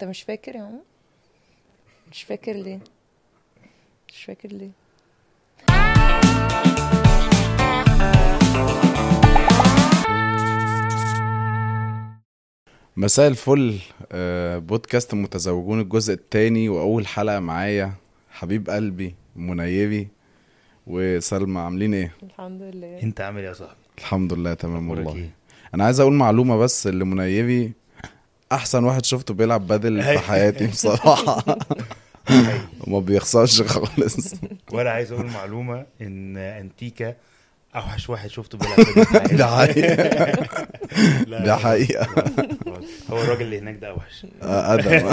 انت مش فاكر يا عمر مش فاكر ليه مش فاكر ليه مساء الفل آه، بودكاست متزوجون الجزء الثاني واول حلقه معايا حبيب قلبي منيبي وسلمى عاملين ايه الحمد لله انت عامل ايه يا صاحبي الحمد لله تمام أخبارك والله إيه؟ انا عايز اقول معلومه بس اللي منيبي احسن واحد شفته بيلعب بدل في حياتي بصراحه وما بيخسرش خالص ولا عايز اقول معلومه ان انتيكا اوحش واحد شفته بيلعب بدل في حياتي. ده حقيقة. لا، ده لا، حقيقة. خلاص. هو الراجل اللي هناك ده اوحش آه، ادم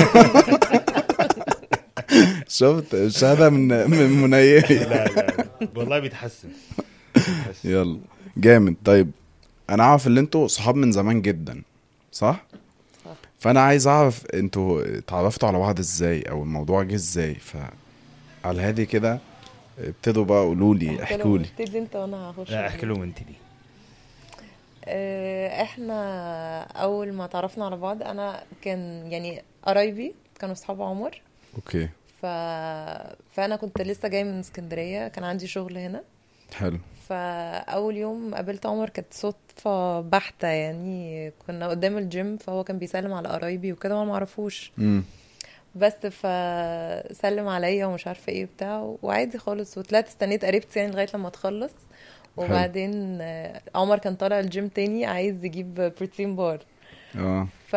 شفت شهاده من من منيبي لا لا لا والله بيتحسن بيتحسن. يلا جامد طيب انا اعرف ان انتوا صحاب من زمان جدا صح صح. فانا عايز اعرف انتوا اتعرفتوا على بعض ازاي او الموضوع جه ازاي ف على الهادي كده ابتدوا بقى قولوا لي احكوا لي ابتدي انت وانا هخش لا احكي لهم انت دي آه، احنا اول ما تعرفنا على بعض انا كان يعني قرايبي كانوا اصحاب عمر اوكي ف... فانا كنت لسه جاي من اسكندريه كان عندي شغل هنا حلو فاول يوم قابلت عمر كانت صدفه بحته يعني كنا قدام الجيم فهو كان بيسلم على قرايبي وكده وانا معرفوش امم بس فسلم عليا ومش عارفه ايه وبتاع وعادي خالص وطلعت استنيت قريبتي يعني لغايه لما تخلص وبعدين آه، عمر كان طالع الجيم تاني عايز يجيب بروتين بار اه ف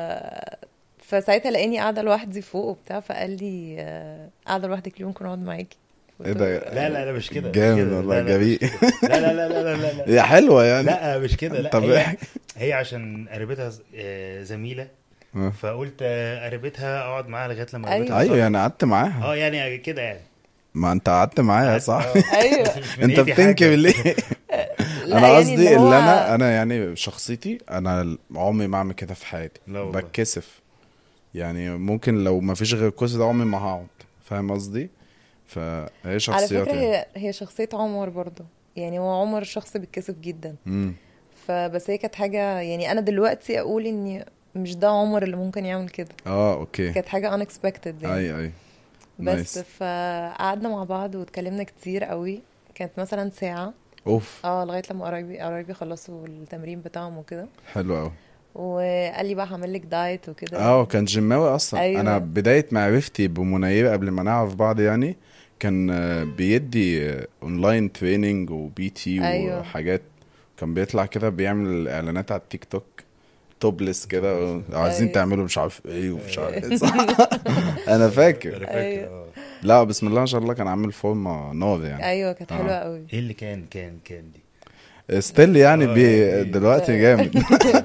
فساعتها لقاني قاعده لوحدي فوق وبتاع فقال لي آه، قاعده لوحدك اليوم ممكن اقعد معاكي ايه ده لا لا لا مش كده مش جامد كده. والله، لا، لا، جريء. مش كده. لا لا لا لا لا لا هي حلوه يعني لا مش كده لا طب هي, احكي. هي عشان قريبتها ز- آه، زميله آه. فقلت آه، قريبتها اقعد معاها لغايه لما أيوة. قريبتها ايوه تصلي. يعني قعدت معاها اه يعني كده يعني ما انت قعدت معايا صح آه. ايوه بس مش من انت إيدي بتنكر حاجة. ليه لا انا يعني قصدي إن هو- اللي انا انا يعني شخصيتي انا عمري ما اعمل كده في حياتي لا والله. بتكسف يعني ممكن لو ما فيش غير الكرسي ده عمري ما هقعد فاهم قصدي فهي على شخصيات فكره يعني هي هي شخصيه عمر برضه يعني هو عمر شخص بيتكسف جدا امم فبس هي كانت حاجه يعني انا دلوقتي اقول اني مش ده عمر اللي ممكن يعمل كده اه اوكي كانت حاجه unexpected يعني اي اي بس نايس. فقعدنا مع بعض واتكلمنا كتير قوي كانت مثلا ساعه اوف اه لغايه لما قرايبي قرايبي خلصوا التمرين بتاعهم وكده حلو قوي وقال لي بقى هعمل لك دايت وكده اه كان جيماوي اصلا أيوة. انا بدايه معرفتي بمنيبه قبل ما نعرف بعض يعني كان آه، بيدي آه، اونلاين تريننج وبي تي أيوة. وحاجات كان بيطلع كده بيعمل اعلانات على التيك توك توبلس كده و- عايزين أيوة. تعملوا مش عارف ايه ومش عارف ايه صح انا فاكر انا أيوة. فاكر اه لا بسم الله ما شاء الله كان عامل فورمه نار يعني ايوه كانت آه. حلوه قوي ايه اللي كان كان كان دي ستيل يعني آه، بي يعني. دلوقتي جامد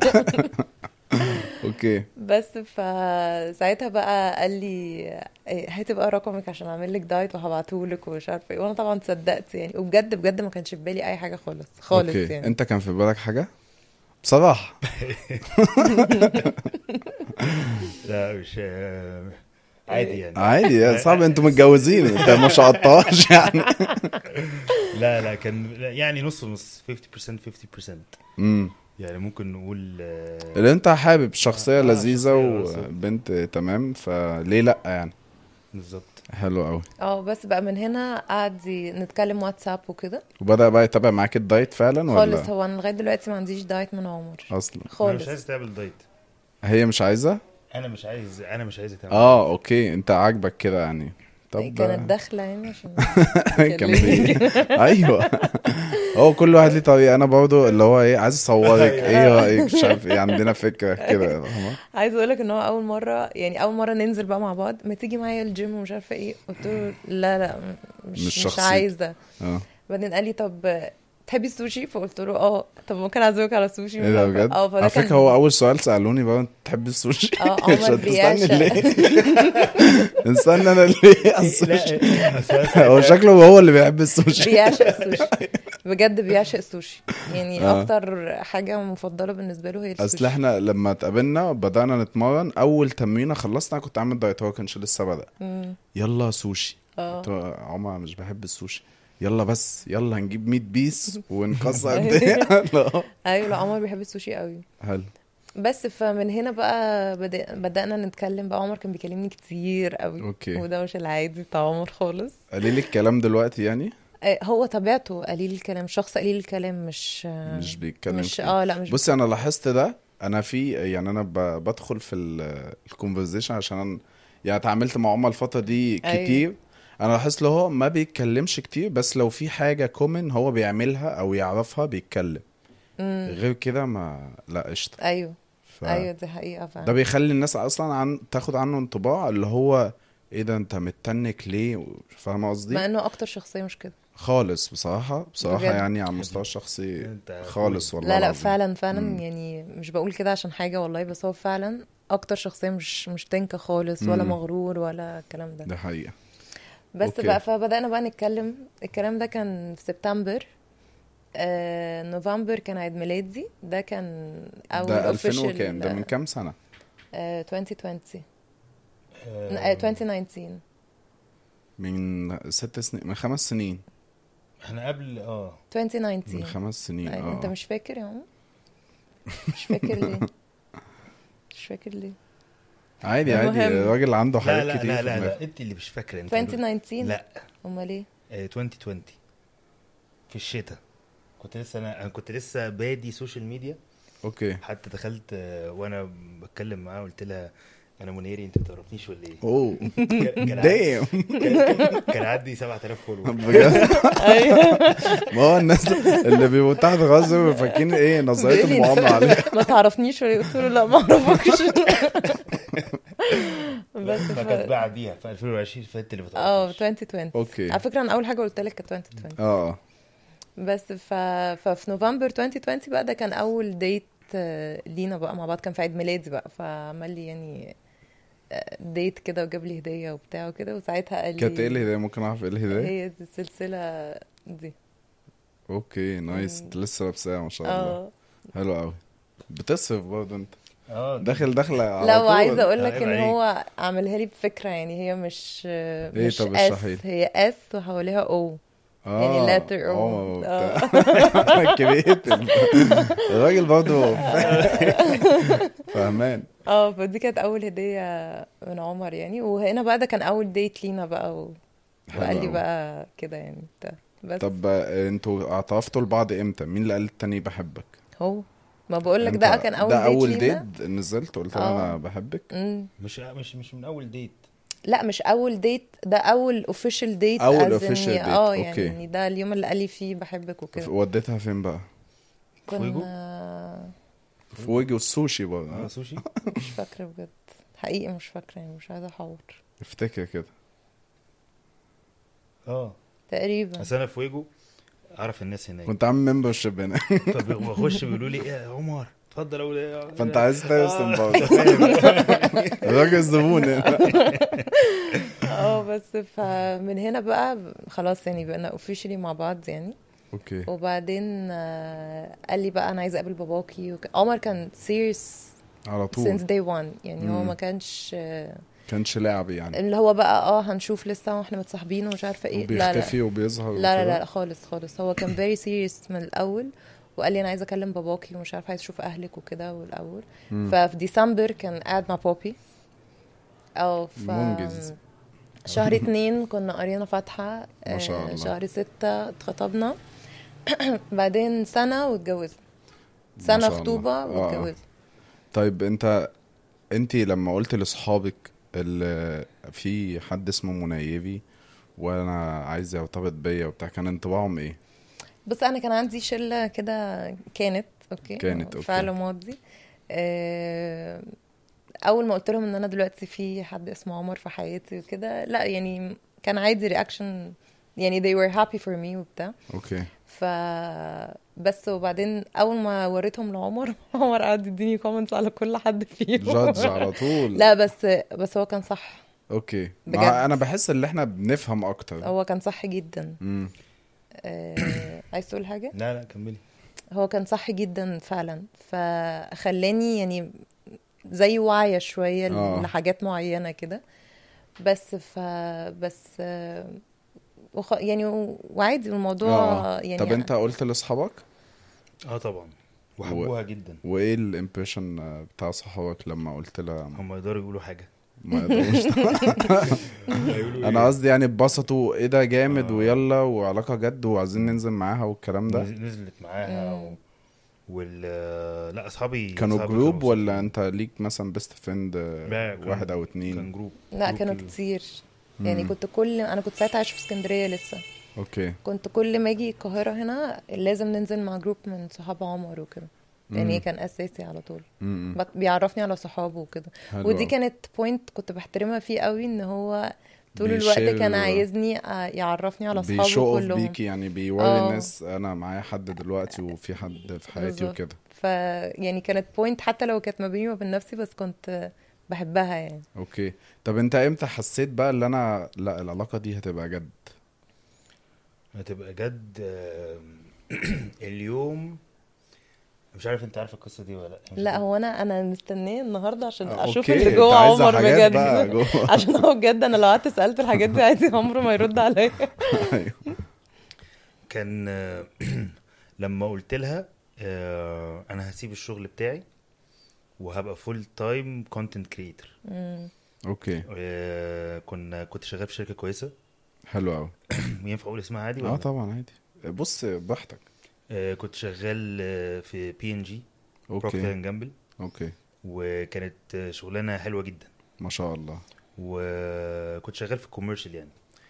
اوكي بس فساعتها بقى قال لي إيه، هاتي بقى رقمك عشان اعمل لك دايت وهبعتهولك ومش عارفه ايه وانا طبعا صدقت يعني وبجد بجد ما كانش في بالي اي حاجه خالص خالص اوكي يعني انت كان في بالك حاجه بصراحه لا مش آه، عادي يعني عادي يا صعب انتوا متجوزين انت ما شقطتهاش يعني لا لا كان لا، يعني نص نص 50% 50% امم يعني ممكن نقول آه، اللي انت حابب شخصيه آه، لذيذه شخصية لذيذة. وبنت تمام فليه لا يعني بالظبط حلو قوي اه بس بقى من هنا قعد ي- نتكلم واتساب وكده وبدا بقى يتابع معاك الدايت فعلا خالص ولا هو انا لغايه دلوقتي ما عنديش دايت من عمر اصلا انا خالص مش عايز تعمل دايت هي مش عايزه انا مش عايز انا مش عايز تعمل اه اوكي انت عاجبك كده يعني طب كانت داخله يعني عشان كان تكلمني. بي... ايوه هو كل واحد ليه طريقه انا برضو اللي هو ايه عايز اصورك ايه رايك مش عارف ايه عندنا فكره كده فاهمة؟ عايزه اقول لك ان هو اول مره يعني اول مره ننزل بقى مع بعض ما تيجي معايا الجيم ومش عارفه ايه قلت له لا لا مش مش مش, شخصيتي. عايزه اه بعدين قال لي طب تحبي السوشي فقلت له اه طب ممكن اعزمك على سوشي ايه ده بجد اه فده على كان- فكره هو اول سؤال سالوني بقى انت تحب السوشي اه مش عمر هتستني بيعشق ليه استنى انا ليه على السوشي لا أساساً هو شكله هو اللي بيحب السوشي بيعشق السوشي بجد بيعشق السوشي يعني آه. اكتر حاجه مفضله بالنسبه له هي السوشي اصل احنا لما اتقابلنا بدانا نتمرن اول تمرينه خلصنا كنت عامل دايت هو كانش لسه بدا مم. يلا سوشي اه قلت له عمر مش بحب السوشي يلا بس يلا هنجيب 100 بيس ونكسر الدنيا لا. ايوه لا عمر بيحب السوشي قوي حلو بس فمن هنا بقى بدأ بدأنا نتكلم بقى عمر كان بيكلمني كتير قوي اوكي وده مش العادي بتاع عمر خالص قليل الكلام دلوقتي يعني آه، هو طبيعته قليل الكلام شخص قليل الكلام مش مش بيتكلم مش كتير. اه لا مش بصي انا لاحظت ده انا في يعني انا ب- بدخل في الكونفرزيشن عشان أنا يعني اتعاملت مع عمر الفتره دي أيوة. كتير انا لاحظت له هو ما بيتكلمش كتير بس لو في حاجه كومن هو بيعملها او يعرفها بيتكلم مم. غير كده ما لا قشطه ايوه ف... ايوه دي حقيقة فعلا ده بيخلي الناس اصلا عن تاخد عنه انطباع اللي هو ايه ده انت متنك ليه فاهمه قصدي مع انه اكتر شخصية مش كده خالص بصراحه بصراحه بجد. يعني على المستوى الشخصي انت خالص والله لا لا العظيم. فعلا فعلا مم. يعني مش بقول كده عشان حاجة والله بس هو فعلا اكتر شخصية مش مش تنكة خالص ولا مم. مغرور ولا الكلام ده ده حقيقه بس أوكي. بقى فبدأنا بقى نتكلم الكلام ده كان في سبتمبر آه نوفمبر كان عيد ميلادي ده كان اول ده 2000 official وكام ده من كام سنه آه 2020 آه، آه 2019 من ست سنين من خمس سنين احنا قبل اه من 2019 خمس سنين أيوة. انت اه مش فاكر يا عمر مش فاكر ليه مش فاكر ليه عادي عادي المهم. الراجل عنده لا حاجات لا كتير لا في لا, دماغه. لا انت اللي مش فاكره انت 2019 لا امال ايه آه، 2020 في الشتاء كنت لسه انا انا كنت لسه بادي سوشيال ميديا اوكي حتى دخلت آه، وانا بتكلم معاها قلت لها انا منيري انت ما تعرفنيش ولا ايه؟ اوه كان- كان عندي- دايم كان- كان عندي 7000 فولور بجد ايوه ما هو الناس اللي بيبقوا تحت غصب فاكرين ايه نظريه بيقول لي المؤامره عليه ما تعرفنيش ولا إيه؟ قلت له لا ما اعرفكش بس فكانت ف... بعديها في 2020 فانت اللي ما اه تعرفيش 2020 اوكي على فكره انا اول حاجه قلت لك كانت 2020 اه بس ف... ففي نوفمبر 2020 بقى ده كان اول ديت آه، لينا بقى مع بعض كان في عيد ميلادي بقى فعمل لي يعني آه، ديت كده وجاب لي هديه وبتاع وكده وساعتها قال لي كانت ايه الهدايه ممكن اعرف ايه الهدايه هي دي السلسله دي اوكي نايس مم. انت لسه لابساها ما شاء الله اه حلو قوي بتصرف برضه انت اه داخل داخله على لا طول. وعايزه اقول لك عيب ان عليك. هو عاملها لي بفكره يعني هي مش إيه مش طب اس اشرحي لي. هي اس وحواليها او اه يعني letter O. عمر آه. وبتاع. كرييتيف الراجل برضه فاهمان اه فدي كانت اول هديه من عمر يعني وهنا بقى ده كان اول ديت لينا بقى و... حلو وقال لي أوي. بقى كده يعني بتاع بس طب آه، انتوا اعترفتوا لبعض امتى مين اللي قال التاني بحبك هو ما بقول لك انت- ده كان اول ده ديت اول لينا ديت نزلت قلت له آه. انا بحبك مم. مش مش مش من اول ديت لا مش اول ديت ده اول اوفيشال ديت أول official date، اه أوكي. يعني ده اليوم اللي قال لي فيه بحبك وكده وديتها فين بقى فويجو؟ كنا في وجه السوشي برضه اه آه. سوشي مش فاكره بجد حقيقي مش فاكره يعني مش عايزه احور افتكر كده اه تقريبا بس انا في ويجو اعرف الناس هناك كنت عامل ممبرشيب هنا فبخش بيقولوا لي ايه يا عمر اتفضل اقول ايه فانت عايز ترسم آه. برضه الراجل زبون هنا اه بس فمن هنا بقى خلاص يعني بقينا اوفيشلي مع بعض يعني اوكي وبعدين آه، قال لي بقى انا عايزه اقابل باباكي وك... عمر كان سيريس على طول since day one يعني هو مم. ما كانش آه، كانش لعب يعني اللي هو بقى اه هنشوف لسه واحنا متصاحبين ومش عارفه ايه لا لا وبيختفي وبيظهر لا لا, وكده. لا خالص خالص هو كان very serious من الاول وقال لي انا عايزه اكلم باباكي ومش عارفه عايز اشوف اهلك وكده والاول مم. ففي ديسمبر كان قاعد مع بابي او ف منجز. شهر اتنين كنا قرينا فاتحة ما شاء آه، الله. شهر ستة اتخطبنا بعدين سنة واتجوزنا ما سنة شاء الله. خطوبة آه. واتجوزنا طيب انت انت لما قلت لاصحابك اللي في حد اسمه منيبي وانا عايز يرتبط بيا وبتاع كان انطباعهم ايه؟ بس انا كان عندي شلة كده كانت اوكي كانت، أوكي. فعل ماضي آه، اول ما قلت لهم ان انا دلوقتي في حد اسمه عمر في حياتي وكده لا يعني كان عادي رياكشن يعني they were happy for me وبتاع اوكي ف بس وبعدين اول ما وريتهم لعمر عمر قعد يديني كومنتس على كل حد فيهم جادج على طول لا بس بس هو كان صح اوكي بجد. ما انا بحس ان احنا بنفهم اكتر هو كان صح جدا امم آه، عايز تقول حاجه لا لا كملي هو كان صح جدا فعلا فخلاني يعني زي واعيه شويه آه. لحاجات معينه كده بس ف بس آه، وخ... يعني وعادي الموضوع اه يعني طب انت قلت لاصحابك؟ اه طبعا وحبوها جدا وايه الامبريشن بتاع صحابك لما قلت لها هم يقدروا يقولوا حاجه ما يقدروش هيقولوا انا إيه؟ قصدي يعني اتبسطوا ايه ده جامد آه. ويلا وعلاقه جد وعايزين ننزل معاها والكلام ده نز- نزلت معاها و... مم. وال لا اصحابي كانوا أصحابي جروب كانوا ولا مبسوطين. انت ليك مثلا بيست فريند لا، كان- واحد او كان اتنين جروب لا جروب كانوا كده. كتير يعني مم. كنت كل انا كنت ساعتها عايشه في اسكندريه لسه اوكي كنت كل ما اجي القاهره هنا لازم ننزل مع جروب من صحاب عمر وكده يعني مم. كان اساسي على طول مم. بت- بيعرفني على صحابه وكده حلو ودي أوي. كانت بوينت كنت بحترمها فيه قوي ان هو طول بيشير- الوقت كان عايزني آه، يعرفني على اصحابه بيشو اوف كلهم بيكي يعني بيوري اه. الناس انا معايا حد دلوقتي وفي حد في حياتي بالظبط. وكده ف يعني كانت بوينت حتى لو كانت ما بيني وبين نفسي بس كنت بحبها يعني اوكي طب انت امتى حسيت بقى ان انا لا العلاقه دي هتبقى جد هتبقى جد آم، اليوم مش عارف انت عارف القصه دي ولا لا مش لا عارف. هو انا انا مستنيه النهارده عشان اشوف اوكي اللي انت جوه عايزة عمر حاجات بقى بجد جوه عشان هو بجد انا لو قعدت سالت الحاجات دي عادي عمره ما يرد عليا ايوه كان آه، لما قلت لها آه، انا هسيب الشغل بتاعي وهبقى فول تايم كونتنت كريتور مم. اوكي كنا كنت شغال في شركه كويسه حلو قوي ينفع اقول اسمها عادي اه ولا طبعا عادي بص براحتك آه، كنت شغال آه، في بي ان جي بروكتر اوكي اند جامبل اوكي وكانت آه، شغلانه حلوه جدا ما شاء الله وكنت شغال في كوميرشال يعني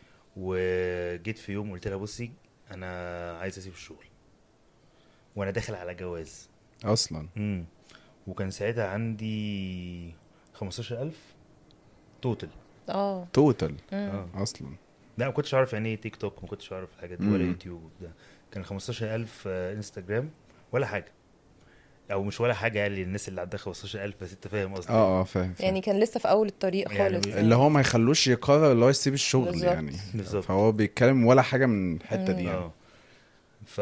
وجيت في يوم قلت لها بصي انا عايز اسيب الشغل وانا داخل على جواز اصلا امم وكان ساعتها عندي 15000 توتال اه توتال مم. اه اصلا لا ما كنتش اعرف يعني ايه تيك توك ما كنتش اعرف الحاجات دي ولا مم. يوتيوب ده كان 15000 آه، انستجرام ولا حاجه او مش ولا حاجه يعني للناس اللي عندها 15000 بس انت فاهم قصدي اه اه فاهم فاهم. يعني كان لسه في اول الطريق يعني خالص بي- اللي هو ما يخلوش يقرر اللي هو يسيب الشغل بالظبط. يعني بالظبط. فهو بيتكلم ولا حاجه من الحته دي يعني اه ف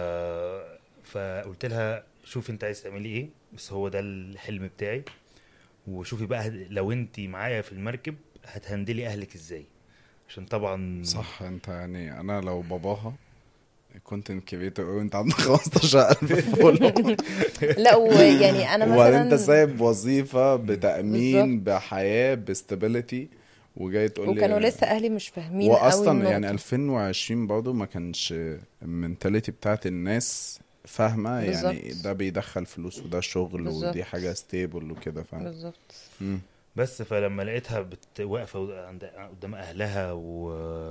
فقلت لها شوفي انت عايز تعملي ايه بس هو ده الحلم بتاعي وشوفي بقى هد- لو انت معايا في المركب هتهندلي اهلك ازاي عشان طبعا صح انت يعني انا لو باباها كنت كريتور وانت عندك 15000 فولو لا ويعني انا وبعدين مثلا انت سايب وظيفه بتامين بالظبط. بحياه باستابيليتي وجاي تقول لي وكانوا لسه اهلي مش فاهمين قوي واصلا النقطة. يعني 2020 برضه ما كانش المنتاليتي بتاعت الناس فاهمه يعني بالظبط. ده بيدخل فلوس وده شغل بالظبط. ودي حاجه ستيبل وكده فاهم بالظبط مم. بس فلما لقيتها بت- واقفه عند- قدام اهلها و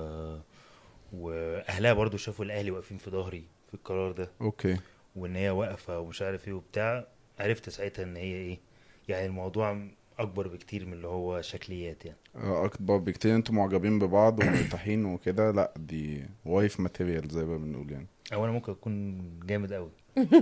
واهلها برضو شافوا الاهلي واقفين في ظهري في القرار ده اوكي وان هي واقفه ومش عارف ايه وبتاع عرفت ساعتها ان هي ايه يعني الموضوع اكبر بكتير من اللي هو شكليات يعني اه، اكبر بكتير انتوا معجبين ببعض ومرتاحين وكده لا دي وايف ماتيريال زي ما بنقول يعني او انا ممكن اكون جامد قوي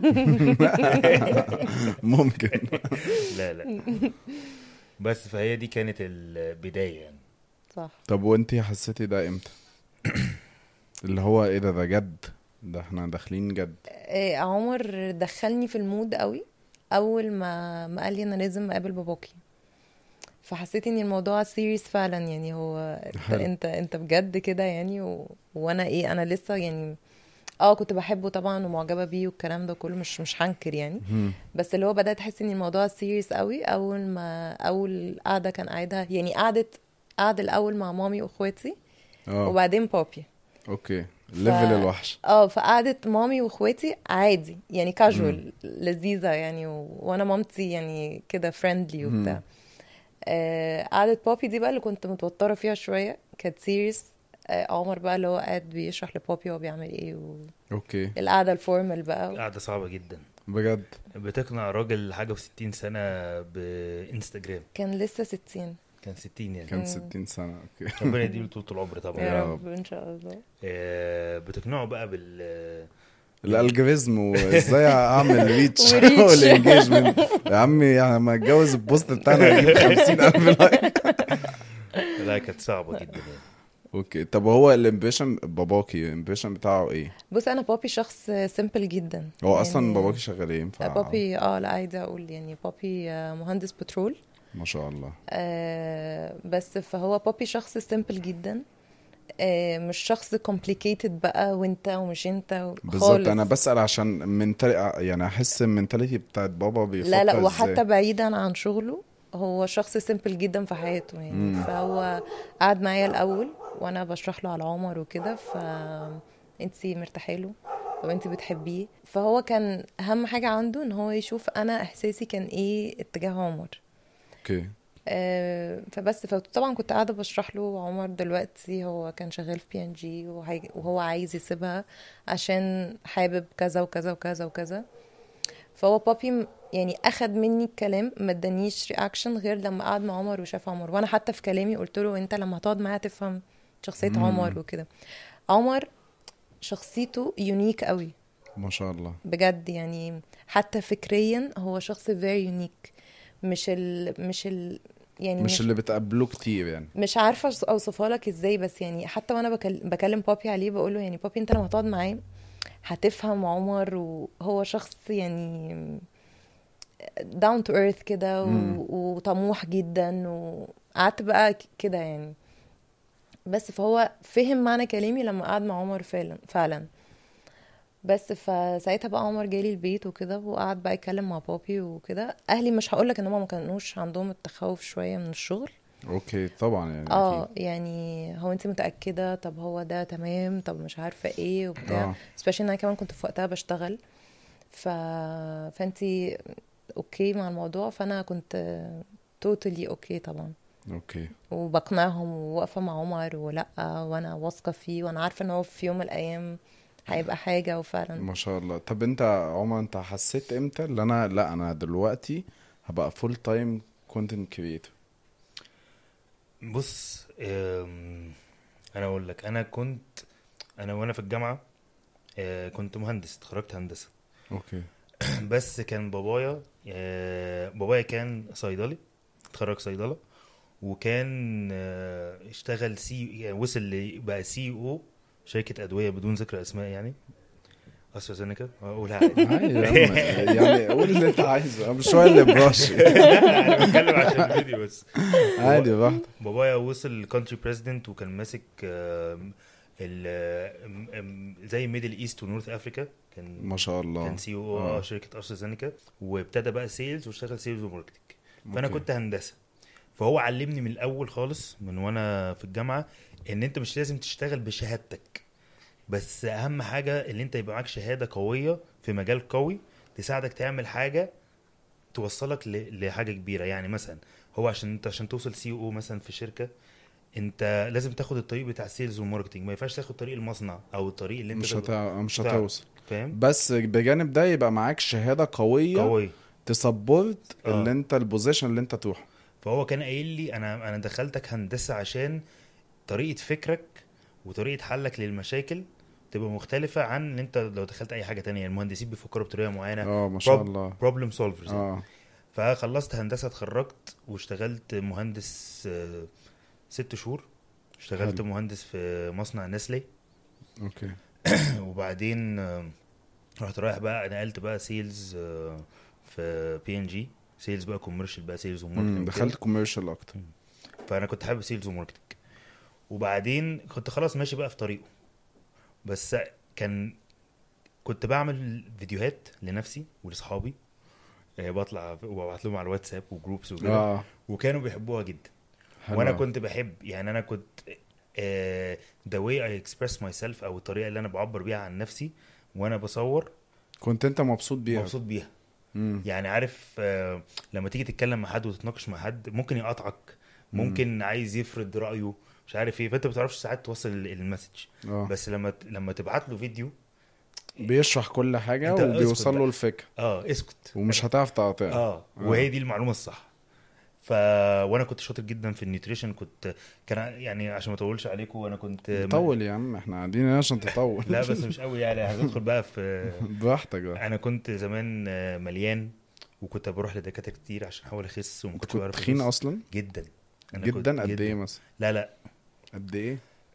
ممكن لا لا بس فهي دي كانت البدايه يعني صح طب وانتي حسيتي ده امتى اللي هو ايه ده ده جد ده احنا داخلين جد إيه عمر دخلني في المود قوي اول ما ما قال لي انا لازم اقابل باباكي فحسيت ان الموضوع سيريس فعلا يعني هو انت حلو. انت, انت بجد كده يعني و... وانا ايه انا لسه يعني اه كنت بحبه طبعا ومعجبه بيه والكلام ده كله مش مش هنكر يعني مم. بس اللي هو بدات احس ان الموضوع سيريس قوي اول ما اول قعده كان قاعدها يعني قعدت قعد الاول مع مامي واخواتي اه وبعدين بابي اوكي ليفل الوحش اه فقعدت مامي واخواتي عادي يعني كاجوال لذيذه يعني و... وانا مامتي يعني كده فريندلي مم. وبتاع آه قعدت بابي دي بقى اللي كنت متوتره فيها شويه كانت سيريس آه عمر بقى اللي هو قاعد بيشرح لبابي هو بيعمل ايه اوكي والقعده الفورمال بقى قاعده صعبه جدا بجد بتقنع راجل حاجه في 60 سنه بانستجرام كان لسه 60 كان 60 يعني كان مم. 60 سنه اوكي ربنا يديله طول العمر طبعا يا يا رب. رب ان شاء الله آه، بتقنعه بقى بال الالجوريزم وازاي اعمل ريتش وريتش. والانجيجمنت يا عمي يعني ما اتجوز البوست بتاعنا هجيب 50000 لايك لا كانت صعبه جدا يعني اوكي طب هو الامبريشن باباكي الامبريشن بتاعه ايه؟ بص انا بابي شخص سيمبل جدا هو اصلا يعني باباكي شغال ايه ينفع بابي اه لا عايزه اقول يعني بابي آه، مهندس بترول ما شاء الله آه بس فهو بابي شخص سيمبل جدا آه، مش شخص complicated بقى وانت ومش انت بالظبط خالص. انا بسال عشان منتالي يعني احس المنتاليتي بتاعت بابا بيفكر لا لا إزاي. وحتى بعيدا عن شغله هو شخص سيمبل جدا في حياته يعني مم. فهو قعد معايا الاول وانا بشرح له على عمر وكده ف انتي مرتاحه له طب انتي بتحبيه فهو كان اهم حاجه عنده ان هو يشوف انا احساسي كان ايه اتجاه عمر اوكي آه، فبس فطبعا كنت قاعده بشرح له عمر دلوقتي هو كان شغال في بي ان جي وهو عايز يسيبها عشان حابب كذا وكذا وكذا وكذا فهو بابي م- يعني اخد مني الكلام ما ادانيش رياكشن غير لما قعد مع عمر وشاف عمر وانا حتى في كلامي قلت له انت لما هتقعد معايا تفهم شخصيه مم. عمر وكده عمر شخصيته يونيك قوي ما شاء الله بجد يعني حتى فكريا هو شخص فيري يونيك مش ال مش ال يعني مش اللي بتقابلوه كتير يعني مش عارفه أوص- اوصفها لك ازاي بس يعني حتى وانا بكل- بكلم بابي عليه بقول له يعني بابي انت لما تقعد معاه هتفهم عمر وهو شخص يعني داون تو ايرث كده مم. و- وطموح جدا وقعدت بقى ك- كده يعني بس فهو فهم معنى كلامي لما قعد مع عمر فعلا فعلا بس فساعتها بقى عمر جالي البيت وكده وقعد بقى يتكلم مع بابي وكده اهلي مش هقول لك ان هم ما كانوش عندهم التخوف شويه من الشغل اوكي طبعا يعني اه أكيد. يعني هو انت متاكده طب هو ده تمام طب مش عارفه ايه وبتاع اه سبيشلي انا كمان كنت في وقتها بشتغل ف فانت اوكي مع الموضوع فانا كنت توتالي اوكي طبعا اوكي وبقنعهم وواقفه مع عمر ولا وانا واثقه فيه وانا عارفه ان هو في يوم من الايام هيبقى حاجه وفعلا ما شاء الله طب انت عمر انت حسيت امتى اللي انا لا انا دلوقتي هبقى فول تايم كونتنت كريتور بص أم، انا اقول لك انا كنت انا وانا في الجامعه آه، كنت مهندس اتخرجت هندسه اوكي بس كان بابايا آه، بابايا كان صيدلي اتخرج صيدله وكان آه، اشتغل سي يعني وصل ل- بقى سي او شركه ادويه بدون ذكر اسماء يعني استرازينيكا اقولها عادي عادي يا عم، يعني قول اللي انت عايزه انا مش هو اللي براشي لا انا بتكلم عشان الفيديو بس عادي براحتك بابايا وصل كونتري بريزيدنت وكان ماسك آم، ال آم، آم، زي ميدل ايست ونورث افريكا كان ما شاء الله كان سي او آه. شركه استرازينيكا وابتدى بقى سيلز واشتغل سيلز وماركتنج فانا أوكي. كنت هندسه فهو علمني من الاول خالص من وانا في الجامعه ان انت مش لازم تشتغل بشهادتك بس اهم حاجه ان انت يبقى معاك شهاده قويه في مجال قوي تساعدك تعمل حاجه توصلك ل- لحاجه كبيره يعني مثلا هو عشان انت عشان توصل سي او مثلا في شركه انت لازم تاخد الطريق بتاع السيلز والماركتنج ما ينفعش تاخد طريق المصنع او الطريق اللي انت مش تبقى- هتع... مش بتاع- هتوصل فاهم بس بجانب ده يبقى معاك شهاده قويه قوي تسبورت آه. اللي انت البوزيشن اللي انت تروح فهو كان قايل لي انا انا دخلتك هندسه عشان طريقه فكرك وطريقه حلك للمشاكل تبقى مختلفه عن ان انت لو دخلت اي حاجه تانية المهندسين بيفكروا بطريقه معينه اه ما شاء Prob- الله بروبلم سولفرز اه فخلصت هندسه اتخرجت واشتغلت مهندس آه، ست شهور اشتغلت حلو. مهندس في مصنع نسلي اوكي وبعدين آه، رحت رايح بقى نقلت بقى سيلز في بي ان جي سيلز بقى كوميرشال بقى سيلز مم، وماركتنج دخلت كوميرشال اكتر فانا كنت حابب سيلز وماركتنج وبعدين كنت خلاص ماشي بقى في طريقه بس كان كنت بعمل فيديوهات لنفسي ولاصحابي آه، بطلع وابعت لهم على الواتساب وجروبس وكده اه وكانوا بيحبوها جدا حلو وانا أوي. كنت بحب يعني انا كنت ذا واي اي اكسبرس ماي سيلف او الطريقه اللي انا بعبر بيها عن نفسي وانا بصور كنت انت مبسوط بيها مبسوط بيها مم. يعني عارف آه، لما تيجي تتكلم مع حد وتتناقش مع حد ممكن يقاطعك ممكن عايز يفرض رايه مش عارف ايه فانت ما بتعرفش ساعات توصل ال- المسج اه بس لما ت- لما تبعت له فيديو بيشرح كل حاجه أنت اسكت وبيوصل له بقى. الفكره اه اسكت ومش هتعرف تقاطع اه وهي دي المعلومه الصح ف وانا كنت شاطر جدا في النيوتريشن كنت كان يعني عشان ما اطولش عليكم انا كنت طول يا عم احنا قاعدين هنا عشان تطول لا بس مش قوي يعني هندخل بقى في براحتك بقى انا كنت زمان آه، مليان وكنت بروح لدكاتره كتير عشان احاول اخس وما انت كنتش كنت بعرف تخين أخس. اصلا جدا أنا كنت جدا قد ايه مثلا لا لا قد ايه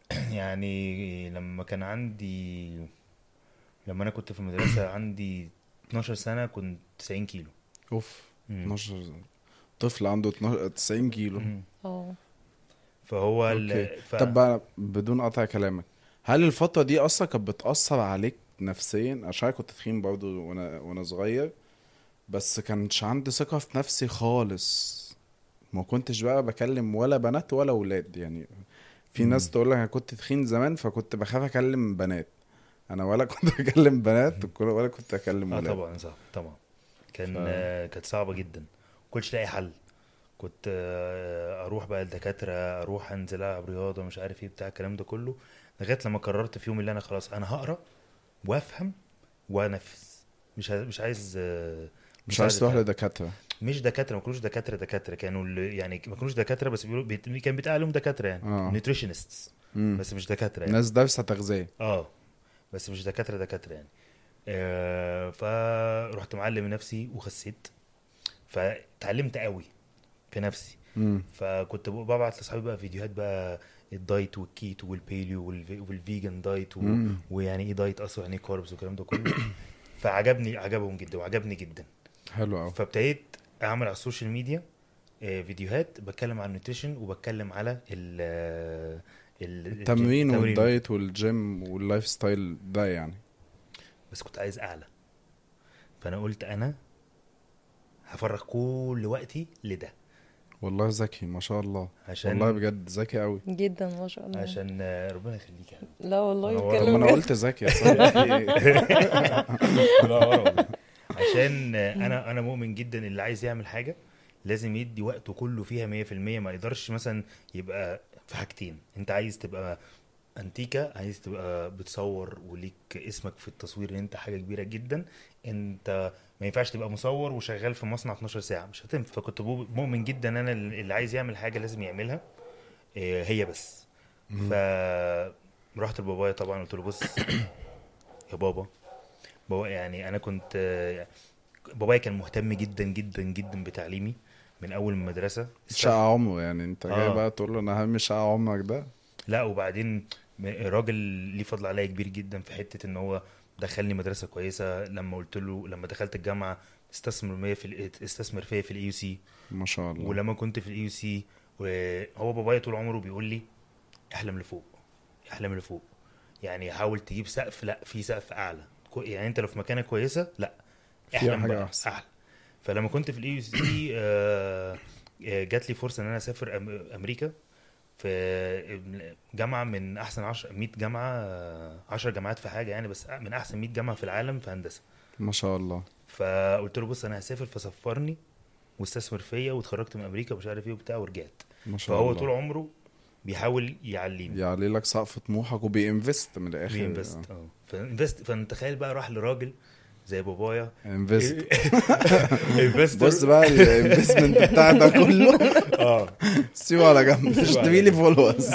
يعني لما كان عندي لما انا كنت في المدرسه عندي 12 سنه كنت 90 كيلو اوف مم. 12 طفل عنده 12 90 كيلو مم. اه فهو ال... اوكي ف... طب بقى بدون قطع كلامك هل الفترة دي اصلا كانت بتأثر عليك نفسيا عشان أنا كنت تخين برضو وانا وانا صغير بس كانش عندي ثقة في نفسي خالص ما كنتش بقى بكلم ولا بنات ولا ولاد يعني في مم. ناس تقول لك انا كنت تخين زمان فكنت بخاف اكلم بنات انا ولا كنت بكلم بنات ولا كنت اكلم اه ولاد طبعا صح طبعا كان ف- آه، كانت صعبه جدا كنتش لاقي حل كنت آه، اروح بقى الدكاتره اروح انزل العب رياضه مش عارف ايه بتاع الكلام ده كله لغايه لما قررت في يوم اللي انا خلاص انا هقرا وافهم وانفذ مش ع- مش عايز آه، مش عايز تروح مساعدة حد. لدكاترة مش دكاتره ما كانوش دكاتره دكاتره كانوا ال- يعني ما كانوش دكاتره بس بيقولوا بيت... كان بيتقال عليهم دكاتره يعني اه. نيوتريشنستس مم. بس مش دكاتره يعني ناس دارسة تغذية اه بس مش دكاتره دكاتره يعني آه فرحت معلم نفسي وخسيت فتعلمت قوي في نفسي مم. فكنت ببعت لاصحابي بقى فيديوهات بقى الدايت والكيتو والباليو والفي- والفيجن دايت و... مم. ويعني ايه دايت اصلا يعني ايه كاربس والكلام ده كله فعجبني عجبهم جدا وعجبني جدا حلو قوي فابتديت اعمل على السوشيال ميديا آه، فيديوهات بتكلم عن النيوتريشن وبتكلم على ال ال- التمرين التمرين. والدايت والجيم واللايف ستايل ده يعني بس كنت عايز اعلى فانا قلت انا هفرغ كل وقتي لده والله ذكي ما شاء الله عشان والله بجد ذكي قوي جدا ما شاء الله عشان آه، ربنا يخليك يعني لا والله أنا طب ورا- ما يتكلم انا بجد. قلت ذكي يا صاحبي لا ورا والله. عشان آه، انا انا مؤمن جدا اللي عايز يعمل حاجه لازم يدي وقته كله فيها 100% ما يقدرش مثلا يبقى في حاجتين انت عايز تبقى انتيكا عايز تبقى بتصور وليك اسمك في التصوير ان انت حاجه كبيره جدا انت ما ينفعش تبقى مصور وشغال في مصنع 12 ساعه مش هتنفع فكنت بو- مؤمن جدا انا اللي عايز يعمل حاجه لازم يعملها آه، هي بس ف رحت لبابايا طبعا قلت له بص يا بابا بابا يعني انا كنت آه، بابايا كان مهتم جدا جدا جدا بتعليمي من اول المدرسه شقة عمره يعني انت جاي آه. بقى تقول له انا اهم شقة عمرك ده لا وبعدين م- راجل ليه فضل عليا كبير جدا في حته ان هو دخلني مدرسه كويسه لما قلت له لما دخلت الجامعه استثمر فيا في ال- استثمر فيا في الاي يو سي ما شاء الله ولما كنت في الاي يو سي هو بابايا طول عمره بيقول لي احلم لفوق احلم لفوق يعني حاول تجيب سقف لا في سقف اعلى كو- يعني انت لو في مكانه كويسه لا في احلم حاجة بقى أحسن. احلى فلما كنت في الاي يو سي جات لي فرصه ان انا اسافر أم- امريكا في جامعه من احسن 10 100 جامعه 10 جامعات في حاجه يعني بس من احسن 100 جامعه في العالم في هندسه ما شاء الله فقلت له بص انا هسافر فسفرني واستثمر فيا واتخرجت من امريكا ومش عارف ايه وبتاع ورجعت ما شاء فهو الله طول عمره بيحاول يعلمني يعلي لك سقف طموحك وبينفست من الاخر بينفست اه فانفست فنتخيل بقى راح لراجل زي بابايا انفست انفستور بص بقى الانفستمنت بتاع ده كله اه سيبه على جنب اشتري لي فولورز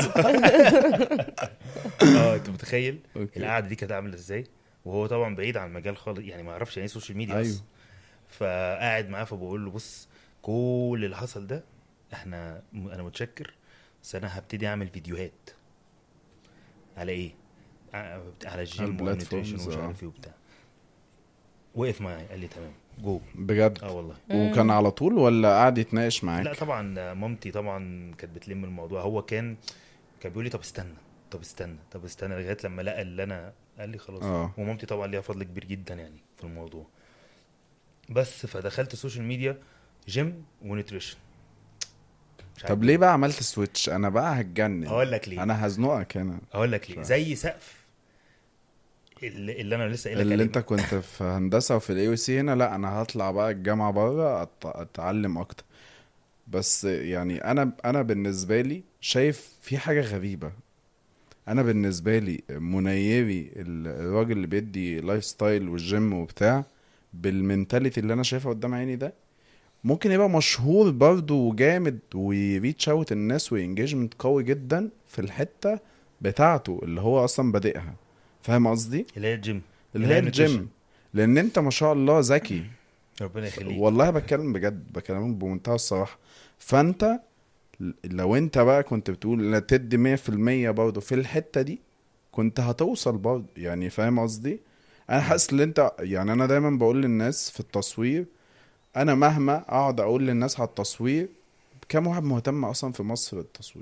اه انت متخيل اوكي القعده دي كانت عامله ازاي وهو طبعا بعيد عن المجال خالص يعني ما يعرفش يعني ايه سوشيال ميديا أيوه. اصلا فقاعد معاه فبقول له بص كل اللي حصل ده احنا انا متشكر بس انا هبتدي اعمل فيديوهات على ايه ع- على الجيم البلاتفورمز، والنيوتريشن ومش اه. عارف ايه وبتاع وقف معايا قال لي تمام جو بجد اه والله وكان على طول ولا قعد يتناقش معاك لا طبعا مامتي طبعا كانت بتلم الموضوع هو كان كان بيقول لي طب استنى طب استنى طب استنى لغايه لما لقى اللي انا قال لي خلاص اه. ومامتي طبعا ليها فضل كبير جدا يعني في الموضوع بس فدخلت السوشيال ميديا جيم ونيوتريشن مش عارف طب ليه بقى عملت سويتش انا بقى هتجنن اقول لك ليه انا هزنقك هنا اقول لك ليه مش زي سقف اللي, اللي انا لسه قايل لك اللي عليه انت كنت في هندسه وفي الاي سي هنا لا انا هطلع بقى الجامعه بره أت- اتعلم اكتر بس يعني انا انا بالنسبه لي شايف في حاجه غريبه انا بالنسبه لي منيري ال- الراجل اللي بيدي لايف ستايل والجيم وبتاع بالمنتاليتي اللي انا شايفها قدام عيني ده ممكن يبقى مشهور برضه وجامد ويريتش اوت الناس وانجيجمنت قوي جدا في الحته بتاعته اللي هو اصلا بادئها فاهم قصدي اللي هي الجيم اللي هي النيوتريشن. الجيم لان انت ما شاء الله ذكي ربنا يخليك والله بتكلم بجد بكلمك بمنتهى الصراحه فانت ل- لو انت بقى كنت بتقول لا تدي 100% برضه في الحته دي كنت هتوصل برضه يعني فاهم قصدي انا حاسس ان انت يعني انا دايما بقول للناس في التصوير انا مهما اقعد اقول للناس على التصوير كم واحد مهتم اصلا في مصر بالتصوير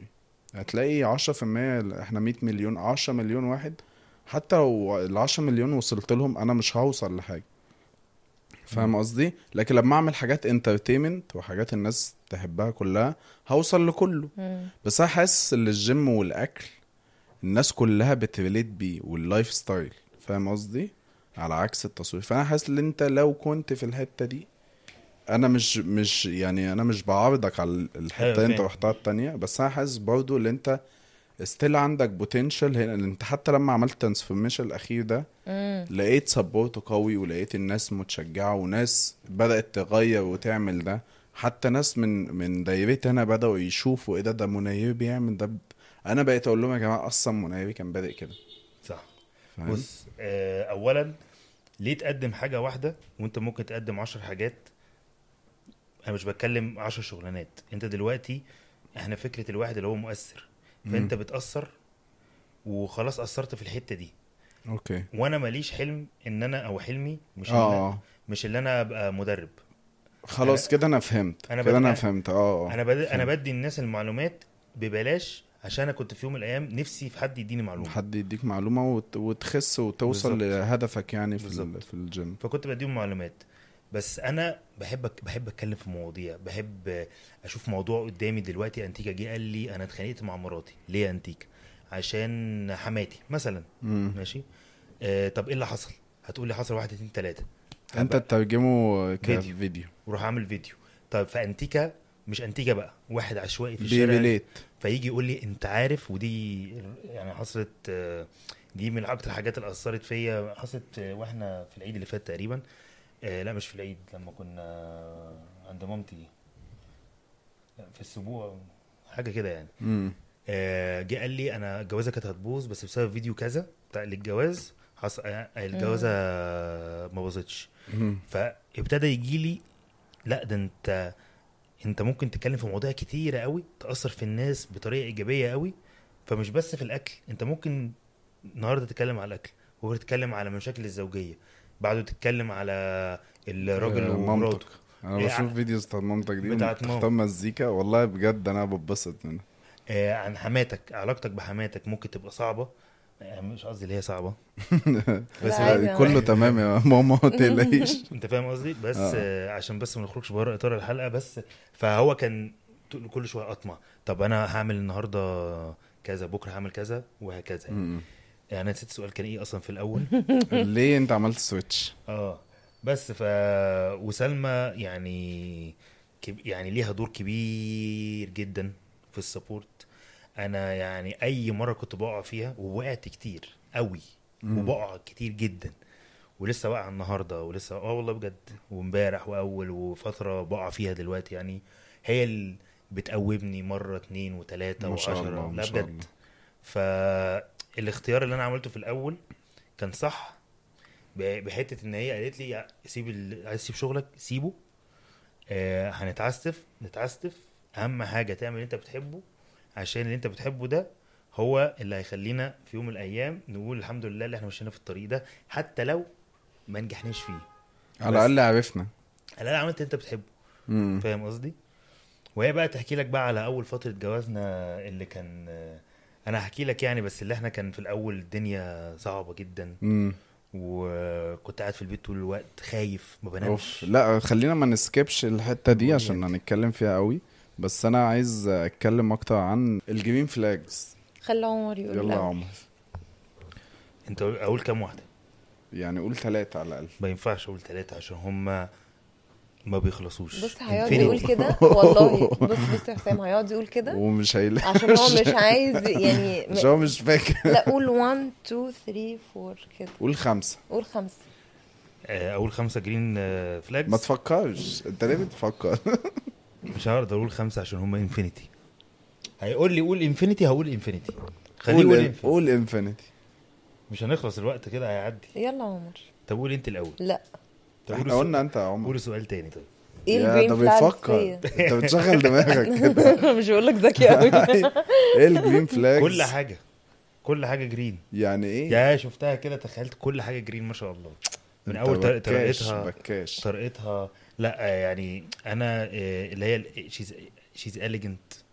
هتلاقي 10% احنا 100 مليون 10 مليون واحد حتى لو ال 10 مليون وصلت لهم انا مش هوصل لحاجه فاهم قصدي لكن لما اعمل حاجات انترتينمنت وحاجات الناس تحبها كلها هوصل لكله مم. بس انا حاسس ان الجيم والاكل الناس كلها بتريليت بيه واللايف ستايل فاهم قصدي على عكس التصوير فانا حاسس ان انت لو كنت في الحته دي انا مش مش يعني انا مش بعارضك على الحته أيوة اللي انت فاهم. رحتها التانية بس انا حاسس برضو ان انت ستيل عندك بوتنشال هنا ان انت حتى لما عملت ترانسفورميشن الاخير ده مم. لقيت سبورت قوي ولقيت الناس متشجعه وناس بدات تغير وتعمل ده حتى ناس من من دايرتي انا بداوا يشوفوا ايه ده ده منير بيعمل ده ب- انا بقيت اقول لهم يا جماعه اصلا منير كان بادئ كده صح فاهم بص آه اولا ليه تقدم حاجه واحده وانت ممكن تقدم عشر حاجات انا مش بتكلم عشر شغلانات انت دلوقتي احنا فكره الواحد اللي هو مؤثر فانت بتاثر وخلاص اثرت في الحته دي اوكي وانا ماليش حلم ان انا او حلمي مش ان اه انا اه مش ان انا ابقى مدرب خلاص أنا- كده انا فهمت أنا كده انا بدأ- فهمت اه اه انا بد... انا فهمت. بدي الناس المعلومات ببلاش عشان انا كنت في يوم من الايام نفسي في حد يديني معلومه حد يديك معلومه وت... وتخس وتوصل بالظبط. لهدفك يعني في ال... بالظبط. في الجيم فكنت بديهم معلومات بس انا بحب أك- بحب اتكلم في مواضيع بحب اشوف موضوع قدامي دلوقتي انتيكا جه قال لي انا اتخانقت مع مراتي ليه يا انتيكا عشان حماتي مثلا مم. ماشي آه طب ايه اللي حصل هتقول لي حصل واحد اتنين تلاته انت طب تترجمه فيديو. كفيديو وراح اعمل فيديو طب فانتيكا مش انتيكا بقى واحد عشوائي في الشارع بيريليت فيجي يقول لي انت عارف ودي يعني حصلت آه، دي من اكتر الحاجات اللي اثرت فيا حصلت آه، واحنا في العيد اللي فات تقريبا آه، لا مش في العيد لما كنا عند مامتي في السبوع حاجه كده يعني امم آه، جه قال لي انا الجوازه كانت هتبوظ بس بسبب فيديو كذا بتاع للجواز حص... آه، الجوازه ما باظتش فابتدى يجي لي لا ده انت انت ممكن تتكلم في مواضيع كتيره قوي تاثر في الناس بطريقه ايجابيه قوي فمش بس في الاكل انت ممكن النهارده تتكلم على الاكل بكره تتكلم على مشاكل الزوجيه بعده تتكلم على الراجل آه، ومراته مامتك انا إيه، بشوف فيديوز بتاعت مامتك دي بتاعت ماما. بتختار مزيكا والله بجد انا بتبسط منها آه عن حماتك علاقتك بحماتك ممكن تبقى صعبه آه، مش قصدي اللي هي صعبه لا، عادي، كله تمام يا ماما ما تقلقيش انت فاهم قصدي بس آه. آه. عشان بس ما نخرجش بره اطار الحلقه بس فهو كان ت- كل شويه اطمع طب انا هعمل النهارده كذا بكره هعمل كذا وهكذا يعني. مم. يعني انا نسيت السؤال كان ايه اصلا في الاول ليه انت عملت سويتش اه بس ف وسلمى يعني كب... يعني ليها دور كبير جدا في السبورت انا يعني اي مره كنت بقع فيها ووقعت كتير قوي وبقع كتير جدا ولسه واقع النهارده ولسه اه والله بجد وامبارح واول وفتره بقع فيها دلوقتي يعني هي اللي بتقومني مره اتنين وتلاته ما شاء الله وعشرة ما لا شاء بجد الله فالاختيار اللي انا عملته في الاول كان صح ب- بحته ان هي قالت لي سيب ال... عايز تسيب شغلك سيبه آه هنتعستف نتعستف اهم حاجه تعمل اللي انت بتحبه عشان اللي انت بتحبه ده هو اللي هيخلينا في يوم من الايام نقول الحمد لله اللي احنا مشينا في الطريق ده حتى لو ما نجحناش فيه على بس- الاقل عرفنا على الاقل عملت اللي انت بتحبه مم. فاهم قصدي وهي بقى تحكي لك بقى على اول فتره جوازنا اللي كان انا هحكي لك يعني بس اللي احنا كان في الاول الدنيا صعبه جدا مم. وكنت قاعد في البيت طول الوقت خايف ما اوف بنامش لا خلينا ما نسكبش الحته دي قول عشان انت. هنتكلم فيها قوي بس انا عايز اتكلم اكتر عن الجرين فلاجز خلي عمر يقول يلا يا لا. عمر انت اقول كام واحده يعني قول ثلاثة على الاقل ما ينفعش اقول ثلاثه عشان هما ما بيخلصوش بص هيقعد Infinity. يقول كده والله بص بص يا حسام هيقعد يقول كده ومش هيلا عشان هو مش عايز يعني مش هو مش فاكر لا قول 1 2 3 4 كده قول خمسة قول خمسة آه، اول خمسه جرين فلاجز ما تفكرش انت ليه بتفكر مش هقدر اقول خمسه عشان هما انفينيتي هيقول لي قول انفينيتي هقول انفينيتي خليه يقول قول infinity. قول انفينيتي مش هنخلص الوقت كده هيعدي يلا عمر طب قول انت الاول لا طب احنا قول قلنا انت يا عمر قول سؤال تاني طيب ايه يا الجرين ده فلاج بيفكر انت بتشغل دماغك كده مش بقول لك ذكي قوي ايه الجرين فلاجز كل حاجه كل حاجه جرين يعني ايه يا شفتها كده تخيلت كل حاجه جرين ما شاء الله من انت اول طر- بكاش طريقتها بكاش طريقتها لا آه، يعني انا آه، اللي هي شيز شيز اليجنت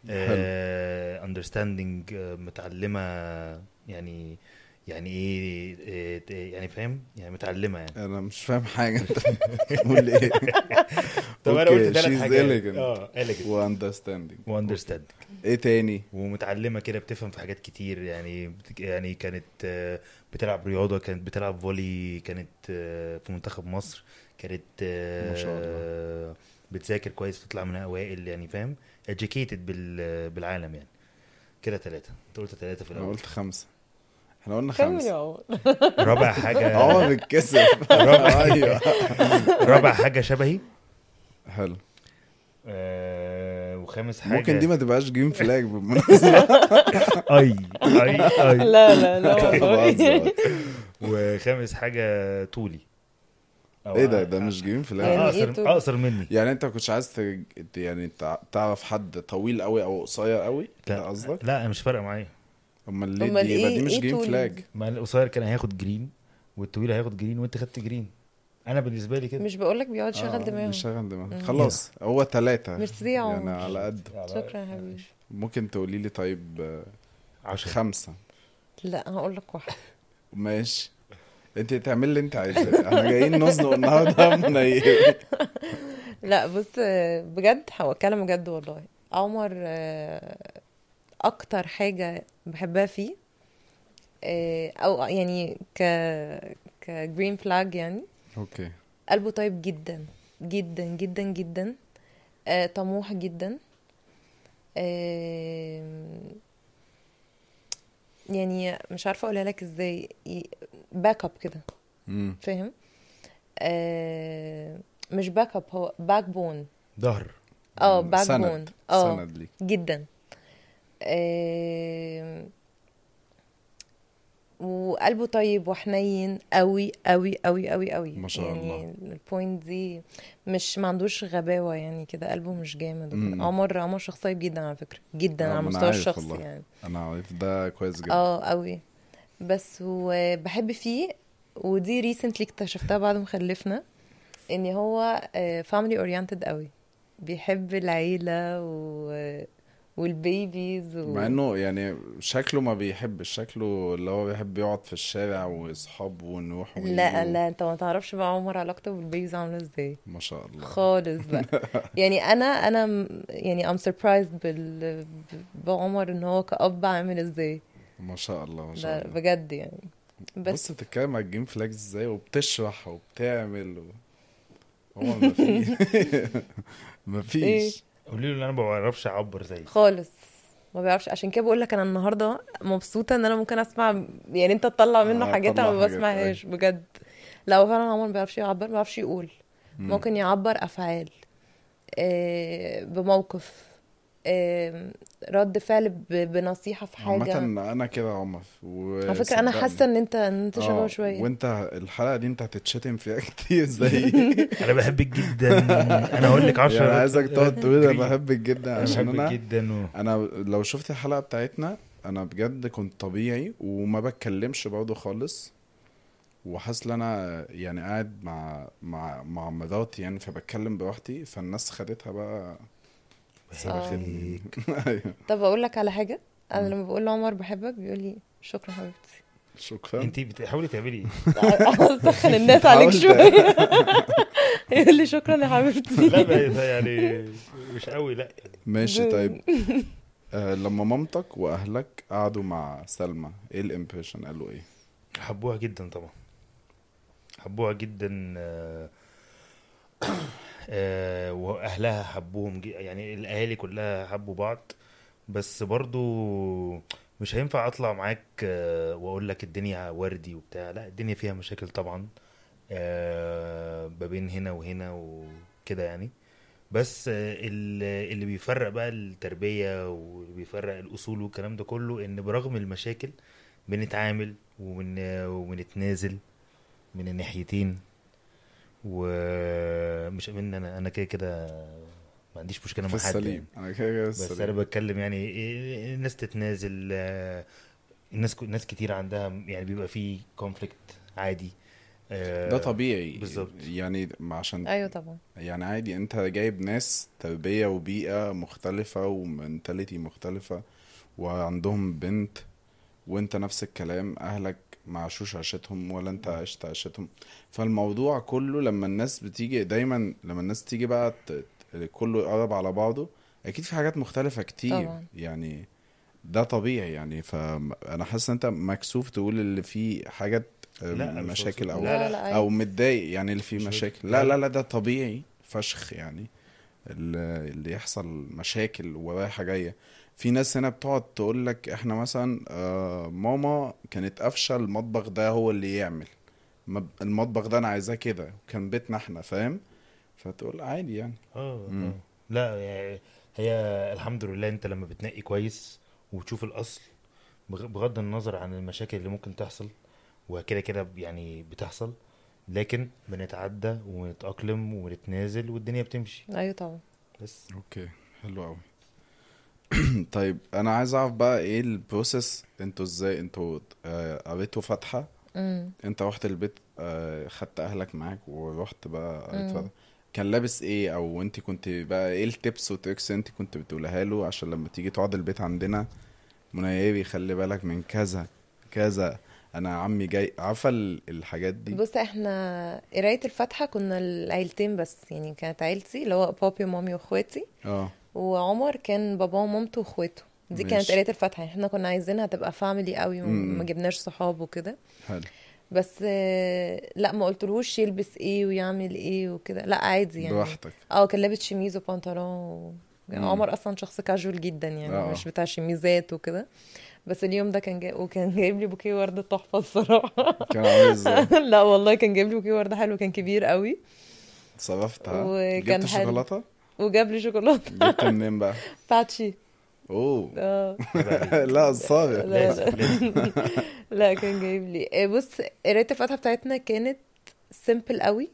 اندرستاندنج متعلمه يعني يعني ايه إيه، إيه، يعني فاهم يعني متعلمه يعني انا مش فاهم حاجه انت بتقول ايه طب انا Okay, قلت ثلاث she's حاجات elegant. اه elegant واندرستاندينج واندرستاندينج ايه تاني ومتعلمه كده بتفهم في حاجات كتير يعني بت- يعني كانت آه، بتلعب رياضه كانت بتلعب فولي كانت آه، في منتخب مصر كانت آه، ما شاء الله. بتذاكر كويس تطلع من اوائل يعني فاهم educated بال بالعالم يعني كده ثلاثه انت قلت ثلاثه في انا الاول قلت خمسه احنا قلنا كمل خمسه يا عمر رابع حاجه اه بتكسف ايوه رابع حاجه شبهي حلو آه، وخامس حاجه ممكن دي ما تبقاش جيم فلاج بالمناسبه اي اي اي لا لا لا والله بهزر. وخامس حاجه طولي أو ايه ده ده مش جيم فلاج يعني إيه اقصر طول؟ اقصر مني يعني انت ما كنتش عايز تج... يعني تع- تعرف حد طويل قوي او قصير قوي ده لا قصدك لا مش فارقه معايا امال ليه أمال دي يبقى إيه- دي مش إيه جيم طول؟ فلاج ما القصير كان هياخد جرين والطويل هياخد جرين وانت خدت جرين انا بالنسبه لي كده مش بقول لك بيقعد يشغل دماغه بيشغل دماغه مم. خلاص هو ثلاثة ميرسي يا يعني عمر على قد شكرا يا حبيبي ممكن تقولي لي طيب آه، عشرة خمسة لا هقول لك واحده ماشي انت تعمل اللي انت عايزاه احنا جايين نزنق النهارده منيل لا بص آه، بجد هتكلم بجد والله عمر آه، اكتر حاجه بحبها فيه آه، او يعني ك كجرين فلاج يعني اوكي قلبه طيب جدا جدا جدا جدا آه، طموح جدا آه، يعني مش عارفه اقولها لك ازاي باك اب كده امم فاهم آه، مش باك اب هو باك بون ظهر اه باك سند. بون اه سند ليك جدا آم، وقلبه طيب وحنين قوي قوي قوي قوي قوي ما شاء يعني الله. البوينت دي مش ما عندوش غباوة يعني كده قلبه مش جامد مم. عمر عمر شخص طيب جدا على فكرة جدا آه، على ما أنا المستوى عارف الشخصي والله. يعني انا عارف ده كويس جدا اه قوي بس وبحب فيه ودي ريسنتلي اكتشفتها بعد ما خلفنا ان هو فاميلي اورينتد قوي بيحب العيلة و والبيبيز و... مع انه يعني شكله ما بيحبش شكله اللي هو بيحب يقعد في الشارع واصحابه ونروح ونيجي لا لا انت ما تعرفش بقى عمر علاقته بالبيبيز عامله ازاي ما شاء الله خالص بقى يعني انا انا م- يعني ام سربرايزد بال ب- بعمر ان هو كأب عامل ازاي ما شاء الله ما ده شاء الله بجد يعني بس بس بتتكلم على الجيم فلاجز ازاي وبتشرح وبتعمل و... هو ما في ما إيه؟ فيش قولي له ان انا ما بعرفش اعبر زي خالص ما بيعرفش عشان كده بقول لك انا النهارده مبسوطه ان انا ممكن اسمع يعني انت تطلع منه آه، حاجات انا طلع ما حاجات، بسمعهاش بجد لا هو فعلا عمر ما بيعرفش يعبر ما بيعرفش يقول مم. ممكن يعبر افعال آه، بموقف آه، رد فعل ب- بنصيحه في حاجه عامة انا كده يا عمر و... على فكره انا صدقني. حاسه ان انت ان انت شبهه آه، شويه وانت الحلقة دي انت هتتشتم فيها كتير زي انا بحبك جدا انا هقول لك 10 يعني عايزك تقعد تقول انا بحبك جدا انا عشان بحبك انا جدا و... انا لو شفت الحلقة بتاعتنا انا بجد كنت طبيعي وما بتكلمش برضه خالص وحاسس ان انا يعني قاعد مع مع مع مراتي يعني فبتكلم براحتي فالناس خدتها بقى بحبك. ايوه طب اقول لك على حاجه انا لما بقول لعمر بحبك بيقول لي شكرا حبيبتي شكرا انت بتحاولي تعملي ايه؟ اسخن الناس عليك حاولت. شويه يقول لي شكرا يا حبيبتي لا ده يعني مش قوي لا ماشي طيب آه لما مامتك واهلك قعدوا مع سلمى ايه الامبريشن قالوا ايه حبوها جدا طبعا حبوها جدا آه، آه، واهلها حبوهم جي- يعني الاهالي كلها حبوا بعض بس برضو مش هينفع اطلع معاك آه، واقول لك الدنيا وردي وبتاع لا الدنيا فيها مشاكل طبعا آه، ما بين هنا وهنا وكده يعني بس آه، ال- اللي بيفرق بقى التربية واللي بيفرق الأصول والكلام ده كله إن برغم المشاكل بنتعامل وبن وبنتنازل من الناحيتين ومش من انا انا كده كده ما عنديش مشكله في مع حد يعني. السليم انا كده كده بس انا السليم بتكلم يعني إيه- الناس تتنازل آه، الناس الناس كتير عندها يعني بيبقى فيه كونفليكت عادي آه، ده طبيعي بالظبط. يعني عشان ايوه طبعا يعني عادي انت جايب ناس تربية وبيئة مختلفة ومنتاليتي مختلفة وعندهم بنت وانت نفس الكلام اهلك ما عاشوش عيشتهم ولا انت عشت عيشتهم فالموضوع كله لما الناس بتيجي دايما لما الناس تيجي بقى ت- ت- كله يقرب على بعضه اكيد في حاجات مختلفة كتير طبعا. يعني ده طبيعي يعني فانا حاسس ان انت مكسوف تقول اللي فيه حاجات لا، مش مشاكل قصدي. او لا، لا لا او عادي. متضايق يعني اللي فيه مش مشاكل قصدي. لا لا، لا لا. لا ده طبيعي فشخ يعني اللي اللي يحصل مشاكل ورايحة جاية في ناس هنا بتقعد تقول لك احنا مثلا آه ماما كانت قافشة المطبخ ده هو اللي يعمل ما- المطبخ ده انا عايزاه كده كان بيتنا احنا فاهم فتقول عادي يعني اه مم. آه. لا يعني هي الحمد لله انت لما بتنقي كويس وتشوف الاصل بغ- بغض النظر عن المشاكل اللي ممكن تحصل وكده كده يعني بتحصل لكن بنتعدى ونتأقلم ونتنازل والدنيا بتمشي ايوه طبعا بس اوكي حلو قوي طيب انا عايز اعرف بقى ايه البروسيس انتوا ازاي انتوا آه، قريتوا فاتحة امم انت رحت البيت آه، خدت اهلك معاك ورحت بقى قريت مم. فاتحة كان لابس ايه او انت كنت بقى ايه التبس وتريكس انت كنت بتقولها له عشان لما تيجي تقعد البيت عندنا منيري خلي بالك من كذا كذا انا عمي جاي عارفه ال- الحاجات دي بص احنا قرايه الفاتحه كنا العيلتين بس يعني كانت عيلتي اللي هو بابي ومامي واخواتي اه وعمر كان باباه ومامته واخواته دي كانت ماشي. قرايه الفاتحه يعني احنا كنا عايزينها تبقى فاميلي قوي مم. وما جبناش صحاب وكده حلو بس آه، لا ما قلتلهوش يلبس ايه ويعمل ايه وكده لا عادي يعني براحتك اه كان لابس شميز وبنطلون و... مم. عمر اصلا شخص كاجوال جدا يعني آه. مش بتاع شميزات وكده بس اليوم ده كان جاي وكان جايب لي بوكيه ورد تحفه الصراحه كان عامل ازاي لا والله كان جايب لي بوكيه ورد حلو كان كبير قوي اتصرفت ها وكان جبت حلو. شوكولاته وجاب لي شوكولاته جبت منين بقى باتشي اوه اه لا صابر لا لا لا كان جايب لي آه، بص قرايه الفاتحه بتاعتنا كانت سيمبل قوي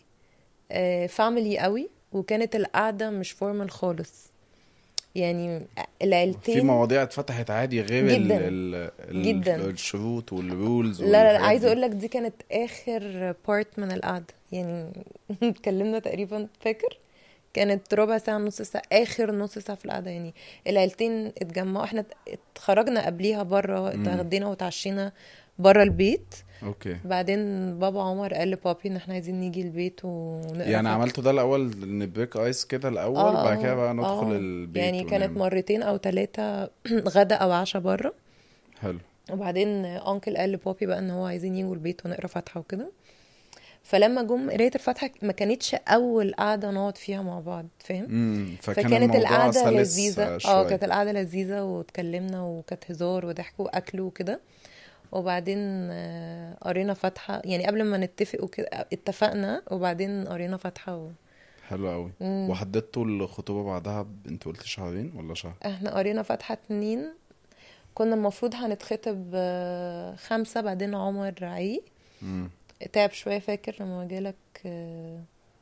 فاميلي قوي وكانت القعده مش فورمال خالص يعني في العيلتين مواضيع اتفتحت عادي غير ال جداً. ال ال جدا. الشروط والرولز لا لا لا والحاجات عايزه دي. اقول لك دي كانت اخر بارت من القعده يعني اتكلمنا تقريبا فاكر كانت ربع ساعه نص ساعه اخر نص ساعه في القعده يعني العيلتين اتجمعوا احنا اتخرجنا قبليها بره اتغدينا وتعشينا بره البيت اوكي بعدين بابا عمر قال لبابي ان احنا عايزين نيجي البيت ونقرا يعني فاتحة. عملتوا ده الاول نبريك ايس كده الاول آه، بعد كده بقى آه، ندخل آه. البيت يعني كانت ونعمل. مرتين او ثلاثه غدا او عشاء بره حلو وبعدين انكل قال لبابي بقى ان هو عايزين يجوا البيت ونقرا فاتحه وكده فلما جم قرايه الفاتحه ما كانتش اول قعده نقعد فيها مع بعض فاهم امم فكان فكانت الموضوع القعده سلس لذيذه آه، اه شوية. كانت القعده لذيذه واتكلمنا وكانت هزار وضحك واكل وكده وبعدين آه، قرينا فاتحه يعني قبل ما نتفق وكده اتفقنا وبعدين قرينا فاتحه و... حلو قوي مم. وحددتوا الخطوبة بعدها ب... انت قلت شهرين ولا شهر احنا قرينا فاتحه اتنين كنا المفروض هنتخطب آه، خمسة بعدين عمر عي امم تعب شوية فاكر لما جالك آه،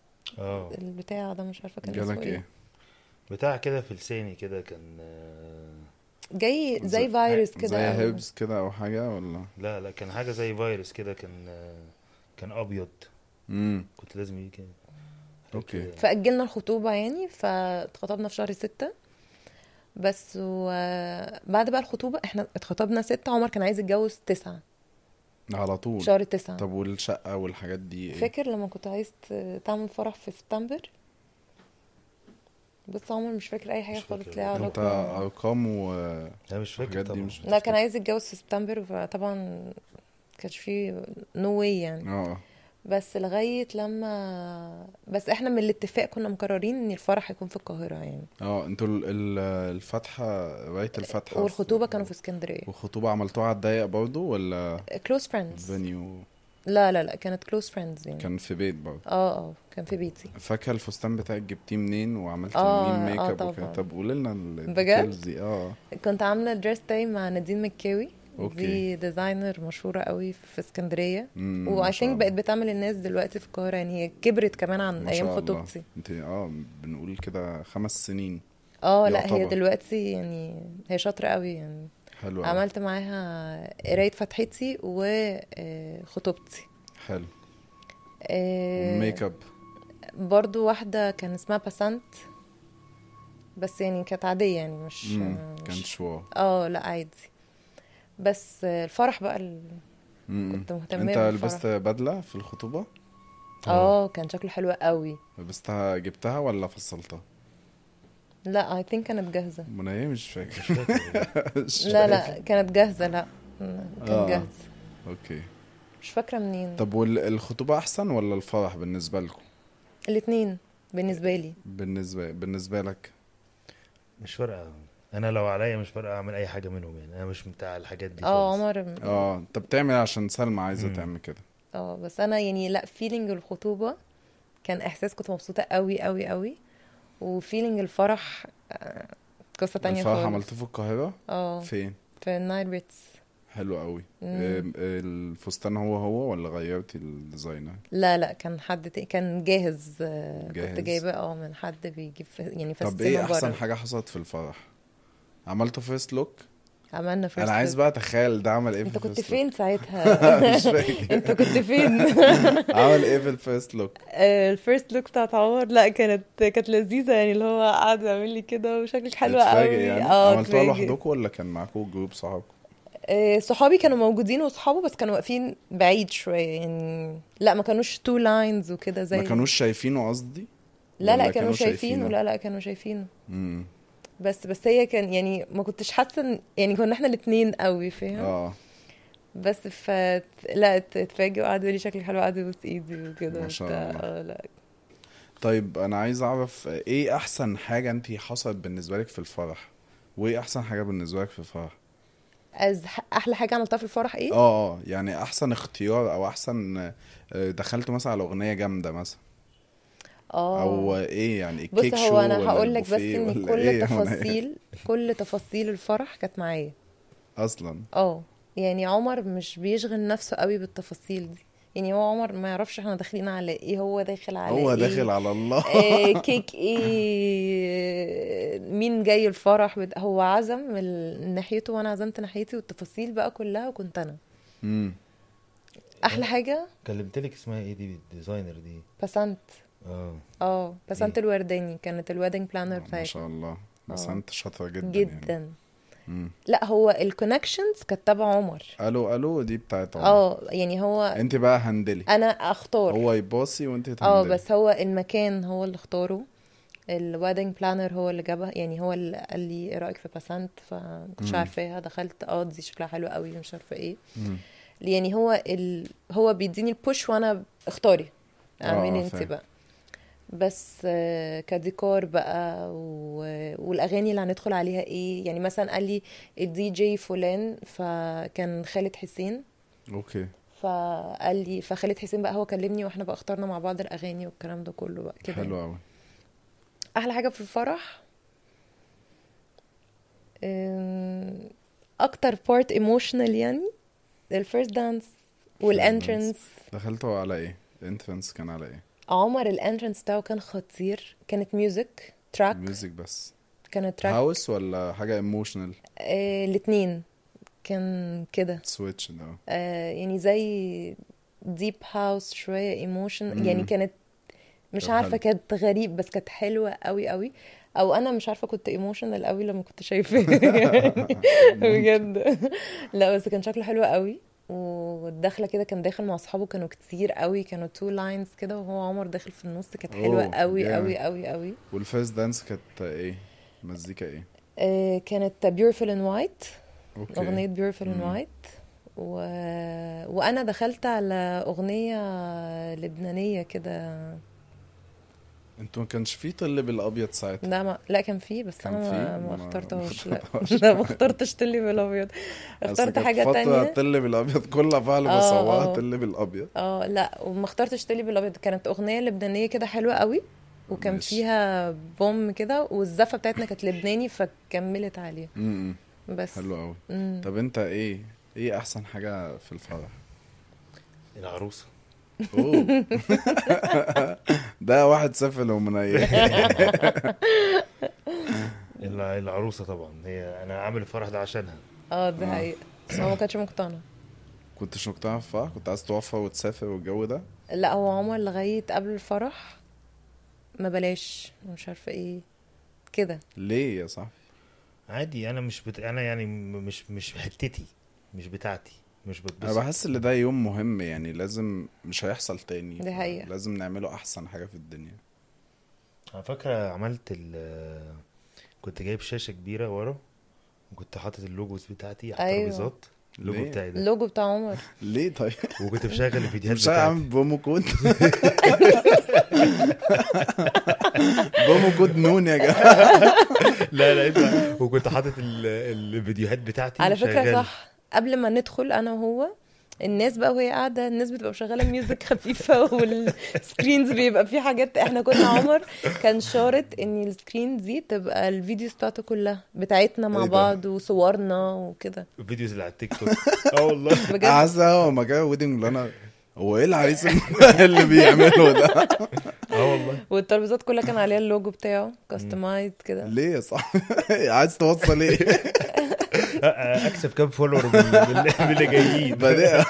اه البتاع ده مش عارفة كان اسمه جالك ايه ايه بتاع كده في لساني كده كان آه، جاي زي زي- فيروس كده زي أو- هيربس كده او حاجة ولا لا لا كان حاجه زي فيروس كده كان آه، كان ابيض امم كنت لازم يجي كده أوكي. كده. فأجلنا الخطوبة يعني فاتخطبنا في شهر ستة بس وبعد بقى الخطوبة احنا اتخطبنا ستة عمر كان عايز يتجوز تسعة على في طول شهر تسعة طب والشقة والحاجات دي ايه فاكر لما كنت عايز ت- تعمل فرح في سبتمبر بس عمر مش فاكر اي حاجة مش خالص فاكر. ليها انت علاقة ارقام و لا مش فاكر الحاجات دي طبعا مش لا كان عايز يتجوز في سبتمبر فطبعا كانش فيه نو واي يعني اه بس لغاية لما بس احنا من الاتفاق كنا مقررين ان الفرح هيكون في القاهرة يعني اه انتوا ال- ال- الفاتحة رواية الفاتحة والخطوبة كانوا في اسكندرية والخطوبة عملتوها على الضيق برضه ولا كلوز فريندز فينيو لا لا لا كانت كلوز فريندز يعني كان في بيت برضه اه اه كان في بيتي فاكرة الفستان بتاعك جبتيه منين وعملت آه، مين ميك آه اب وكده طبعا. طب قولي لنا بجد؟ الديتيلز دي اه كنت عاملة دريس تاي مع نادين مكاوي أوكي. دي ديزاينر مشهورة قوي في اسكندرية مم، ما واي شاء ثينك بقت الله. بتعمل الناس دلوقتي في القاهرة يعني هي كبرت كمان عن ما ايام شاء الله. خطوبتي انت اه بنقول كده خمس سنين اه لا هي يعتبر. دلوقتي يعني هي شاطرة قوي يعني حلو أوي. عملت معاها قراية فتحتي وخطوبتي حلو آه، ميك اب برضو واحدة كان اسمها باسانت بس يعني كانت عادية يعني مش مم، مش- كانش واو اه لا عادي بس الفرح بقى ال... مم. كنت مهتمة انت بالفرح. لبست بدله في الخطوبه اه كان شكله حلو قوي لبستها جبتها ولا فصلتها لا اي ثينك كانت جاهزة منى مش فاكر مش فاكر مش لا فاكر. لا كانت جاهزة لا كان آه. جاهز اوكي مش فاكرة منين طب والخطوبه احسن ولا الفرح بالنسبه لكم الاتنين بالنسبة لي بالنسبه بالنسبه لك مش فارقه انا لو عليا مش فارقه اعمل اي حاجه منهم يعني انا مش بتاع الحاجات دي اه خالص. عمر اه انت بتعمل عشان سلمى عايزه مم. تعمل كده اه بس انا يعني لا فيلينج الخطوبة كان احساس كنت مبسوطة قوي قوي قوي وفيلينج الفرح آه، قصة تانية الفرح خالص عملته في القاهره اه فين في النايل ريتس حلو قوي مم. ام- الفستان هو هو ولا غيرتي الديزاينر لا لا كان حد تاني كان جاهز آه، جاهز. كنت جايبه اه من حد بيجيب ف- يعني طب فستانه ايه احسن بره. حاجه حصلت في الفرح عملته فيرست لوك عملنا فيرست انا عايز بقى اتخيل ده عمل ايه انت في كنت الفيرست فين ساعتها مش فاكر. انت كنت فين عمل ايه في الفيرست لوك الفيرست لوك بتاعت عمر لا كانت كانت لذيذه يعني اللي هو قعد يعمل لي كده وشكلك حلو قوي اتفاجئ يعني اه عملتوها اتفاجئ. لوحدكم ولا كان معاكم جروب صحابكم آه، صحابي كانوا موجودين وصحابه بس كانوا واقفين بعيد شويه يعني لا ما كانوش تو لاينز وكده زي ما كانوش شايفينه قصدي لا لا ولا كانوا شايفينه لا لا كانوا شايفينه امم بس بس هي كان يعني ما كنتش حاسه إن- يعني كنا احنا الاثنين قوي فاهم اه بس ف لا ات- اتفاجئ وقعد يقول لي شكلي حلو قعد يبوس ايدي وكده ما شاء وبتاع. الله. اه لا طيب انا عايز اعرف ايه احسن حاجه انت حصلت بالنسبه لك في الفرح وايه احسن حاجه بالنسبه لك في الفرح از احلى حاجه عملتها في الفرح ايه اه اه يعني احسن اختيار او احسن آه، دخلت مثلا على اغنيه جامده مثلا اه او ايه يعني بص الكيك شو هو انا ولا هقول لك بس البوفيه ان ولا كل إيه؟ تفاصيل كل تفاصيل الفرح كانت معايا اصلا اه يعني عمر مش بيشغل نفسه قوي بالتفاصيل دي يعني هو عمر ما يعرفش احنا داخلين على ايه هو داخل على هو ايه داخل على الله آه، كيك ايه مين جاي الفرح بت- هو عزم من ناحيته وانا عزمت ناحيتي والتفاصيل بقى كلها كنت انا امم احلى حاجه كلمت لك اسمها ايه دي الديزاينر دي بسنت اه اه بسنت إيه؟ الورداني كانت الويدنج بلانر ما بتاعتي شاء الله بس آه. انت شاطره جدا يعني. جدا مم. لا هو الكونكشنز كانت تبع عمر الو الو دي بتاعت عمر اه يعني هو انت بقى هندلي انا اختار هو يباصي وانت اه تهندلي بس هو المكان هو اللي اختاره الويدنج بلانر هو اللي جابها يعني هو اللي قال لي ايه رايك في باسنت فمش مم. عارفاها دخلت اه دي شكلها حلو قوي مش عارفه ايه مم. يعني هو ال... هو بيديني البوش وانا اختاري اعملي آه، انت فاهم. بقى بس آه، كديكور بقى و... والاغاني اللي هندخل عليها ايه يعني مثلا قال لي الدي جي فلان فكان خالد حسين اوكي فقال لي فخالد حسين بقى هو كلمني واحنا بقى اخترنا مع بعض الاغاني والكلام ده كله بقى كده حلو قوي احلى حاجه في الفرح أم، اكتر بارت ايموشنال يعني الفيرست دانس والانترنس دخلتوا على ايه الانترنس كان على ايه عمر الانترنس بتاعه كان خطير كانت ميوزك تراك ميوزك بس كانت تراك هاوس ولا حاجه ايموشنال آه الاتنين كان كده سويتش ده آه يعني زي ديب هاوس شويه ايموشن مم. يعني كانت مش طب عارفه حلو. كانت غريب بس كانت حلوه قوي قوي او انا مش عارفه كنت ايموشنال قوي لما كنت شايفاه بجد لا بس كان شكله حلو قوي والدخله كده كان داخل مع اصحابه كانوا كتير قوي كانوا تو لاينز كده وهو عمر داخل في النص كانت حلوه أوه، قوي جامد. قوي قوي قوي والفيرست دانس كانت ايه مزيكا ايه آه كانت بيورفل ان وايت اوكي اغنيه بيورفل ان مم. وايت و... وانا دخلت على اغنيه لبنانيه كده انتوا ما كانش في طل بالابيض ساعتها لا ما... لا كان فيه بس كان انا فيه؟ ما, ما- ما ما اخترتهوش لا اخترتهاش. لا ما اخترتش تلي بالابيض أصل اخترت كانت حاجه فترة تانية طل بالابيض كل افعال آه، بصورها آه. طل بالابيض اه لا وما اخترتش تلي بالابيض كانت اغنيه لبنانيه كده حلوه قوي وكان ماشي. فيها بوم كده والزفه بتاعتنا كانت لبناني فكملت عليها امم بس حلو قوي مم. طب انت ايه ايه احسن حاجه في الفرح العروسه اوه ده واحد سافل ومنيل الع- العروسه طبعا هي انا عامل الفرح ده عشانها اه ده آه. حقيقة بس هو ما كانش مقتنع كنتش مقتنع في الفرح كنت عايز توفر وتسافر والجو ده لا هو عمر لغايه قبل الفرح ما بلاش مش عارفه ايه كده ليه يا صاحبي عادي انا مش بت... انا يعني م- مش مش حتتي مش بتاعتي مش انا بتبسط بحس ان ده يوم مهم يعني لازم مش هيحصل تاني دي حقيقة. لازم نعمله احسن حاجه في الدنيا على فكرة عملت ال كنت جايب شاشة كبيرة ورا وكنت حاطط اللوجوز بتاعتي على أيوة. الترابيزات اللوجو ليه؟ بتاعي ده اللوجو بتاع عمر ليه طيب وكنت مشغل الفيديوهات مش عامل بتاعتي بومو كود بومو كود نون يا جماعه لا لا اسمع وكنت حاطط ال- الفيديوهات بتاعتي على فكره شغالة. صح قبل ما ندخل انا وهو الناس بقى وهي قاعده الناس بتبقى مشغله ميوزك خفيفه والسكرينز بيبقى فيه حاجات احنا كنا عمر كان شارط ان السكرين دي تبقى الفيديوز بتاعته كلها بتاعتنا مع إيه ده؟ بعض وصورنا وكده الفيديوز اللي على التيك توك اه والله بجد حاسه هو ما جاي ويدنج انا هو ايه العريس اللي بيعمله ده اه والله والترابيزات كلها كان عليها اللوجو بتاعه كاستمايز كده ليه يا صاحبي عايز توصل ايه اكسب كام فولور من من- من اللي جايين بادئه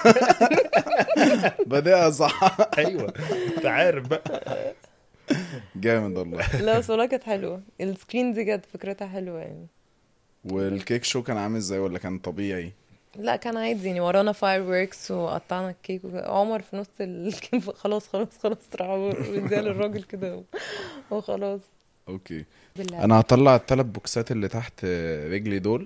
بادئه صح ايوه انت عارف بقى جامد والله لا بس والله كانت حلوه السكرين دي كانت فكرتها حلوه يعني والكيك شو كان عامل ازاي ولا كان طبيعي لا كان عادي يعني ورانا فاير ووركس وقطعنا الكيك وكده. عمر في نص الكيك خلاص خلاص خلاص راح مديها للراجل كده و- وخلاص اوكي بالله انا هطلع الثلاث بوكسات اللي تحت رجلي دول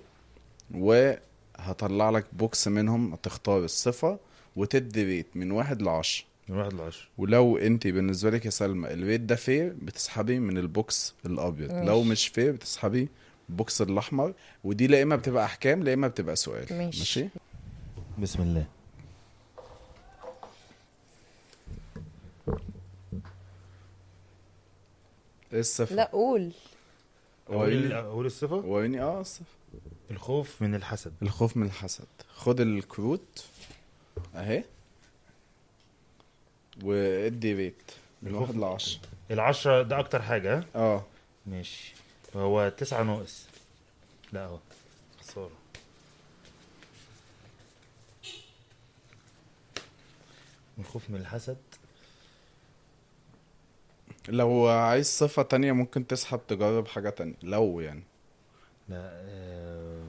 وهطلع لك بوكس منهم تختار الصفة وتدي ريت من واحد لعشرة من واحد لعشرة ولو انت بالنسبة لك يا سلمى الريت ده فير بتسحبي من البوكس الابيض لو ماشي. مش فير بتسحبي البوكس الاحمر ودي لا اما بتبقى احكام لا اما بتبقى سؤال ماشي. ماشي بسم الله ايه الصفة لا قول اقول اقول الصفة وريني اه الصفة الخوف من الحسد الخوف من الحسد خد الكروت اهي وادي ريت من الخوف- واحد لعشرة العشرة ده اكتر حاجة ها اه ماشي هو تسعة ناقص لا اهو خسارة الخوف من الحسد لو عايز صفة تانية ممكن تسحب تجرب حاجة تانية لو يعني لا آه،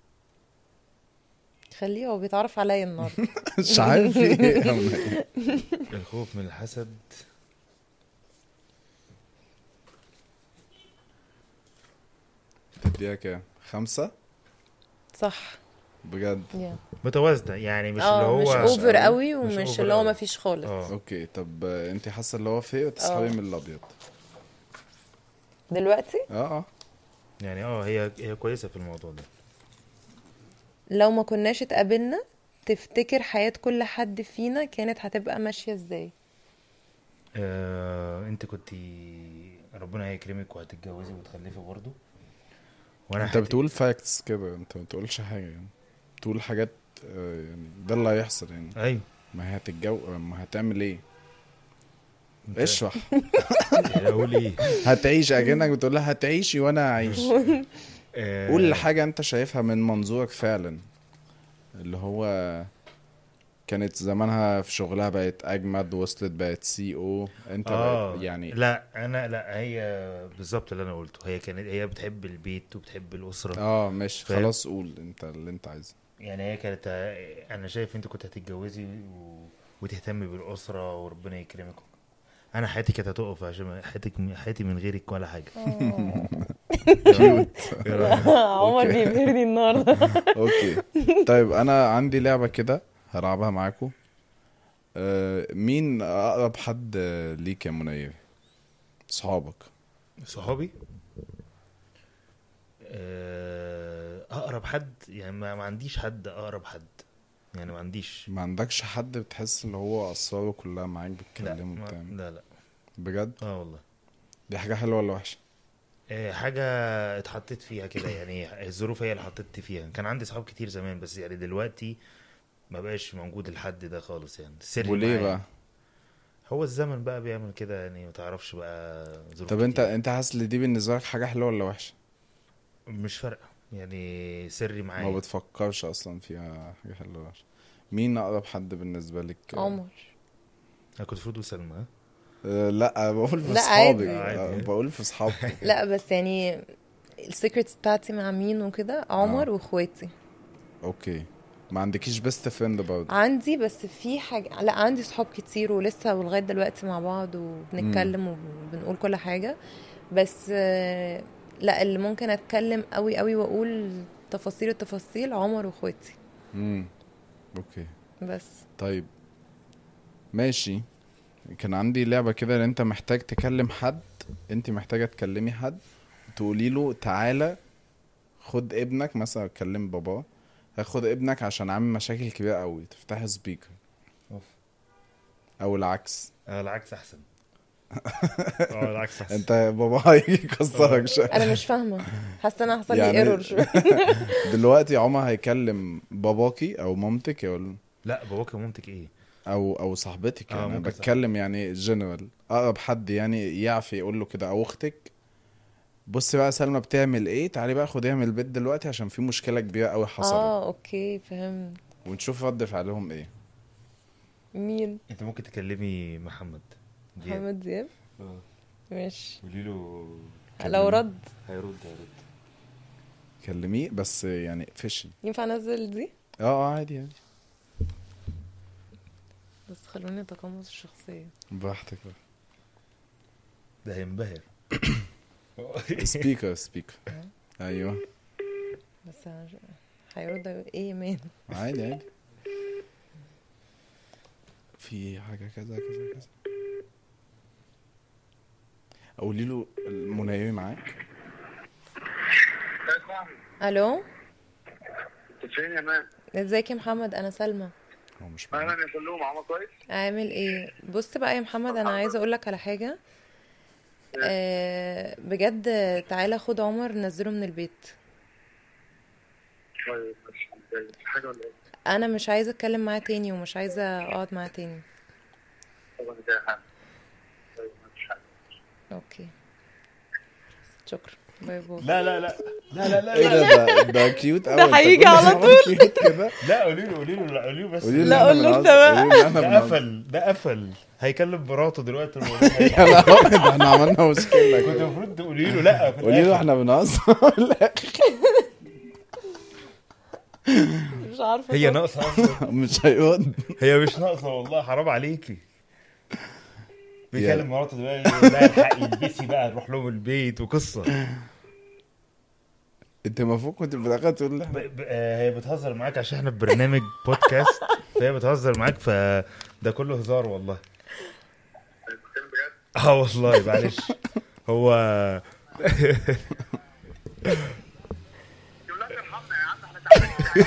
خليه هو بيتعرف عليا النهارده مش عارف ايه الخوف من الحسد تديها كام خمسة صح بجد يا متوازنة يعني مش اللي اه هو مش اوفر قوي مش ومش over اللي هو قوي. ما فيش خالص اه اوكي طب آه، انت حاسة اللي هو فيه تسحبي اه. من الابيض دلوقتي اه اه يعني اه هي هي كويسة في الموضوع ده لو ما كناش اتقابلنا تفتكر حياة كل حد فينا كانت هتبقى ماشية ازاي آه، انت كنت ربنا هيكرمك وهتتجوزي وتخلفي برضه وانا انت حياتي- بتقول فاكتس كده انت ما بتقولش حاجة يعني بتقول حاجات آه، يعني ده اللي هيحصل يعني ايوه ما هي هتتجو ما هتعمل ايه انت- اشرح يعني اقول ايه هتعيش اكنك بتقول لها هتعيشي وانا هعيش آه، قول حاجة انت شايفها من منظورك فعلا اللي هو كانت زمانها في شغلها بقت اجمد وصلت بقت سي او انت اه بقت يعني لا انا لا هي بالظبط اللي انا قلته هي كانت هي بتحب البيت وبتحب الاسره اه ماشي فاهم؟ خلاص قول انت اللي انت عايزه يعني هي كانت انا شايف انت كنت هتتجوزي و... وتهتمي بالاسره وربنا يكرمك انا حياتي كانت هتقف عشان حياتك حياتي من غيرك ولا حاجه عمر بيبهرني النهارده اوكي طيب انا عندي لعبة كده هلعبها معاكم آه مين اقرب حد ليك يا منير صحابك صحابي آه، اقرب حد يعني ما ما عنديش حد اقرب حد يعني ما عنديش ما عندكش حد بتحس اللي هو اسراره كلها معاك لا بتكلمه ما- بتعمل لا لا بجد اه والله دي حاجة حلوة ولا وحشة آه، حاجة اتحطيت فيها كده يعني الظروف هي اللي حطيت فيها كان عندي صحاب كتير زمان بس يعني دلوقتي ما بقاش موجود الحد ده خالص يعني سري وليه معايا. بقى هو الزمن بقى بيعمل كده يعني ما تعرفش بقى ظروف طب انت كتير. انت حاسس ان دي بالنسبة لك حاجة حلوة ولا وحشة مش فارقة يعني سري ما معايا بتفكرش اصلا فيها حاجة حلوة ولا وحشة مين اقرب حد بالنسبة لك عمر انا كنت المفروض أقول سلمى ها؟ آه، لا بقول في لا، صحابي عادي. آه، عادي. بقول في صحابي لا بس يعني السيكريتس بتاعتي مع مين وكده عمر آه. واخواتي اوكي ما عندكيش بيست فريند برضه عندي بس في حاجة لا عندي صحاب كتير ولسه ولغاية دلوقتي مع بعض وبنتكلم وبنقول كل حاجة بس آه، لا اللي ممكن اتكلم قوي قوي واقول تفاصيل التفاصيل عمر واخواتي امم اوكي بس طيب ماشي كان عندي لعبة كده ان انت محتاج تكلم حد انت محتاجة تكلمي حد تقولي له تعالى خد ابنك مثلا اتكلم باباه هاخد ابنك عشان عامل مشاكل كبيرة قوي تفتحي سبيكر أوف. او العكس آه، العكس احسن اه العكس احسن انت بابا هيجي يكسرك شوية انا مش فاهمه حاسه انا هحصل لي يعني- ايرور شويه دلوقتي عمر هيكلم باباكي او مامتك يقول لا باباك ومامتك ايه او او صاحبتك آه، يعني انا ممكن صح. بتكلم يعني جنرال اقرب حد يعني يعرف يقول له كده او اختك بصي بقى سلمى بتعمل ايه تعالي بقى خديها من البيت دلوقتي عشان في مشكله كبيره قوي حصلت اه اوكي فهمت ونشوف رد فعلهم ايه مين انت ممكن تكلمي محمد دياب. محمد دياب آه. ماشي قولي له لو رد هيرد هيرد كلميه بس يعني فيشن ينفع انزل دي اه اه عادي عادي بس خلوني اتقمص الشخصيه براحتك بقى ده هينبهر سبيكر سبيكر ايوه بس هج- هيرد يقول ايه يا مان عادي عادي في حاجه كذا كذا كذا قولي له المنيوي معاك الو كنت فين يا مان؟ ازيك يا محمد انا سلمى هو مش معاك اهلا يا سلوم عمل كويس؟ عامل ايه بص بقى يا محمد انا عايزه اقول لك على حاجه آه بجد تعالى خد عمر نزله من البيت طيب ماشي متضايق. في حاجه ولا ايه؟ انا مش عايزه اتكلم معاه تاني ومش عايزه اقعد معاه تاني طبعا ده حاجه طيب مفيش حاجه اوكي شكرا باي باي لا لا لا لا لا لا ايه ده ده ده كيوت قوي ده هيجي على طول كيوت كده لا قولي له قولي له لا قولي له بس قولي له لا، إن إحنا قول له أنت بنهزر. بقى. قولي له إن إحنا ده بنهزر. قفل ده قفل هيكلم مراته دلوقتي الموضوع يا لهوي ده احنا عملنا مشكله كنت كده المفروض تقولي له لا في قولي له الآخر. احنا بنهزر مش عارفه هي طب. ناقصه أصلاً. مش هيقعد هي مش ناقصه والله حرام عليكي يا. بيكلم مراته دلوقتي يقول لها الحقي البسي بقى نروح لهم البيت وقصه انت المفروض كنت في الاخر تقول ب... لي ب... آه، هي بتهزر معاك عشان احنا في برنامج بودكاست فهي بتهزر معاك فده كله هزار والله بتتكلم بجد؟ اه والله معلش هو يقول لك ارحمنا يا عم احنا تعبانين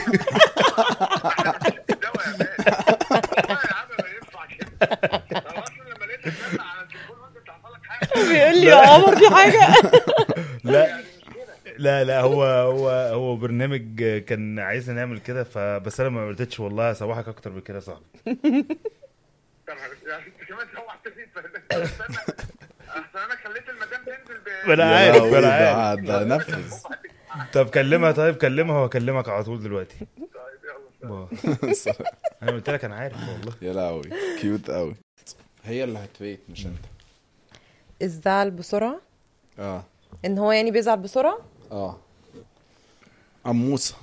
الدواء يا مان والله يا عم ما ينفع كده انا اصلا لما لقيتك نازل على التليفون وانت بتحصل لك حاجه بيقول لي يا عمر في حاجه لا لا لا هو هو هو برنامج كان عايزنا نعمل كده فبس انا ما قلتش والله اسوحك اكتر من كده يا صاحبي طب يعني انت كمان سوحتني استنى احسن انا خليت المدام تنزل ب ما انا يا عارف لهوي، ما انا ده عارف ده نفذ طب كلمها طيب كلمها وهكلمك على طول دلوقتي طيب يلا با. انا قلت لك انا عارف والله يا لهوي كيوت قوي هي اللي هتريت مش انت الزعل بسرعه اه ان هو يعني بيزعل بسرعه اه قموصه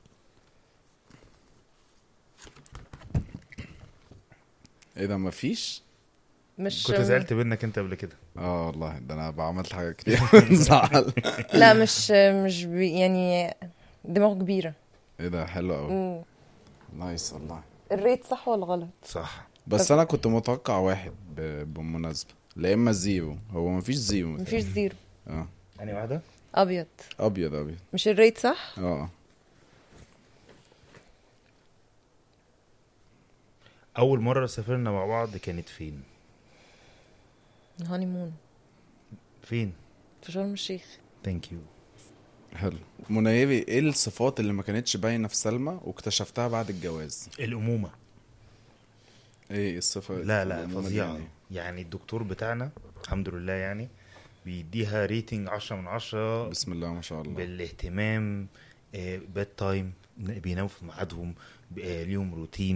ايه ده مفيش مش كنت زعلت منك انت قبل كده اه والله ده انا بعملت حاجات كتير زعل لا مش مش بي يعني دماغه كبيره ايه ده حلو قوي مم. نايس والله الريت صح ولا غلط صح بس انا كنت متوقع واحد ب- بالمناسبه لا اما زيرو هو مفيش زيرو مفيش زيرو اه يعني واحده ابيض ابيض ابيض مش الريت صح اه اول مره سافرنا مع بعض كانت فين هاني مون فين في شرم الشيخ ثانك يو حلو منيبي ايه الصفات اللي ما كانتش باينه في سلمى واكتشفتها بعد الجواز الامومه ايه الصفه لا لا العمومة دي فظيعه يعني؟ يعني الدكتور بتاعنا الحمد لله يعني بيديها ريتنج 10 من 10 بسم الله ما شاء الله بالاهتمام باد تايم بيناموا في ميعادهم آه، ليهم روتين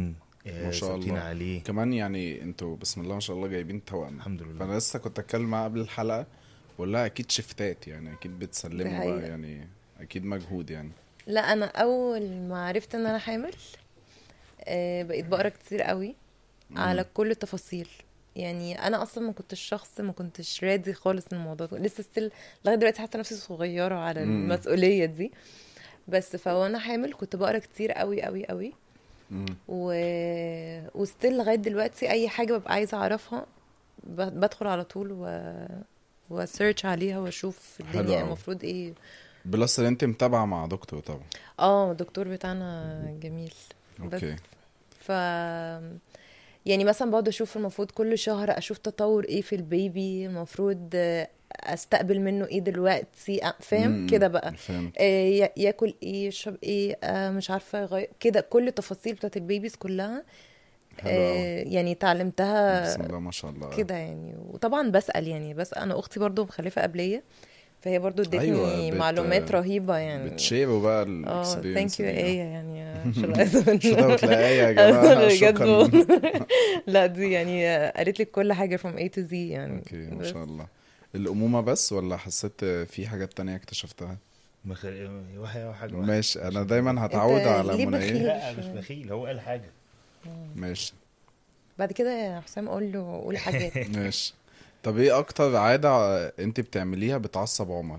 آه، ما شاء ثابتين الله عليه كمان يعني انتوا بسم الله ما شاء الله جايبين توأم الحمد لله فانا لسه كنت اتكلم معاها قبل الحلقه بقول لها اكيد شفتات يعني اكيد دي بتسلموا بقى حقيقة. يعني اكيد مجهود يعني لا انا اول ما عرفت ان انا حامل آه، بقيت بقرا كتير قوي على كل التفاصيل يعني انا اصلا ما كنتش شخص ما كنتش رادي خالص من الموضوع ده لسه ستيل لغايه دلوقتي حاسه نفسي صغيره على مم. المسؤوليه دي بس فوانا حامل كنت بقرا كتير قوي قوي قوي مم. و... وستيل لغايه دلوقتي اي حاجه ببقى عايزه اعرفها ب... بدخل على طول و وسيرش عليها واشوف حلو الدنيا أوي. المفروض ايه بلس ان انت متابعه مع دكتور طبعا اه الدكتور بتاعنا جميل بس اوكي ف يعني مثلا بقعد اشوف المفروض كل شهر اشوف تطور ايه في البيبي المفروض آه، استقبل منه ايه دلوقتي آه، فاهم مم. كده بقى فهمت آه، يا- ياكل ايه يشرب ايه آه، مش عارفه يغير كده كل التفاصيل بتاعت البيبيز كلها حلو أوي. آه، يعني اتعلمتها بسم الله ما شاء الله كده يعني وطبعا بسأل يعني بس انا اختي برضو مخلفه قبليه فهي برضو ادتني أيوة، بت- معلومات رهيبه يعني بتشيروا بقى اه الاكسبيرينس ثانك يو دي. ايه يعني عشان عايزه شطارة الآية يا جماعة بجد شكرا والله. لا دي يعني قالت لي كل حاجه from A to Z يعني اوكي ما بس. شاء الله الأمومة بس ولا حسيت في حاجات تانية اكتشفتها؟ مخ... واحد واحد واحد ماشي أنا دايما هتعود أنت على ليه منى بخيل؟ إيه؟ لا مش بخيل هو قال حاجه ماشي بعد كده يا حسام قول له قول حاجات ماشي طب ايه أكتر عادة انت بتعمليها بتعصب عمر؟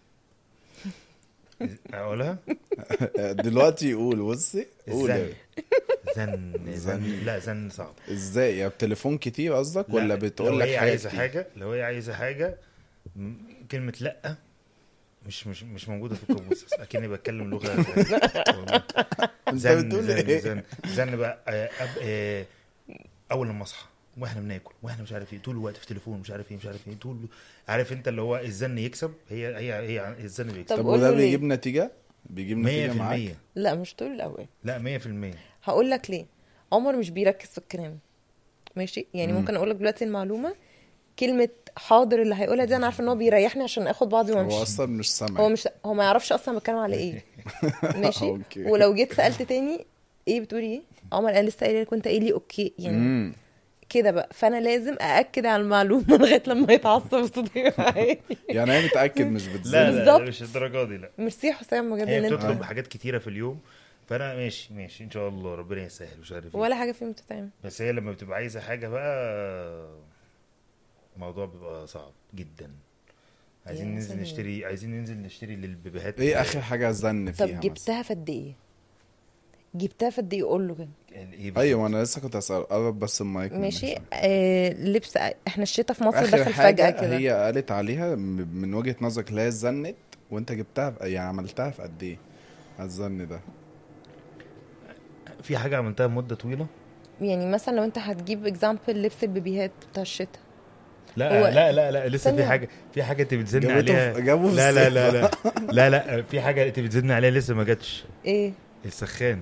اقولها دلوقتي قول بصي قول الزن زن زن. زن لا زن صعب ازاي يا بتليفون كتير قصدك لا، ولا لو بتقول لك هي حاجة عايزه كتير؟ حاجه لو هي عايزه حاجه م- كلمه لا مش مش مش موجوده في القاموس أصلاً. اكني بتكلم لغه والله. انت زن بتقول زن ايه؟ زن زن بقى آه، أب- آه، اول لما اصحى واحنا بناكل واحنا مش عارف ايه طول الوقت في تليفون مش عارف ايه مش عارف ايه طول عارف انت اللي هو الزن يكسب هي هي هي الزن بيكسب طب طب قول وده له ليه؟ بيجيب نتيجة؟ بيجيب نتيجة معاك؟ 100% لا مش طول الاوقات لا 100% هقول لك ليه عمر مش بيركز في الكلام ماشي يعني مم. ممكن اقول لك دلوقتي المعلومه كلمه حاضر اللي هيقولها دي انا عارفه ان هو بيريحني عشان اخد بعضي هو وامشي أصلا مش سامع هو مش هو ما يعرفش اصلا بتكلم على ايه ماشي أوكي. ولو جيت سالت تاني ايه بتقولي ايه عمر قال لسه قايل لك وانت قايل لي اوكي يعني مم. كده بقى فانا لازم ااكد على المعلومه لغايه لما يتعصب صوتي يبقى عالي. يعني هي متأكد مش لا بتزن لا, بالظبط. لا مش الدرجه دي لا ميرسي يا حسام بجد هي ان انت بتطلب حاجات كتيره في اليوم فانا ماشي ماشي ان شاء الله ربنا يسهل مش عارف ايه ولا حاجه فيهم بتتعمل بس هي لما بتبقى عايزه حاجه بقى الموضوع بيبقى صعب جدا عايزين يا ننزل سلام. نشتري عايزين ننزل نشتري للبيبيهات ايه آخر حاجة زن فيها طب مثلا؟ جبتها في قد ايه جبتها في قد ايه قول له كده ايه ايوه انا لسه كنت اسال قرب بس المايك منك ماشي شوية. آه لبس احنا الشتاء في مصر اخر دخل حاجه فجأة كده هي قالت عليها م- من وجهه نظرك اللي هي زنت وانت جبتها في يعني عملتها في قد ايه الزن ده في حاجه عملتها مده طويله يعني مثلا لو انت هتجيب اكزامبل لبس البيبيهات بتاع الشتاء لا هو- لا لا لا لسه ثانية. في حاجه في حاجه انت بتزن جابته عليها في- جابه في لا لا لا الصيف. لا لا لا في حاجه انت بتزن عليها لسه ما جاتش ايه السخان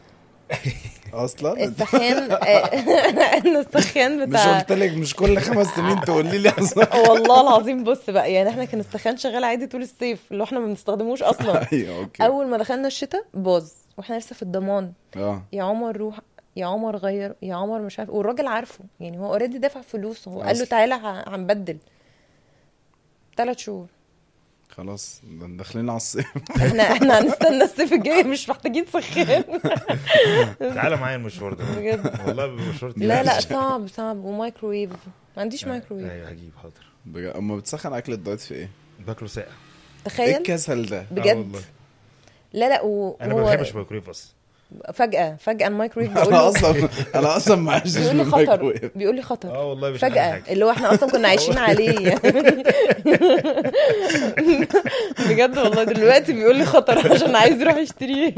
اصلا السخان آه، انا السخان مش بتاع قلت لك مش كل خمس سنين تقولي لي أصلاً؟ والله العظيم بص بقى يعني احنا كان السخان شغال عادي طول الصيف اللي احنا ما بنستخدموش اصلا ايوه اوكي اول ما دخلنا الشتاء باظ واحنا لسه في الضمان اه يا عمر روح يا عمر غير يا عمر مش عارف والراجل عارفه يعني هو اوريدي دافع فلوس هو قال له أصلاً. تعالى ه- هنبدل ثلاث شهور خلاص ده داخلين على الصيف احنا احنا هنستنى الصيف الجاي مش محتاجين سخان تعالى معايا المشوار ده بجد والله مشوار تقيل. لا لا صعب صعب ومايكرويف ما عنديش مايكرويف ايوه هجيب حاضر بجد اما بتسخن اكل الدايت في ايه؟ باكله ساقع ايه تخيل الكسل ده؟ آه بجد والله. لا لا و... انا ما هو بحبش الميكرويف اصلا فجأة فجأة المايكرويف بيقول انا له اصلا انا اصلا ما عشتش بيقول لي خطر بالميكرويف بيقول لي خطر اه والله مش أحلى فجأة حاجة. اللي هو احنا اصلا كنا عايشين عليه يعني بجد والله دلوقتي بيقول لي خطر عشان عايز يروح يشتريه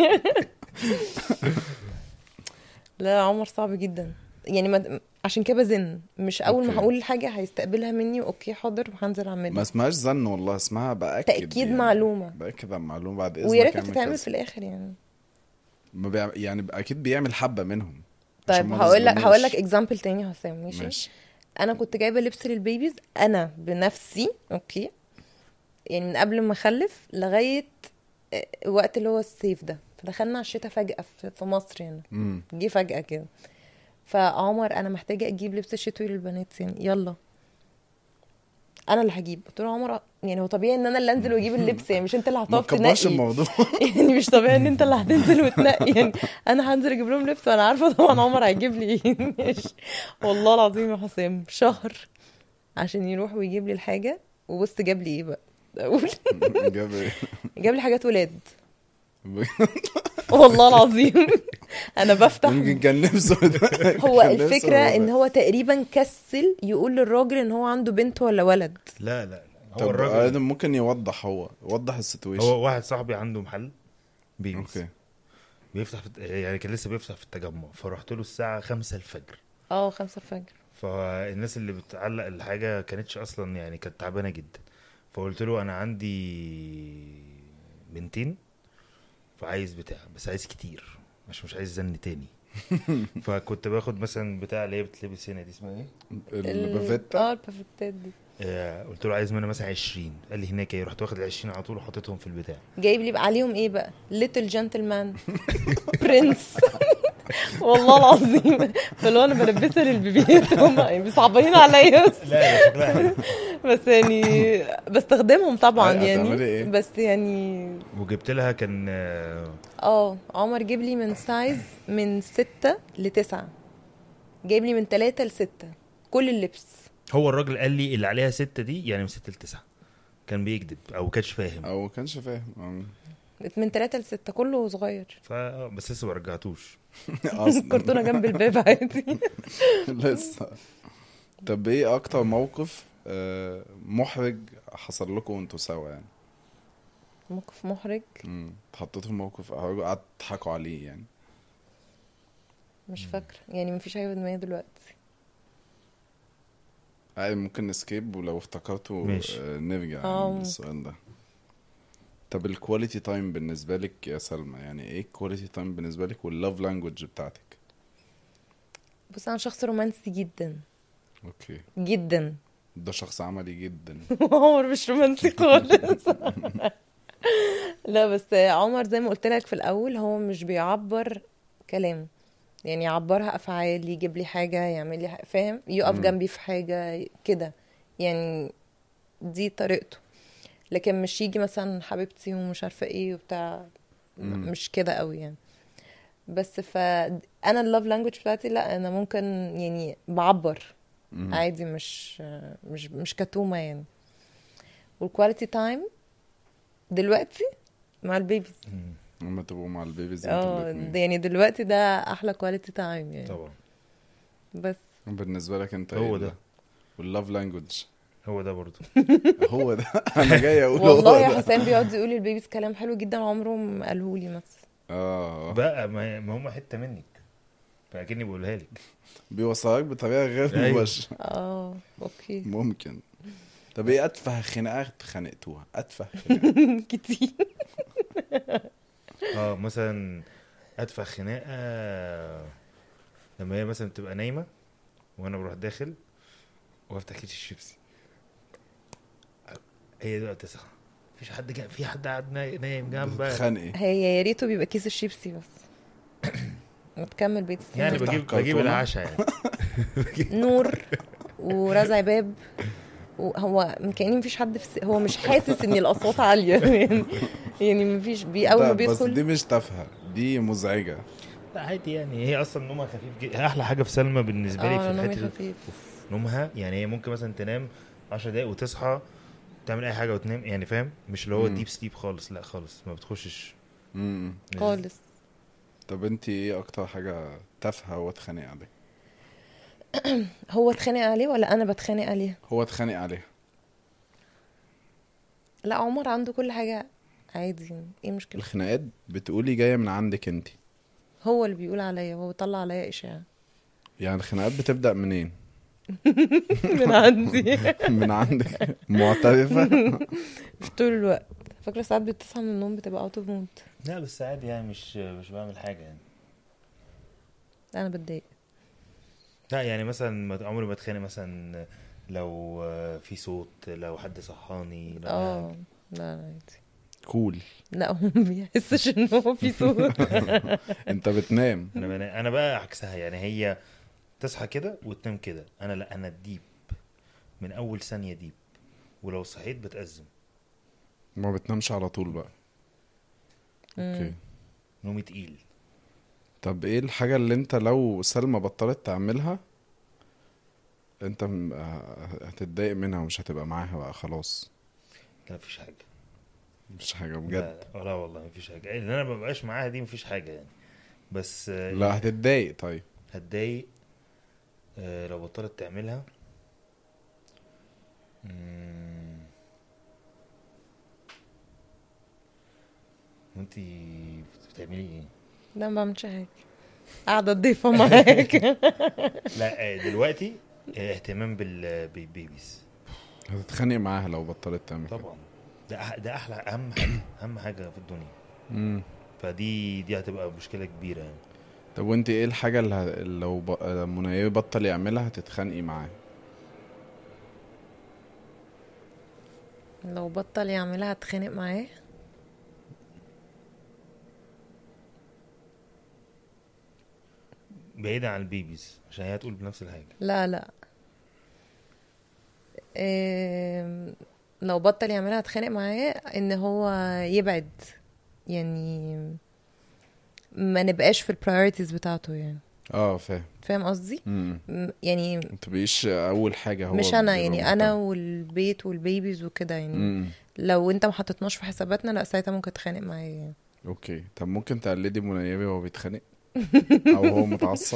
لا عمر صعب جدا يعني ما عشان كده بزن مش اول ما أوكي. هقول حاجه هيستقبلها مني اوكي حاضر وهنزل ما اعملها اسمهاش زن والله اسمها باكد تاكيد يعني. معلومه باكد على المعلومه بعد اذنك ويا ريت اعمل تتعمل كذا. في الاخر يعني ما بيعمل يعني اكيد بيعمل حبه منهم عشان طيب ما هقول لك نظلموش. هقول لك اكزامبل تاني يا حسام ماشي, ماشي انا كنت جايبه لبس للبيبيز انا بنفسي اوكي يعني من قبل ما اخلف لغايه آه، وقت اللي هو الصيف ده فدخلنا على الشتاء فجاه في- في مصر هنا امم جه فجاه كده فعمر انا محتاجه اجيب لبس شتوي للبنات يعني يلا انا اللي هجيب قلت له عمر يعني هو طبيعي ان انا اللي انزل واجيب اللبس يعني مش انت اللي ما هتقف تكبرش تنقي الموضوع يعني مش طبيعي ان انت اللي هتنزل وتنقي يعني انا هنزل اجيب لهم لبس وانا عارفه طبعا عمر هيجيب لي ايه ماشي. والله العظيم يا حسام شهر عشان يروح ويجيب لي الحاجه وبص جاب لي ايه بقى اقول جاب ايه جاب لي حاجات ولاد والله العظيم انا بفتح يمكن كان نفسه هو كان نفسه الفكره ده. ان هو تقريبا كسل يقول للراجل ان هو عنده بنت ولا ولد لا لا لا هو طب الراجل آدم ممكن يوضح هو وضح السيتويشن هو واحد صاحبي عنده محل بيبيز اوكي بيفتح في يعني كان لسه بيفتح في التجمع فرحت له الساعه 5 الفجر اه خمسة الفجر فالناس اللي بتعلق الحاجه كانتش اصلا يعني كانت تعبانه جدا فقلت له انا عندي بنتين فعايز بتاع بس عايز كتير مش مش عايز زن تاني فكنت باخد مثلا بتاع اللي هي بتلبس هنا دي اسمها ايه؟ ال- البافيتا اه البافيتات دي آه قلت له عايز منها مثلا 20 قال لي هناك ايه رحت واخد ال 20 على طول وحطيتهم في البتاع جايب لي بقى عليهم ايه بقى ليتل جنتلمان برنس والله العظيم فلو انا بلبسها للبيبيات هم يعني صعبانين عليا بس, لا لا شكلها حلو. بس يعني بستخدمهم طبعا هتعملي يعني إيه؟ بس يعني وجبت لها كان آه، اه عمر جيب لي من سايز من ستة لتسعة جايب لي من تلاتة لستة كل اللبس هو الراجل قال لي اللي عليها ستة دي يعني من ستة لتسعة كان بيكذب او كانش فاهم او كانش فاهم آه. من تلاتة لستة كله صغير ف بس لسه ما رجعتوش اصلا كرتونة جنب الباب عادي لسه طب ايه اكتر موقف آه، محرج حصل لكم وانتوا سوا يعني موقف محرج امم اتحطيتوا في موقف احرج قعدتوا تضحكوا عليه يعني مش فاكرة يعني مفيش حاجة في دماغي دلوقتي عادي ممكن نسكيب ولو افتكرتوا ماشي. آه، نرجع آه، يعني للسؤال ده طب الكواليتي تايم بالنسبة لك يا سلمى يعني ايه الكواليتي تايم بالنسبة لك واللاف لانجوج بتاعتك بص انا شخص رومانسي جدا اوكي جدا ده شخص عملي جدا عمر مش رومانسي خالص لا بس عمر زي ما قلت لك في الاول هو مش بيعبر كلام يعني يعبرها افعال يجيب لي حاجه يعمل لي حاجة فاهم يقف مم. جنبي في حاجه كده يعني دي طريقته لكن مش يجي مثلا حبيبتي ومش عارفه ايه وبتاع مم. مش كده قوي يعني بس فانا اللاف لانجوج بتاعتي لا انا ممكن يعني بعبر مم. عادي مش مش مش كتومه يعني والكواليتي تايم دلوقتي مع البيبيز لما تبقوا مع البيبيز انتوا اه الاتنين. ده يعني دلوقتي ده احلى كواليتي تايم يعني طبعا بس بالنسبة لك انت هو ايه ده. واللاف لانجوج هو ده برضو هو ده انا جاي اقول والله هو يا ده حسام بيقعد يقول للبيبيز كلام حلو جدا عمره ما قاله لي مثلا اه بقى ما ما هم حته منك فاكني بقولها لك بيوصلك بطريقة غير أيوة. مباشرة اه اوكي ممكن طب ايه اتفه خناقة اتخانقتوها اتفه خناقة كتير اه مثلا ادفع خناقه لما هي مثلا تبقى نايمه وانا بروح داخل وافتح كيس الشيبسي هي دلوقتي تصحى مفيش حد جا... في حد قاعد ناي- نايم جنبك بتتخانقي هي يا ريته بيبقى كيس الشيبسي بس نكمل بيت السينما. يعني تفتح بجيب بجيب كرتونة؟ العشاء يعني نور ورزع باب وهو كأني مفيش حد في الس... هو مش حاسس ان الاصوات عاليه يعني يعني مفيش بي اول ما ده- بس بيدخل دي مش تافهة دي مزعجة لا عادي يعني هي اصلا نومها خفيف جدا احلى حاجه في سلمى بالنسبه لي اه في نومي الحته دي خفيف اوف نومها يعني هي ممكن مثلا تنام 10 دقايق وتصحى تعمل اي حاجه وتنام يعني فاهم مش اللي هو مم. ديب سليب خالص لا خالص ما بتخشش امم خالص طب انت ايه اكتر حاجة تافهة هو اتخانق عليها هو اتخانق عليه ولا انا بتخانق عليه هو اتخانق عليها لا عمر عنده كل حاجه عادي ايه المشكله الخناقات بتقولي جاية من عندك انت هو اللي بيقول عليا هو بيطلع عليا اشاعه يعني الخناقات بتبدأ منين من عندي من عندك معترفة مش طول الوقت فاكره ساعات بتصحى من النوم بتبقى اوت اوف مود لا بس عادي يعني مش مش بعمل حاجه يعني انا بتضايق لا يعني مثلا ما- عمري ما اتخانق مثلا لو آه، في صوت لو حد صحاني لو اه حاجة. لا لا عادي كول لا هو ما بيحسش ان هو في صوت انت بتنام انا بنا- انا بقى عكسها يعني هي تصحى كده وتنام كده انا لا انا ديب من اول ثانيه ديب ولو صحيت بتأزم ما بتنامش على طول بقى اوكي نومي تقيل طب ايه الحاجة اللي انت لو سلمى بطلت تعملها انت م- ه- هتتضايق منها ومش هتبقى معاها بقى خلاص لا مفيش حاجه مش حاجة لا, بجد لا, لا والله مفيش حاجه اللي انا مبقاش معاها دي مفيش حاجه يعني بس آه، لا هتتضايق طيب هتضايق آه، لو بطلت تعملها مم. وانتي بتعملي ايه؟ لا ما بعملش حاجه قاعده ضيفه معاك لا آه، دلوقتي آه، اهتمام بالبيبيز هتتخانق معاها لو بطلت تعمل كده. طبعا ده أح- ده احلى اهم حاجه اهم حاجه في الدنيا مم. فدي دي هتبقى مشكله كبيره يعني طب وانت ايه الحاجة اللي ه- اللي لو ب... منى بطل يعملها هتتخانقي معاه لو بطل يعملها هتخانق معاه بعيدا عن البيبيز عشان هي هتقول بنفس الحاجه لا لا إيه لو بطل يعملها هتخانق معاه ان هو يبعد يعني ما نبقاش في البرايورتيز بتاعته يعني اه فاهم فاهم قصدي مم. م- يعني ما تبقيش اول حاجة هو مش انا بيبقى يعني مهتم. انا والبيت والبيبيز وكده يعني مم. لو انت ما حطيتناش في حساباتنا لا ساعتها ممكن تتخانق معايا يعني اوكي طب ممكن تقلدي منيبي وهو بيتخانق او هو متعصب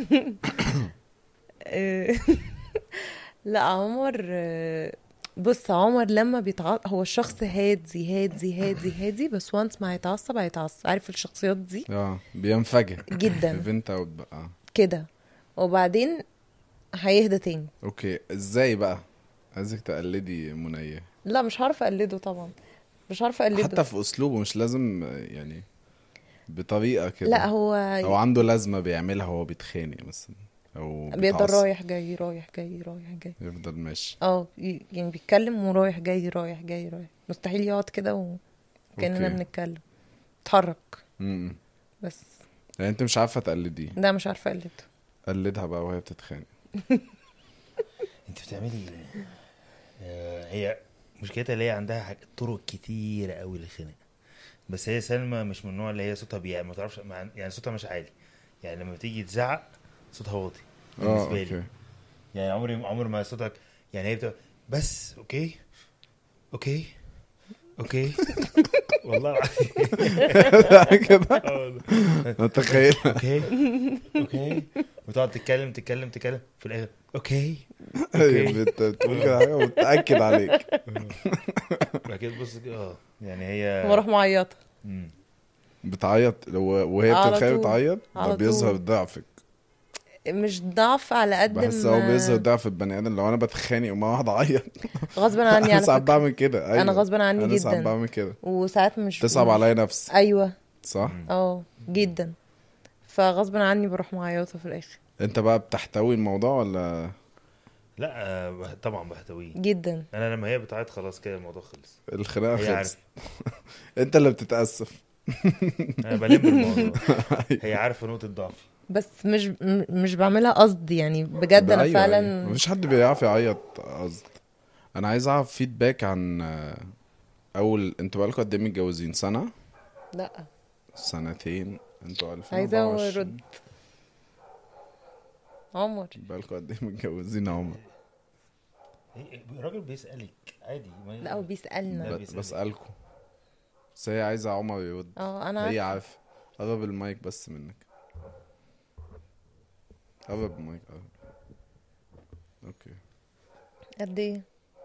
إيه، لا عمر آه، بص عمر لما بيتعصب هو الشخص هادي هادي هادي هادي بس وانس ما هيتعصب هيتعصب عارف الشخصيات دي اه بينفجر جدا ايفنت اوت بقى آه. كده وبعدين هيهدى تاني اوكي ازاي بقى عايزك تقلدي منية لا مش عارفه اقلده طبعا مش عارفه اقلده حتى في اسلوبه مش لازم آه، يعني بطريقة كده لا هو او عنده لازمة بيعملها وهو بيتخانق مثلا او بيفضل بيتعصب. رايح جاي رايح جاي رايح جاي يفضل ماشي اه ي- يعني بيتكلم ورايح جاي رايح جاي رايح مستحيل يقعد كده وكاننا أوكي. بنتكلم اتحرك امم بس يعني انت مش عارفة تقلديه ده مش عارفه اقلده قلدها بقى وهي بتتخانق انت بتعملي ايه؟ آه، هي مشكلتها اللي هي عندها حاجة طرق كتيرة قوي للخناق بس هي سلمى مش من النوع اللي هي صوتها بيعمل ما تعرفش مع- يعني صوتها مش عالي يعني لما تيجي تزعق صوتها واطي اه بالنسبة لي اوكي يعني عمري عمر ما صوتك يعني هي بتبقى بس اوكي اوكي اوكي والله العظيم كده آه والله. متخيل اوكي اوكي وتقعد تتكلم تتكلم تتكلم في الاخر اوكي بت- بتقول كده حاجة وتأكد عليك بعد كده تبص كده، اه يعني هي واروح معيطه مم. بتعيط لو- وهي على بتتخيل طول. بتعيط ده على بيظهر طول. ضعفك مش ضعف على قد بحس ما هو بيظهر ضعف البني ادم لو انا بتخانق وما واحد عيط غصبا عني انا على ساعات فكره بعمل كده أيوة. انا غصبا عني انا ساعات جدا بعمل كده وساعات مش تصعب مش- عليا نفسي ايوه صح اه جدا فغصبا عني بروح معيطه في الاخر انت بقى بتحتوي الموضوع ولا لا آه، بح- طبعا بحتويه جدا انا لما هي بتعيط خلاص كده الموضوع خلص الخناقه هي خلصت عارفه انت اللي بتتاسف انا بلم الموضوع هي عارفه نقطه ضعفي بس مش م- مش بعملها قصد يعني بجد ده انا أيوة فعلا أيوة. مفيش حد بيعرف يعيط قصد انا عايز اعرف فيدباك عن آه، اول انتوا بقالكوا قد ايه متجوزين سنه لا سنتين انتوا عايزه 2024 ارد عمر بقالكوا قد ايه متجوزين يا عمر إيه، الراجل بيسالك عادي ما لا هو بيسالنا لا. ب- بيسألك. بسالكوا بس هي عايزه عمر يرد اه انا هي عارفة. عارفه قرب المايك بس منك قرب المايك قرب اوكي قد ايه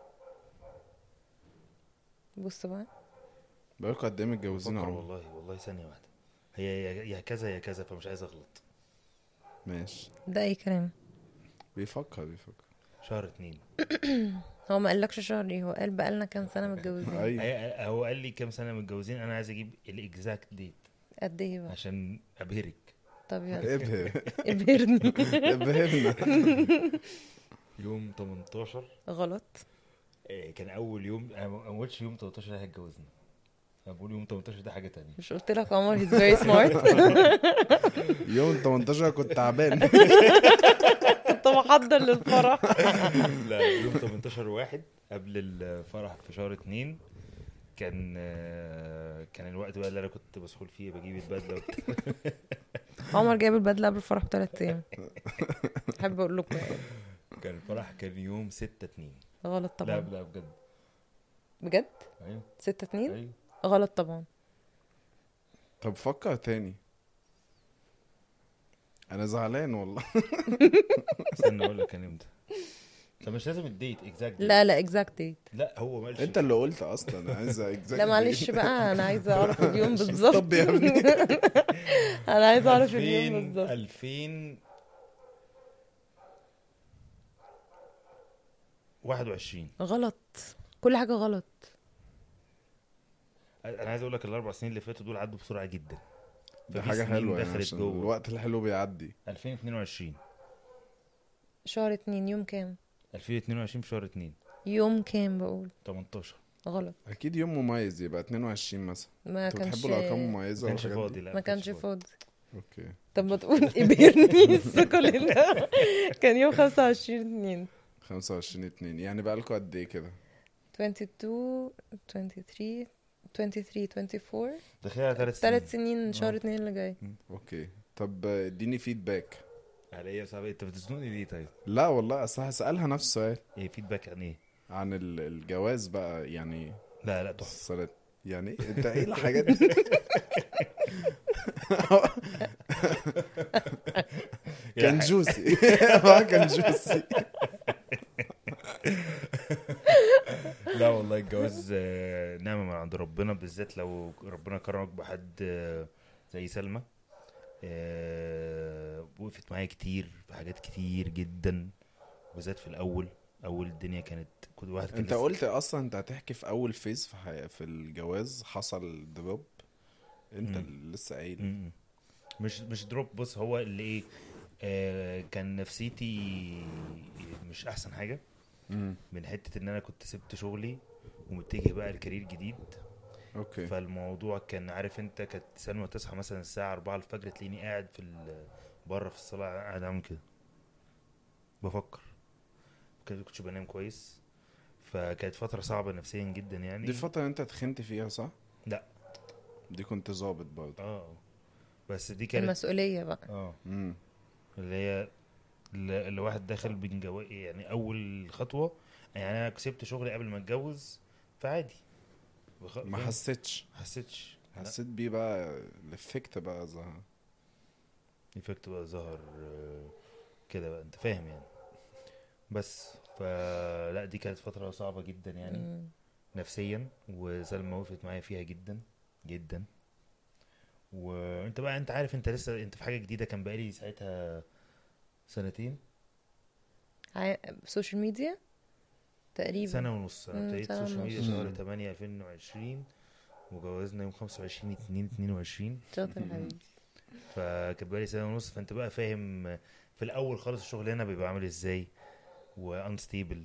بص بقى بقالكوا قد ايه متجوزين يا بفكر عمر والله والله ثانيه واحده هي يا- يا كذا يا كذا فمش عايز اغلط ماشي ده اي كلام بيفكر بيفكر شهر اتنين هو ما قالكش شهر ايه هو قال بقالنا كام سنه متجوزين ايوه هي- هو قال لي كام سنه متجوزين انا عايز اجيب الاكزاكت ديت قد ايه بقى عشان ابهرك طب يلا ابهر ابهرني ابهرنا يوم 18 غلط آه، كان اول يوم انا ما قلتش يوم 13 اللي هيتجوزنا أنا بقول يوم 18 ده حاجه تانية مش قلت لك عمر هيز فيري سمارت يوم 18 كنت تعبان كنت محضر للفرح لا يوم 18 واحد قبل الفرح في شهر اتنين كان آه، كان الوقت بقى اللي انا كنت مسحول فيه بجيب البدله وبتاع. عمر جايب البدله قبل الفرح بثلاث ايام احب اقول لكم يعني. كان الفرح كان يوم 6 2 غلط لا طبعا لا بجد بجد ايوه ستة اتنين ايوه غلط طبعا طب فكر تاني انا زعلان والله استنى اقول لك كان امتى طب مش لازم الديت اكزاكت لا لا اكزاكت ديت لا هو مالش انت اللي قلت اصلا انا عايز exact لا معلش date. بقى انا عايزه اعرف اليوم بالظبط طب يا ابني انا عايزه اعرف 2000 اليوم بالظبط 2000 21 غلط كل حاجه غلط انا عايز اقول لك الاربع سنين اللي فاتوا دول عدوا بسرعه جدا دي ففي حاجة سنين حلوة يعني دخلت عشان جوه. الوقت الحلو بيعدي 2022 شهر اتنين يوم كام 2022 في شهر 2 يوم كام بقول 18 غلط اكيد يوم مميز يبقى 22 مثلا ما انتوا كانش بتحبوا الارقام ما المميزة كانش والحاجات فاضي دي لا ما كانش فاضي اوكي طب ما تقول ابهرني كل ده كان يوم 25 2 25 2 يعني بقى لكم قد ايه كده 22 23 23 24 داخلين على ثلاث سنين ثلاث سنين شهر آه. اتنين اللي جاي اوكي طب اديني فيدباك على ايه يا صاحبي انت بتزنقني ليه طيب؟ لا والله اصل هسألها نفس السؤال ايه فيدباك عن ايه؟ عن ال- الجواز بقى يعني لا لا تحفه الصلاة يعني إيه؟ انت ايه الحاجات دي كان جوسي ما كان جوسي لا والله الجواز آه، نعمة من عند ربنا بالذات لو ربنا كرمك بحد آه، زي سلمى آه، وقفت معايا كتير في حاجات كتير جدا بالذات في الاول اول الدنيا كانت كل واحد كان انت لسه- قلت اصلا انت هتحكي في اول فيز في حي... في الجواز حصل دروب انت مم. اللي لسه قايل م-م. مش مش دروب بص هو اللي ايه آه كان نفسيتي مش احسن حاجه مم. من حته ان انا كنت سبت شغلي ومتجه بقى لكارير جديد اوكي فالموضوع كان عارف انت كانت سلمى تصحى مثلا الساعه 4 الفجر تلاقيني قاعد في ال- بره في الصاله قاعد اعمل كده بفكر كده كنتش بنام كويس فكانت فتره صعبه نفسيا جدا يعني دي الفترة اللي انت تخنت فيها صح؟ لا. دي كنت ظابط برضه اه بس دي كانت المسؤوليه بقى اه امم اللي هي اللي اللي واحد داخل بين جو... يعني اول خطوه يعني انا كسبت شغلي قبل ما اتجوز فعادي بخ... ما فاهم؟ حسيتش حسيتش لا. حسيت بيه بقى الافكت بقى ظهر ايفكت بقى ظهر آه، كده بقى انت فاهم يعني بس فلا دي كانت فتره صعبه جدا يعني مم. نفسيا وسلمى وقفت معايا فيها جدا جدا وانت بقى انت عارف انت لسه انت في حاجه جديده كان بقالي ساعتها سنتين عا- سوشيال ميديا تقريبا سنة ونص انا مم، ابتديت سنة سوشيال ميديا ونص. شهر مم. 8 2020 وجوزنا يوم 25 2 22 شاطر يا حبيبي فكان بقالي سنة ونص فانت بقى فاهم في الاول خالص الشغل هنا بيبقى عامل ازاي وانستيبل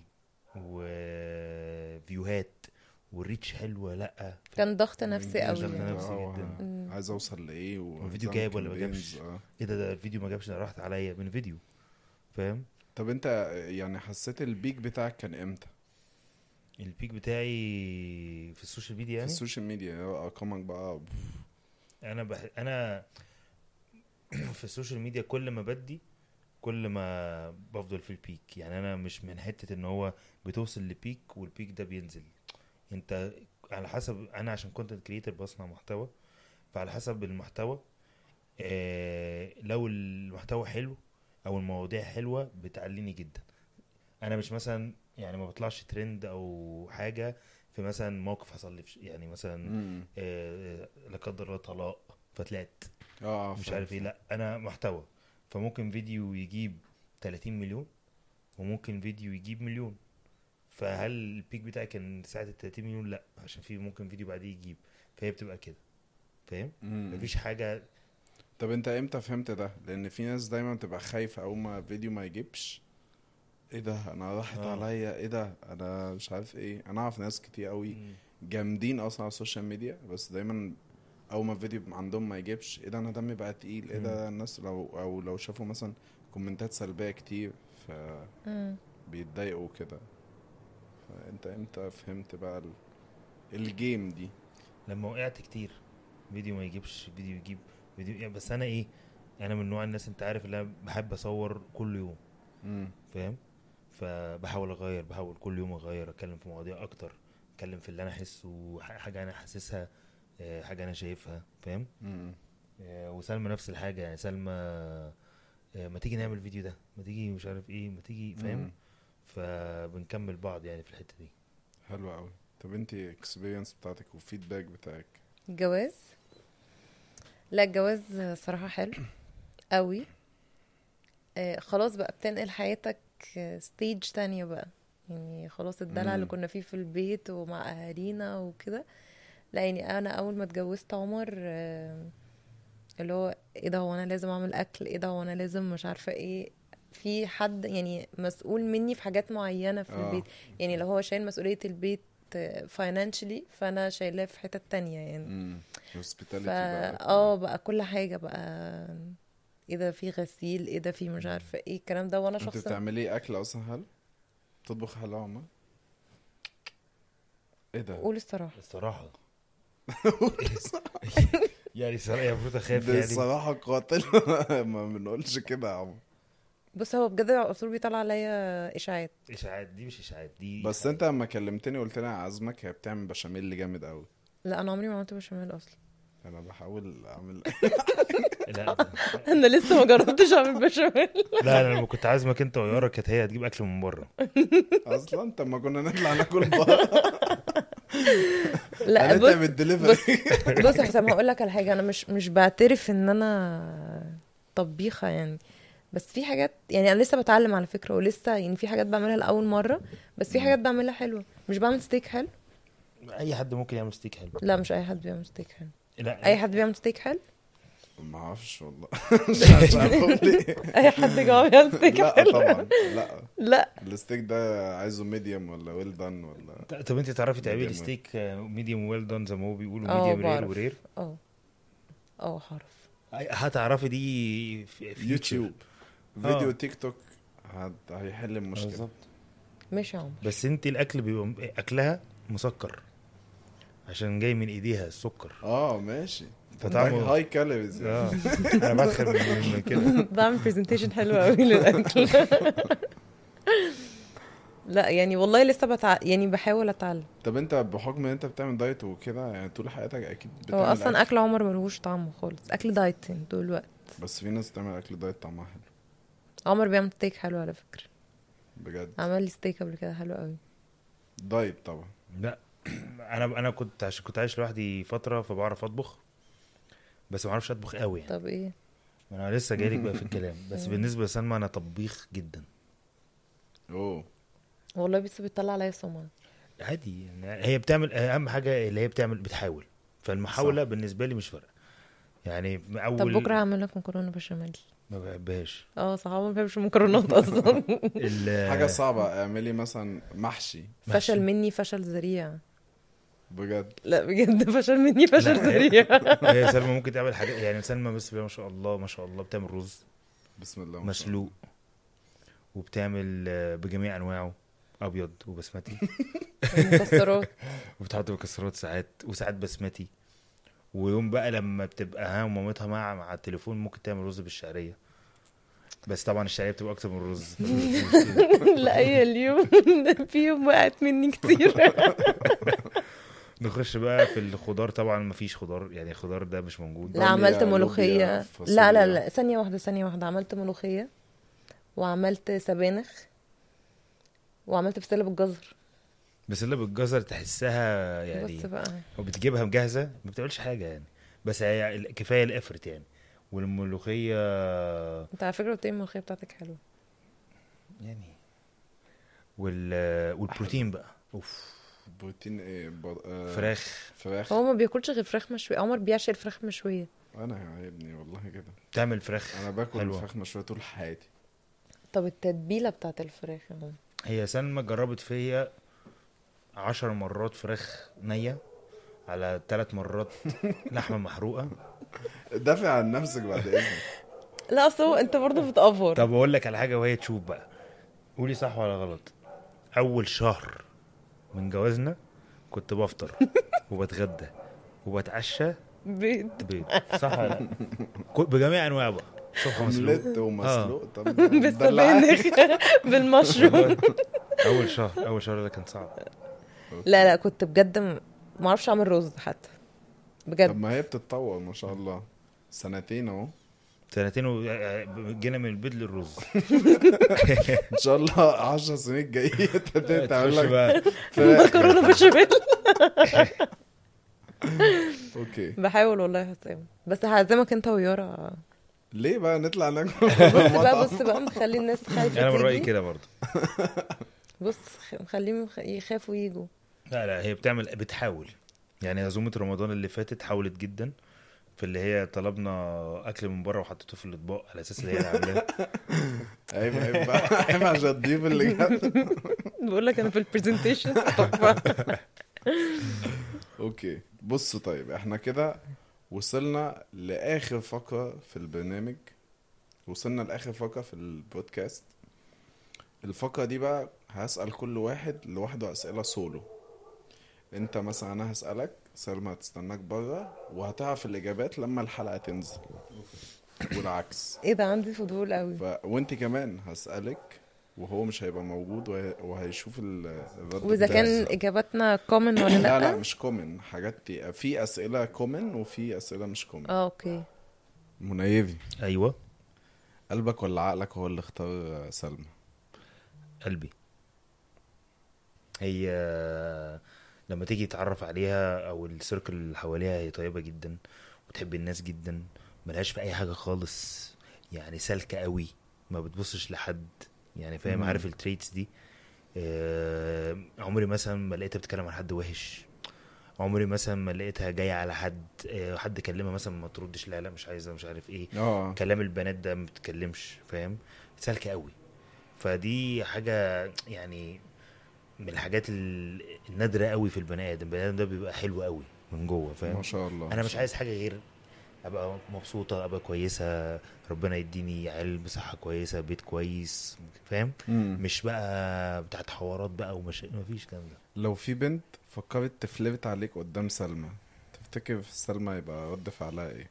وفيوهات والريتش حلوه لا كان ضغط نفسي كان قوي ضغط يعني. نفسي آه، جدا. مم. عايز اوصل لايه والفيديو وعايز جايب أعمل ولا ما campaigns، جابش؟ آه. ايه ده ده الفيديو ما جابش ده راحت عليا من فيديو فاهم طب انت يعني حسيت البيك بتاعك كان امتى؟ البيك بتاعي في السوشيال ميديا في يعني السوشيال ميديا ارقامك بقى انا بح... انا في السوشيال ميديا كل ما بدي كل ما بفضل في البيك يعني انا مش من حته ان هو بتوصل لبيك والبيك ده بينزل انت على حسب انا عشان كونتنت كريتور بصنع محتوى فعلى حسب المحتوى آه لو المحتوى حلو او المواضيع حلوه بتعليني جدا انا مش مثلا يعني ما بطلعش ترند او حاجه في مثلا موقف حصل لي في ش- يعني مثلا مم. آه، لا قدر الله طلاق فطلعت اه مش فاهم. عارف ايه لا انا محتوى فممكن فيديو يجيب 30 مليون وممكن فيديو يجيب مليون فهل البيك بتاعي كان ساعة ال 30 مليون لا عشان في ممكن فيديو بعديه يجيب فهي بتبقى كده فاهم مم. مفيش حاجة طب انت امتى فهمت ده؟ لان في ناس دايما بتبقى خايفة اول ما فيديو ما يجيبش ايه ده انا راحت آه. عليا ايه ده انا مش عارف ايه انا اعرف ناس كتير قوي جامدين اصلا على السوشيال ميديا بس دايما اول ما الفيديو عندهم ما يجيبش ايه ده انا دمي بقى تقيل ايه ده الناس لو او لو شافوا مثلا كومنتات سلبيه كتير مم. فبيتضايقوا كده فانت امتى فهمت بقى ال... الجيم دي لما وقعت كتير فيديو ما يجيبش فيديو يجيب فيديو يعني بس انا ايه انا من نوع الناس انت عارف اللي انا بحب اصور كل يوم مم. فاهم فبحاول اغير بحاول كل يوم اغير اتكلم في مواضيع اكتر اتكلم في اللي انا احسه ح- حاجه انا حاسسها آه، حاجه انا شايفها فاهم مم. آه، وسلمى نفس الحاجه يعني سلمى آه، ما تيجي نعمل الفيديو ده ما تيجي مش عارف ايه ما تيجي مم. فاهم فبنكمل بعض يعني في الحته دي حلو قوي طب انت اكسبيرينس بتاعتك وفيدباك بتاعك الجواز لا الجواز صراحة حلو قوي آه خلاص بقى بتنقل حياتك ستيج تانية بقى يعني خلاص الدلع اللي مم. كنا فيه في البيت ومع اهالينا وكده لا يعني انا اول ما اتجوزت عمر آه اللي هو ايه ده هو انا لازم اعمل اكل ايه ده هو انا لازم مش عارفة ايه في حد يعني مسؤول مني في حاجات معينة في آه. البيت يعني لو هو شايل مسؤولية البيت فاينانشلي فانا شايلاه في حتة تانية يعني امم هوسبيتاليتي فا بقى اه بقى كل حاجه بقى ايه ده في غسيل ايه ده في مش عارفه ايه الكلام ده وانا انت شخص بتعملي اكل اصلا هل تطبخ حلو يا عمر ايه ده قول الصراحه الصراحه يعني صراحه المفروض اخاف ده يعني الصراحه قاتل ما بنقولش كده يا عمر بص هو بجد على طول بيطلع عليا اشاعات اشاعات دي مش اشاعات دي بس انت لما كلمتني قلت لي عازمك هي بتعمل بشاميل جامد قوي لا انا عمري ما عملت بشاميل اصلا انا بحاول اعمل لا انا لسه ما جربتش اعمل بشاميل لا انا لما كنت عازمك انت ويارا كانت هي هتجيب اكل من بره اصلا طب ما كنا نطلع ناكل بره لا هنتعب بص الدليفري بص يا حسام هقول لك على حاجه انا مش مش بعترف ان انا طبيخه يعني بس في حاجات يعني انا لسه بتعلم على فكره ولسه يعني في حاجات بعملها لاول مره بس في حاجات بعملها حلوه مش بعمل ستيك حلو اي حد ممكن يعمل ستيك حلو لا مش اي حد بيعمل ستيك حلو لا اي حد بيعمل ستيك حلو ما اعرفش والله مش عارف اقول ايه اي حد جوه بيعمل ستيك لا حلو طبعا لا لا الستيك ده عايزه ميديوم ولا ويل دان ولا طب انت تعرفي تعملي Medium well. ستيك ميديوم ويل دون زي ما هو بيقولوا اه ميديوم رير بعرف ورير اه اه هعرف هتعرفي دي في في يوتيوب آه. فيديو تيك توك هت- هيحل المشكله بالظبط ماشي يا عمر بس انت الاكل بيبقى اكلها مسكر عشان جاي من ايديها السكر اه ماشي فطعمه- هاي كالوريز اه انا بدخل من من كده بعمل برزنتيشن حلو قوي للاكل لا يعني والله لسه بتع... يعني بحاول اتعلم طب انت بحكم ان انت بتعمل دايت وكده يعني طول حياتك اكيد هو بتعمل اصلا اكل عمر ملهوش طعم خالص اكل دايت يعني طول الوقت بس في ناس بتعمل اكل دايت طعمها حلو عمر بيعمل ستيك حلو على فكره بجد عمل لي ستيك قبل كده حلو قوي دايت طبعا لا انا انا كنت عشان كنت عايش لوحدي فتره فبعرف اطبخ بس ما اعرفش اطبخ قوي يعني طب ايه انا لسه جايلك بقى في الكلام بس بالنسبه لسلمى انا طبيخ جدا اوه والله بس بيطلع عليا سمعه عادي يعني هي بتعمل اهم حاجه اللي هي بتعمل بتحاول فالمحاوله صح. بالنسبه لي مش فارقه يعني اول طب بكره هعمل لك مكرونه بشاميل ما بحبهاش اه صح عمر ما بيحبش المكرونات اصلا ال- حاجه صعبه اعملي مثلا محشي فشل مني فشل ذريع بجد لا بجد فشل مني فشل لا. ذريع هي سلمى ممكن تعمل حاجات يعني سلمى بس ما شاء الله ما شاء الله بتعمل رز بسم الله ما شاء الله. مسلوق وبتعمل آه، بجميع انواعه ابيض وبسمتي مكسرات وبتحط مكسرات ساعات وساعات بسمتي ويوم بقى لما بتبقى ها ومامتها مع مع التليفون ممكن تعمل رز بالشعريه بس طبعا الشعريه بتبقى اكتر من الرز لا هي اليوم في يوم وقعت مني كتير نخش بقى في الخضار طبعا مفيش خضار يعني الخضار ده مش موجود لا عملت بامية، ملوخية لوبيا، فاصوليا. لا لا لا ثانية واحدة ثانية واحدة عملت ملوخية وعملت سبانخ وعملت بسلة بالجزر بس اللي بالجزر تحسها يعني بص بقى وبتجيبها مجهزه ما بتعملش حاجه يعني بس هي ال- كفايه الافرت يعني والملوخيه انت على فكرة قلت لي الملوخية بتاعتك حلوة يعني وال والبروتين بقى اوف بروتين ايه بر... آه فراخ فراخ هو ما بياكلش غير فراخ مشوية عمر بيعشق الفراخ مشوية انا يا ابني والله كده تعمل فراخ انا باكل حلوة. فراخ مشويه طول حياتي طب التتبيلة بتاعت الفراخ يا عمر هي سلمى جربت فيا عشر مرات فراخ نية على ثلاث مرات لحمة محروقة دافع عن نفسك بعد اذنك لا اصل هو انت برضه بتأفور طب اقول لك على حاجة وهي تشوف بقى قولي صح ولا غلط اول شهر من جوازنا كنت بفطر وبتغدى وبتعشى بيض بيض صح ولا لا كل- بجميع انواع بقى صبح مسلوق اومليت ومسلوق طب بالسبانخ بالمشروم اول شهر اول شهر ده كان صعب لا لا كنت بجد م- ما اعرفش اعمل رز حتى طب بجد ما هي بتتطور ما شاء الله سنتين اهو سنتين وجينا من البيض للرز ان شاء الله 10 سنين الجايه تعمل تخش لك بقى فراخ. مكرونه بشاميل اوكي بحاول والله يا حسام بس هعزمك انت ويارا ليه بقى نطلع ناكل بص بقى بص بقى مخلي الناس خايفه انا من رايي تيجي. كده برضه بص خ- مخليهم يخ- يخافوا يجوا لا لا هي بتعمل بتحاول يعني عزومه رمضان اللي فاتت حاولت جدا في اللي هي طلبنا اكل من بره وحطيته في الاطباق على اساس ان هي اللي عاملاه عيب عيب بقى عيب عشان الضيوف اللي جت بقول لك انا في البرزنتيشن اوكي بصوا طيب احنا كده وصلنا لاخر فقره في البرنامج وصلنا لاخر فقره في البودكاست الفقره دي بقى هسال كل واحد لوحده اسئله سولو انت مثلا انا هسالك سلمى هتستناك بره وهتعرف الاجابات لما الحلقه تنزل والعكس ايه ده عندي فضول قوي ف... وانت كمان هسالك وهو مش هيبقى موجود وهي... وهيشوف ال- الرد واذا بتاعك. كان اجاباتنا كومن ولا لا لا لا مش كومن حاجات دي في اسئله كومن وفي اسئله مش كومن اه اوكي منيفي ايوه قلبك ولا عقلك هو اللي اختار سلمى قلبي هي لما تيجي تتعرف عليها او السيركل اللي حواليها هي طيبه جدا وتحب الناس جدا ملهاش في اي حاجه خالص يعني سالكه قوي ما بتبصش لحد يعني فاهم مم. عارف التريتس دي آه، عمري مثلا ما لقيتها بتتكلم عن حد وحش عمري مثلا ما لقيتها جايه على حد آه، حد كلمها مثلا ما تردش لا لا مش عايزه مش عارف ايه اه كلام البنات ده ما بتتكلمش فاهم سالكه قوي فدي حاجه يعني من الحاجات ال- النادره قوي في البني ادم البني ادم ده بيبقى حلو قوي من جوه ما فاهم شاء الله انا مش عايز حاجه غير ابقى مبسوطه ابقى كويسه ربنا يديني عيال بصحه كويسه بيت كويس فاهم مم. مش بقى بتاعت حوارات بقى ومش مفيش الكلام ده لو في بنت فكرت تفلرت عليك قدام سلمى تفتكر سلمى يبقى رد فعلها ايه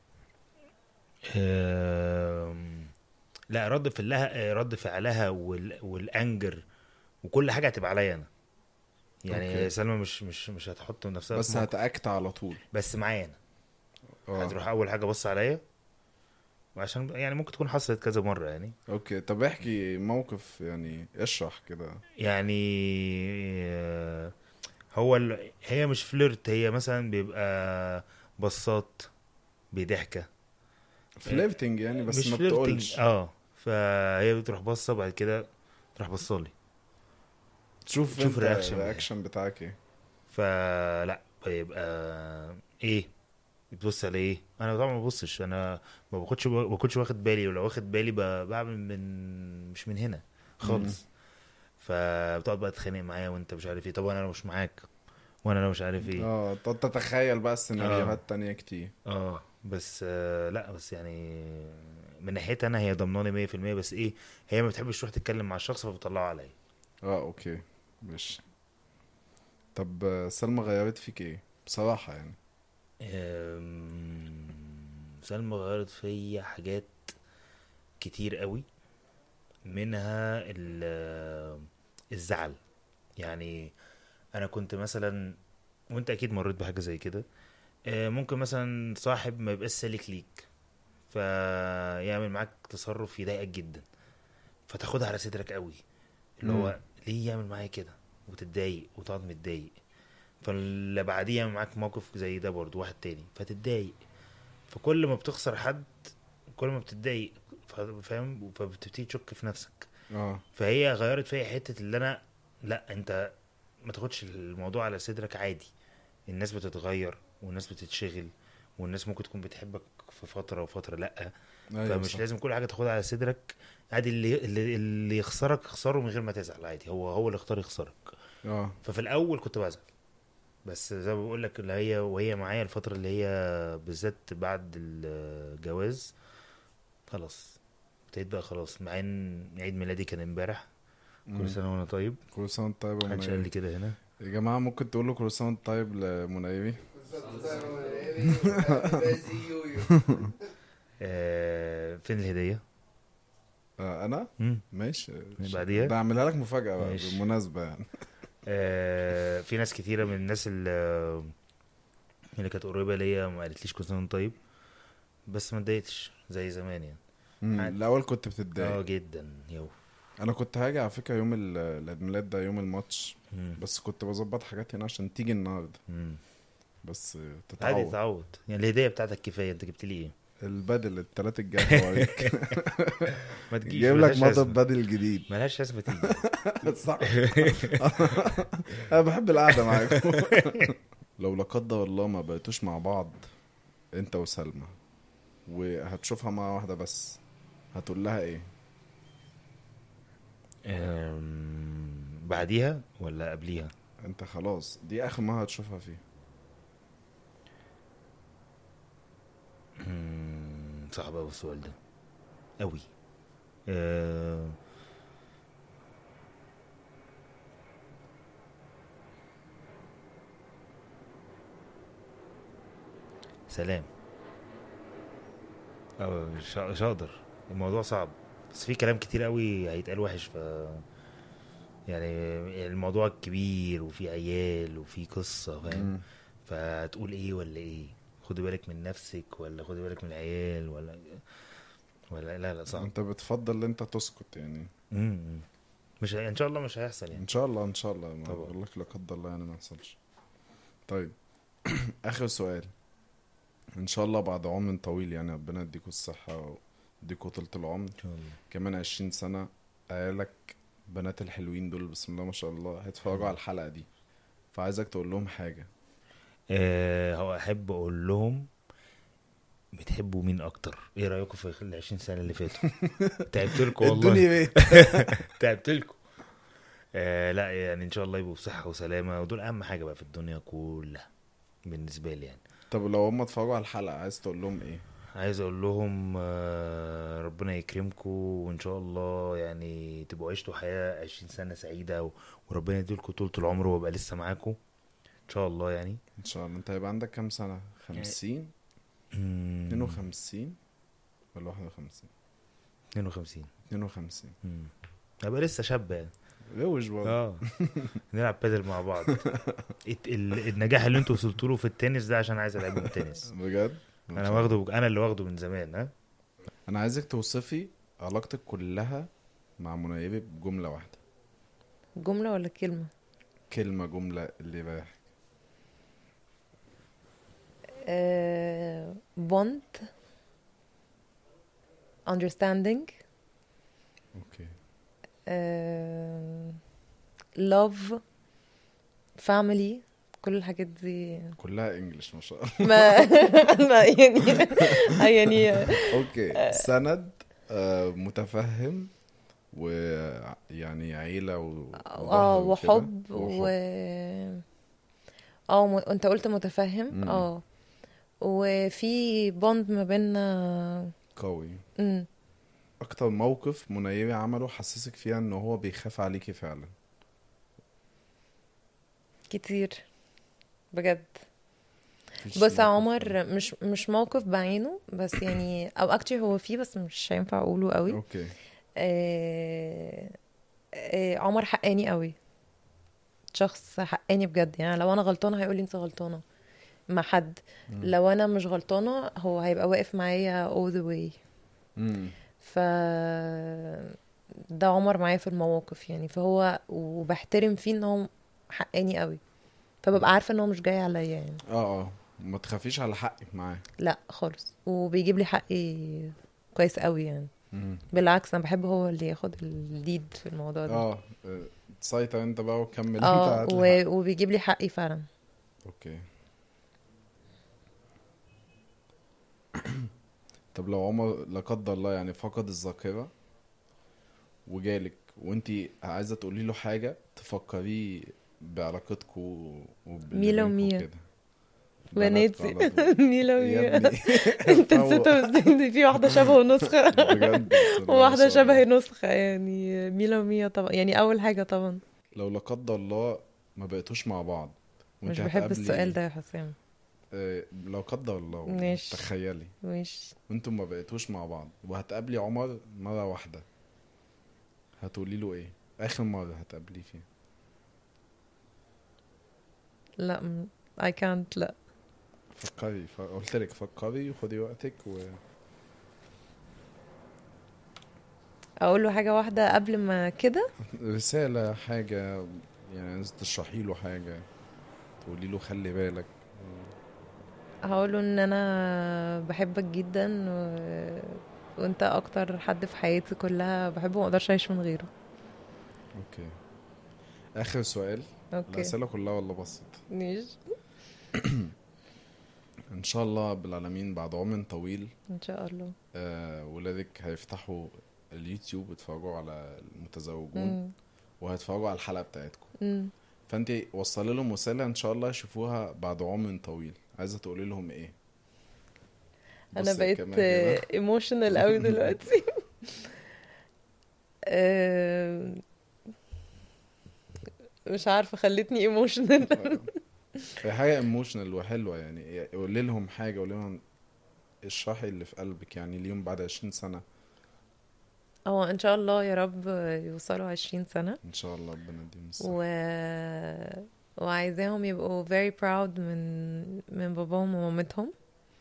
أم، لا رد فعلها رد فعلها وال... والانجر وكل حاجه هتبقى عليا انا يعني أوكي. سلمى مش مش مش هتحط نفسها بس في موقف. هتاكت على طول بس معايا انا اه هتروح اول حاجه بص عليا وعشان يعني ممكن تكون حصلت كذا مره يعني اوكي طب احكي موقف يعني اشرح كده يعني آه، هو ال... هي مش فليرت هي مثلا بيبقى بصات بضحكه فليرتنج يعني بس مش ما flirting. بتقولش اه فهي بتروح باصه بعد كده تروح بصالي تشوف تشوف انت reaction. الرياكشن بتاعك ايه فلا يبقى ايه بتبص على ايه انا طبعا ما ببصش انا ما باخدش ما باخدش واخد بالي ولو واخد بالي ب- بعمل من مش من هنا خالص فبتقعد بقى تتخانق معايا وانت مش عارف ايه طب انا مش معاك وانا لو مش عارف ايه اه ت- تتخيل بقى سيناريوهات آه. تانية كتير اه بس آه لا بس يعني من ناحيتي انا هي ضمناني 100% بس ايه هي ما بتحبش تروح تتكلم مع الشخص فبتطلعه عليا اه اوكي ماشي طب آه، سلمى غيرت فيك ايه بصراحة يعني أم، سلمى غيرت فيا حاجات كتير قوي منها ال- الزعل يعني انا كنت مثلا وانت اكيد مريت بحاجه زي كده آه، ممكن مثلا صاحب ما يبقاش سالك ليك فيعمل معاك تصرف يضايقك جدا فتاخدها على صدرك قوي اللي هو ليه يعمل معايا كده وتتضايق وتقعد متضايق فاللي بعديه يعمل معاك موقف زي ده برضو واحد تاني فتتضايق فكل ما بتخسر حد كل ما بتتضايق ف- فاهم فبتبتدي تشك في نفسك اه فهي غيرت فيا حته اللي انا لا انت ما تاخدش الموضوع على صدرك عادي الناس بتتغير والناس بتتشغل والناس ممكن تكون بتحبك في فتره وفتره لا ايوه فمش صح. لازم كل حاجه تاخدها على صدرك عادي اللي اللي, اللي يخسرك خسره من غير ما تزعل عادي هو هو اللي اختار يخسرك اه ففي الاول كنت بزعل بس زي ما بقول لك اللي هي وهي معايا الفتره اللي هي بالذات بعد الجواز خلاص ابتديت بقى خلاص مع ان عيد ميلادي كان امبارح مم. كل سنه وانا طيب كل سنه وانت طيب يا محدش قال لي منيبي كده هنا يا جماعه ممكن تقولوا كل سنه وانت طيب لمنيبي آه فين الهديه آه انا مم. ماشي بعديها؟ ده اعملها لك مفاجاه بقى ماشي. بالمناسبه يعني آه في ناس كتيره من الناس اللي اللي كانت قريبه ليا ما قالتليش كل سنه وانت طيب بس ما اتضايقتش زي زمان يعني مم. عادي. الاول كنت اه بتتضايق جدا يو انا كنت هاجي على فكره يوم ال- العيد ميلاد ده يوم الماتش مم. بس كنت بظبط حاجات هنا عشان تيجي النهارده مم. بس عادي تتعود تتعود يعني الهديه بتاعتك كفايه انت جبت لي ايه البدل التلات الجاي هوريك ما تجيش جايب لك ملهاش مضرب لازمة. بدل جديد ملهاش لازمه تيجي صح انا بحب القعده معاكم لو لا قدر الله ما بقيتوش مع بعض انت وسلمى وهتشوفها مره واحده بس هتقول لها ايه أم، بعديها ولا قبليها انت خلاص دي اخر مره هتشوفها فيها مم، صعب قوي السؤال ده قوي أه... سلام أو مش مش هقدر الموضوع صعب بس في كلام كتير قوي هيتقال وحش ف يعني الموضوع كبير وفي عيال وفي قصة فاهم مم. فهتقول ايه ولا ايه خدي بالك من نفسك ولا خدي بالك من العيال ولا ولا لا لا صعب انت بتفضل ان انت تسكت يعني مم. مش هي- ان شاء الله مش هيحصل يعني ان شاء الله ان شاء الله ما طبعا. بقول لك لا قدر الله يعني ما يحصلش طيب اخر سؤال ان شاء الله بعد عمر طويل يعني ربنا يديكوا الصحه ويديكوا طولة العمر ان شاء الله كمان عشرين سنة عيالك بنات الحلوين دول بسم الله ما شاء الله هيتفرجوا على الحلقة دي فعايزك تقول لهم حاجة آه هو احب اقول لهم بتحبوا مين اكتر ايه رايكم في ال 20 سنه اللي فاتوا تعبت لكم والله ادوني بيت تعبت لكم آه لا يعني ان شاء الله يبقوا بصحه وسلامه ودول اهم حاجه بقى في الدنيا كلها بالنسبه لي يعني طب لو هم اتفرجوا على الحلقة عايز تقول لهم ايه عايز اقول لهم آه، ربنا يكرمكم وان شاء الله يعني تبقوا عشتوا حياه 20 سنه سعيده و- وربنا يديلكم طول العمر وابقى لسه معاكم ان شاء الله يعني ان شاء الله انت هيبقى عندك كام سنة خمسين مم، اتنين وخمسين ولا واحد وخمسين 52 اتنين وخمسين مم. ابقى لسه شاب يعني روش برضه اه نلعب بادل مع بعض الت- ال- النجاح اللي انتوا وصلتوا له في التنس ده عشان عايز العبه التنس بجد إن انا شاء الله. واخده انا اللي واخده من زمان ها انا عايزك توصفي علاقتك كلها مع منيبة بجملة واحدة جملة ولا كلمة كلمة جملة اللي رايح آه bond understanding اوكي آه love family كل الحاجات دي كلها انجلش ما شاء الله ما ما يعني يعني اوكي سند آه، متفهم ويعني عيلة و اه وظهر وكده. وحب و اه م- انت قلت متفهم مم. اه وفي بوند ما بيننا قوي مم. اكتر موقف منيبي عمله حسسك فيها ان هو بيخاف عليكي فعلا كتير بجد مفيش بص يا موقف عمر مش مش موقف بعينه بس يعني او اكتشلي هو فيه بس مش هينفع اقوله قوي اوكي آه آه عمر حقاني قوي شخص حقاني بجد يعني لو انا غلطانه هيقول لي انت غلطانه مع حد مم. لو انا مش غلطانه هو هيبقى واقف معايا all the way مم. ف ده عمر معايا في المواقف يعني فهو وبحترم فيه ان هو حقاني قوي فببقى عارفه ان هو مش جاي عليا يعني اه اه ما تخافيش على حقك معاه لا خالص وبيجيب لي حقي كويس قوي يعني مم. بالعكس انا بحب هو اللي ياخد الليد في الموضوع ده اه آه، تسيطر انت بقى وكمل انت اه هات و... لي حق. وبيجيب لي حقي فعلا اوكي طب لو عمر لا قدر الله يعني فقد الذاكرة وجالك وانتي عايزة تقولي له حاجة تفكريه بعلاقتكم وب- ميلا بينكم وميا. كده. بناتي بناتكم على طول. ميلا يا وميا ابني انت هو- نسيتها ازاي دي في واحده شبه ونسخه بجد بس ما وواحده شاء الله. شبه نسخه يعني ميلا وميا طبعا يعني اول حاجه طبعا لو لا قدر الله ما بقيتوش مع بعض وانت مش بحب هتقابلي- السؤال ده يا حسام آه، لو قدر الله ماشي. تخيلي مش وانتم ما بقيتوش مع بعض وهتقابلي عمر مرة واحدة هتقولي له ايه اخر مرة هتقابليه فيها لا م- I can't لا فكري ف... قلت لك فكري وخدي وقتك و... اقول له حاجه واحده قبل ما كده رسالة حاجة يعني عايز تشرحي له حاجة تقولي له خلي بالك هقول له ان انا بحبك جدا و... وانت اكتر حد في حياتي كلها بحبه وما اقدرش اعيش من غيره اوكي اخر سؤال اوكي الاسئلة كلها والله بسيطة ماشي ان شاء الله رب العالمين بعد عمر طويل ان شاء الله آه ولادك هيفتحوا اليوتيوب يتفرجوا على المتزوجون مم. وهيتفرجوا على الحلقة بتاعتكم مم. فانت وصلي لهم رسالة ان شاء الله يشوفوها بعد عمر طويل عايزة تقولي لهم ايه انا بصي بقيت كمان كده. ايموشنال قوي دلوقتي آه، مش عارفه خلتني ايموشنال هي حاجة ايموشنال وحلوة يعني قولي لهم حاجة قولي لهم اشرحي اللي في قلبك يعني اليوم بعد عشرين سنة هو ان شاء الله يا رب يوصلوا عشرين سنة ان شاء الله ربنا يديهم الصحة و... وعايزاهم يبقوا very proud من من باباهم ومامتهم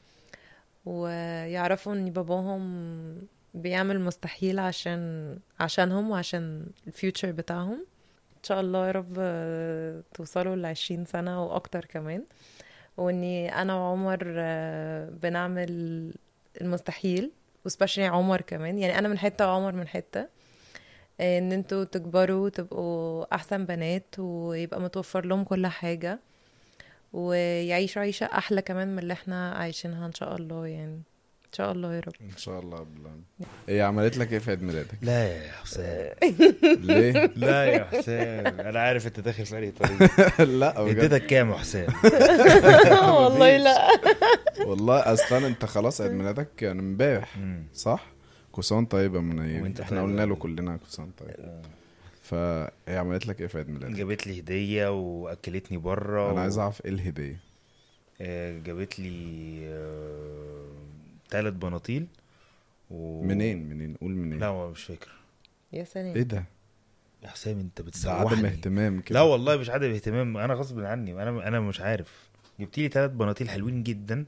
ويعرفوا ان باباهم بيعمل مستحيل عشان عشانهم وعشان الفيوتشر بتاعهم ان شاء الله يا رب توصلوا لعشرين سنة واكتر كمان واني انا وعمر آه، بنعمل المستحيل وسبيشلي عمر كمان يعني انا من حتة وعمر من حتة ان انتوا تكبروا وتبقوا احسن بنات ويبقى متوفر لهم كل حاجة ويعيشوا عيشة احلى كمان من اللي احنا عايشينها ان شاء الله يعني ان شاء الله يا رب ان شاء الله رب العالمين هي عملت لك ايه في عيد ميلادك لا يا حسام ليه لا يا حسام انا عارف انت داخل في انهي طريق لا بجد اديتك كام يا حسام والله لا والله اصلا انت خلاص عيد ميلادك يعني امبارح مم. صح كل سنه وانت طيب يا منير وانت احنا طيب قلنا يا له منير. كلنا كل سنه وانت طيب فهي عملت لك ايه في عيد ميلادك جابت لي هديه واكلتني بره انا عايز اعرف ايه الهديه جابت لي آه، تلات بناطيل و... منين منين قول منين لا هو مش فاكر يا ايه سلام ده يا حسام انت ده بتسوحني عدم اهتمام كده لا والله مش عدم اهتمام انا غصب عني انا انا مش عارف جبت لي ثلاث بناطيل حلوين جدا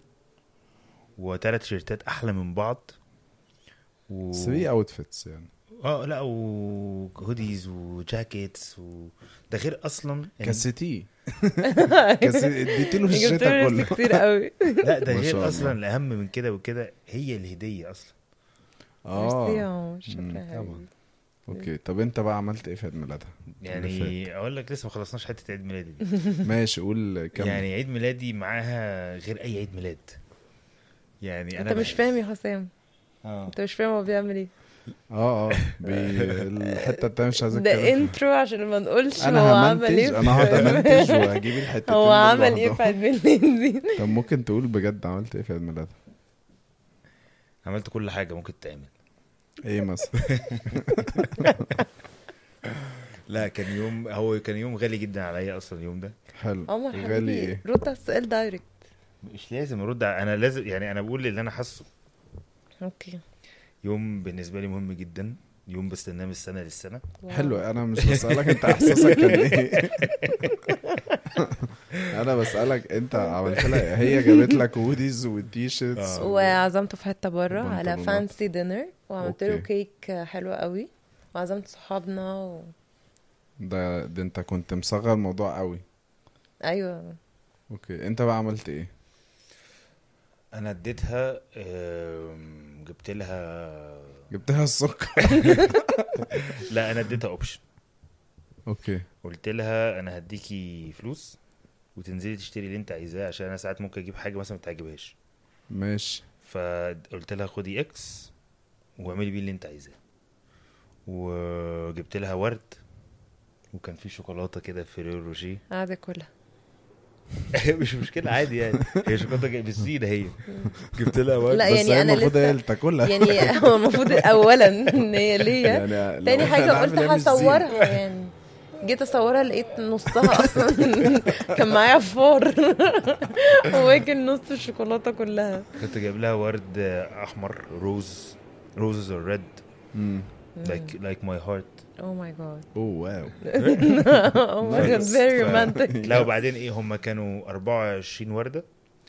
وثلاث شيرتات احلى من بعض و... 3 اوتفيتس يعني اه لا وهوديز وجاكيتس و... ده غير اصلا إن- كاسيتي كاسيتي اديت له جبت الشتا له كله كتير قوي لا ده ما شاء غير الله. اصلا الاهم من كده وكده هي الهديه اصلا ميرسي يا اه عمر شكرا مم، يا طبعا. حبيبي اوكي طب انت بقى عملت ايه في عيد ميلادها اللي يعني اقول لك لسه ما خلصناش حته عيد ميلادي دي ماشي قول كم يعني عيد ميلادي معاها غير اي عيد ميلاد يعني انا انت مش بحس- فاهم يا حسام اه انت مش فاهم هو بيعمل ايه اه اه بي... الحته التانية مش عايز ده اتكلم فيها. انترو عشان ما نقولش هو انا عمل همنتج ايه انا هقعد في- امنتج وهجيب الحتتين هو دول عمل ايه لوحدهم. في عيد ميلادي طب ممكن تقول بجد عملت ايه في عيد ميلادها عملت كل حاجه ممكن تعمل ايه مثلا لا كان يوم هو كان يوم غالي جدا عليا اصلا اليوم ده حلو عمر غالي حبيبي ايه رد على السؤال دايركت مش لازم ارد ع- انا لازم يعني انا بقول اللي انا حاسه اوكي يوم بالنسبه لي مهم جدا يوم بستناه من السنه للسنه واو. حلو انا مش بسألك انت احساسك كان ايه انا بسألك انت عملت لها هي جابت لك هوديز وتي شيرتس آه. وعزمته في حته بره على وبنطلونات. فانسي دينر وعملت له أوكي. كيك حلو قوي وعزمت صحابنا و... ده ده انت كنت مصغر الموضوع قوي ايوه اوكي انت بقى عملت ايه انا اديتها آم، جبت لها جبتها السكر لا انا اديتها اوبشن اوكي قلت لها انا هديكي فلوس وتنزلي تشتري اللي انت عايزاه عشان انا ساعات ممكن اجيب حاجه مثلا ما تعجبهاش ماشي فقلت لها خدي اكس واعملي بيه اللي انت عايزاه وجبت لها ورد وكان في شوكولاته كده فيريرو روشيه قاعده كلها مش مشكله عادي يعني هي شوكولاته جايه بالزينه هي جبت لها ورد لا بس يعني هي انا المفروض هي لسه اللي تاكلها يعني هو المفروض اولا ان هي ليا يعني لو تاني إحنا حاجه نعمل قلت هي مش زينة. هصورها يعني جيت اصورها لقيت نصها اصلا كان معايا فار واكل نص الشوكولاته كلها كنت جايب لها ورد احمر روز روزز اور ريد مم. لايك لايك ماي هارت او ماي جاد اوه واو او ماي جاد فيري ف- رومانتك لا وبعدين ايه هم كانوا 24 ورده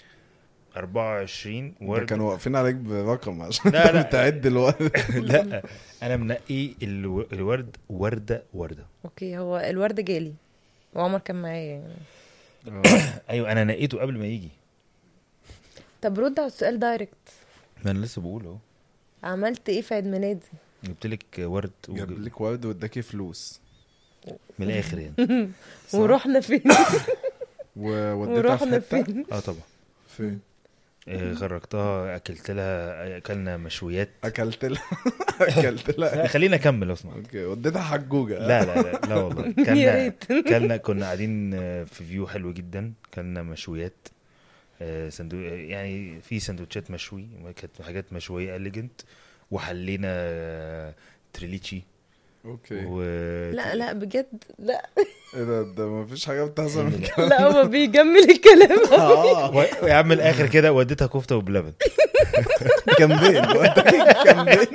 24 ده ورده كانوا واقفين عليك برقم عشان لا، لا. تعد الورد لا انا منقي الو- الورد ورده ورده اوكي هو الورد جالي وعمر كان معايا يعني ايوه انا نقيته قبل ما يجي طب رد على السؤال دايركت ما انا لسه بقول اهو عملت ايه في عيد ميلادي جبت لك ورد جاب وج- لك ورد واداكي فلوس من الاخر يعني صح؟ ورحنا فين ووديتها في ورحنا حته فين اه طبعا فين آه، خرجتها اكلت لها اكلنا مشويات اكلت لها اكلت لا، لها خلينا اكمل لو سمحت اوكي وديتها حجوجه لا لا لا لا والله يا كلنا ريت كلنا كنا قاعدين آه، في فيو حلو جدا كلنا مشويات آه، سندو... يعني في سندوتشات مشوي كانت حاجات مشويه اليجنت وحلينا آه، تريليتشي اوكي و لا لا بجد لا ايه ده ده مفيش حاجه بتحصل من كده لا هو بيجمل الكلام اه و- ويا عم الاخر كده وديتها كفته وبلبن كامبين وداكي كامبين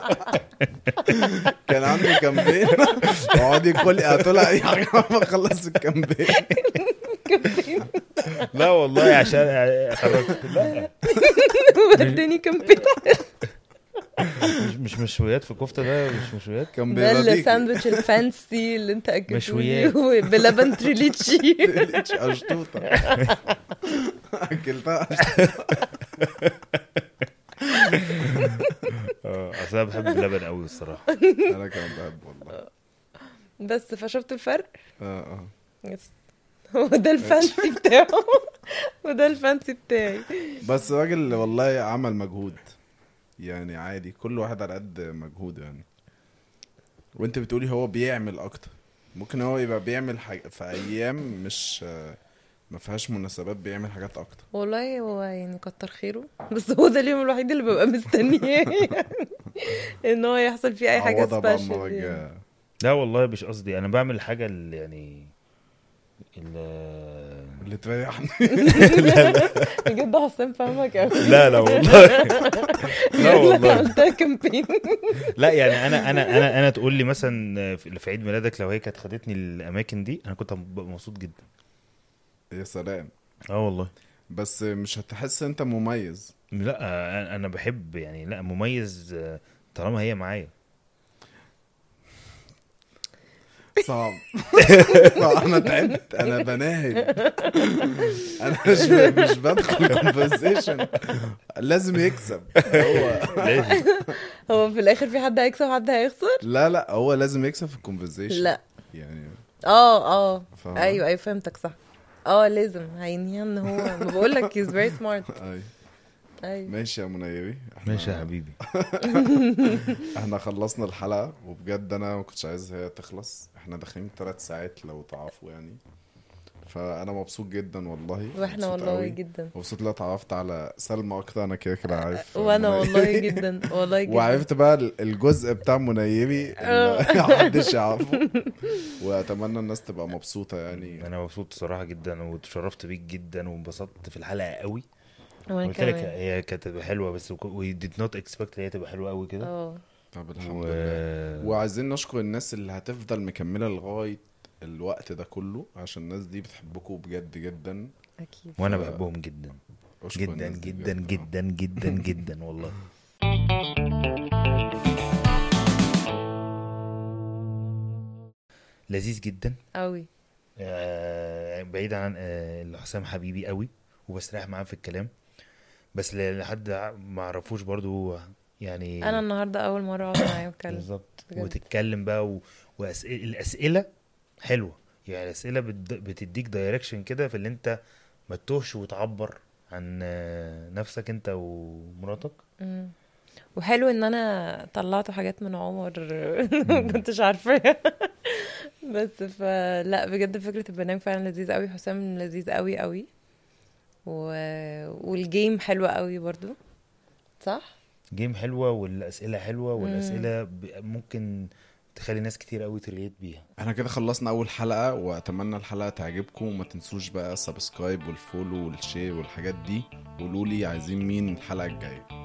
كان عندي كامبين اقعدي كل هتقولها اي حاجه ما اخلص الكامبين لا والله عشان خرجت لا وداني كامبين مش مش مشويات في كفته ده مش مشويات كان ده بيرضيكي الساندوتش الفانسي اللي انت اكلته مشويات. بلبن تريليتشي اشطوطه اكلتها اه اصل انا بحب اللبن قوي الصراحه انا كمان بحب والله بس فشفت الفرق اه اه يس هو ده الفانسي بتاعه وده الفانسي بتاعي بس راجل والله عمل مجهود يعني عادي كل واحد على قد مجهوده يعني وانت بتقولي هو بيعمل اكتر ممكن هو يبقى بيعمل حاجة في ايام مش ما فيهاش مناسبات بيعمل حاجات اكتر والله هو يعني كتر خيره بس هو ده اليوم الوحيد اللي ببقى مستنياه يعني ان هو يحصل فيه اي حاجه عوضها بقى سبيشال المرة يعني. الجاية. لا والله مش قصدي انا بعمل الحاجه اللي يعني اللي اللي تريحني بجد حسام فاهمك قوي لا لا والله لا والله عملتها كامبين لا يعني انا انا انا انا تقول لي مثلا في في عيد ميلادك لو هي كانت خدتني الاماكن دي انا كنت هبقى مبسوط جدا يا سلام اه والله بس مش هتحس انت مميز لا أنا- انا بحب يعني لا مميز آه، طالما هي معايا صعب صعب. انا تعبت انا بناهد انا مش مش بدخل كونفرزيشن لازم يكسب هو لازم هو في الاخر في حد هيكسب حد هيخسر لا لا هو لازم يكسب في الكونفرزيشن لا يعني اه اه فاهمة؟ ايوه ايوه فهمتك صح اه لازم هينهيها ان هو ما بقول لك هيز فيري سمارت أي. ايوه ماشي يا منيري احنا ماشي يا حبيبي احنا خلصنا الحلقه وبجد انا ما كنتش عايز هي تخلص احنا داخلين ثلاث ساعات لو تعرفوا يعني فانا مبسوط جدا والله واحنا مبسوط والله قوي. جدا مبسوط لا اتعرفت على سلمى اكتر انا كده كده عارف وانا منيري. والله جدا والله جدا وعرفت بقى ال- الجزء بتاع منيري اه. اللي محدش يعرفه واتمنى الناس تبقى مبسوطه يعني انا مبسوط صراحه جدا واتشرفت بيك جدا وانبسطت في الحلقه قوي وانا قلت لك كمان هي كانت هتبقى حلوه بس وي ديد نوت اكسبكت هي تبقى حلوه قوي كده اه طب الحمد و... لله وعايزين نشكر الناس اللي هتفضل مكمله لغايه الوقت ده كله عشان الناس دي بتحبكم بجد جدا اكيد وانا ف- بحبهم جدا أشكر جدا الناس دي جدا بجد. جدا جدا جدا والله لذيذ جدا قوي آه، بعيد عن آه، اللي حسام حبيبي قوي وبستريح معاه في الكلام بس ل- لحد ما اعرفوش برضو يعني انا النهارده اول مره اقعد معاه واتكلم بالظبط بجد. وتتكلم بقى و... وأسئلة الاسئله حلوه يعني الاسئله بت... بتديك دايركشن كده في اللي انت ما تتوهش وتعبر عن آه، نفسك انت ومراتك مم. وحلو ان انا طلعت حاجات من عمر ما كنتش عارفاها بس فلا بجد فكرة البرنامج فعلا لذيذ قوي حسام لذيذ قوي قوي و... والجيم حلوة قوي برضو صح؟ جيم حلوه والاسئله حلوه والاسئله ب- ممكن تخلي ناس كتير قوي تريت بيها احنا كده خلصنا اول حلقة واتمنى الحلقة تعجبكم وما تنسوش بقى السبسكرايب والفولو والشير والحاجات دي قولوا لي عايزين مين الحلقة الجاية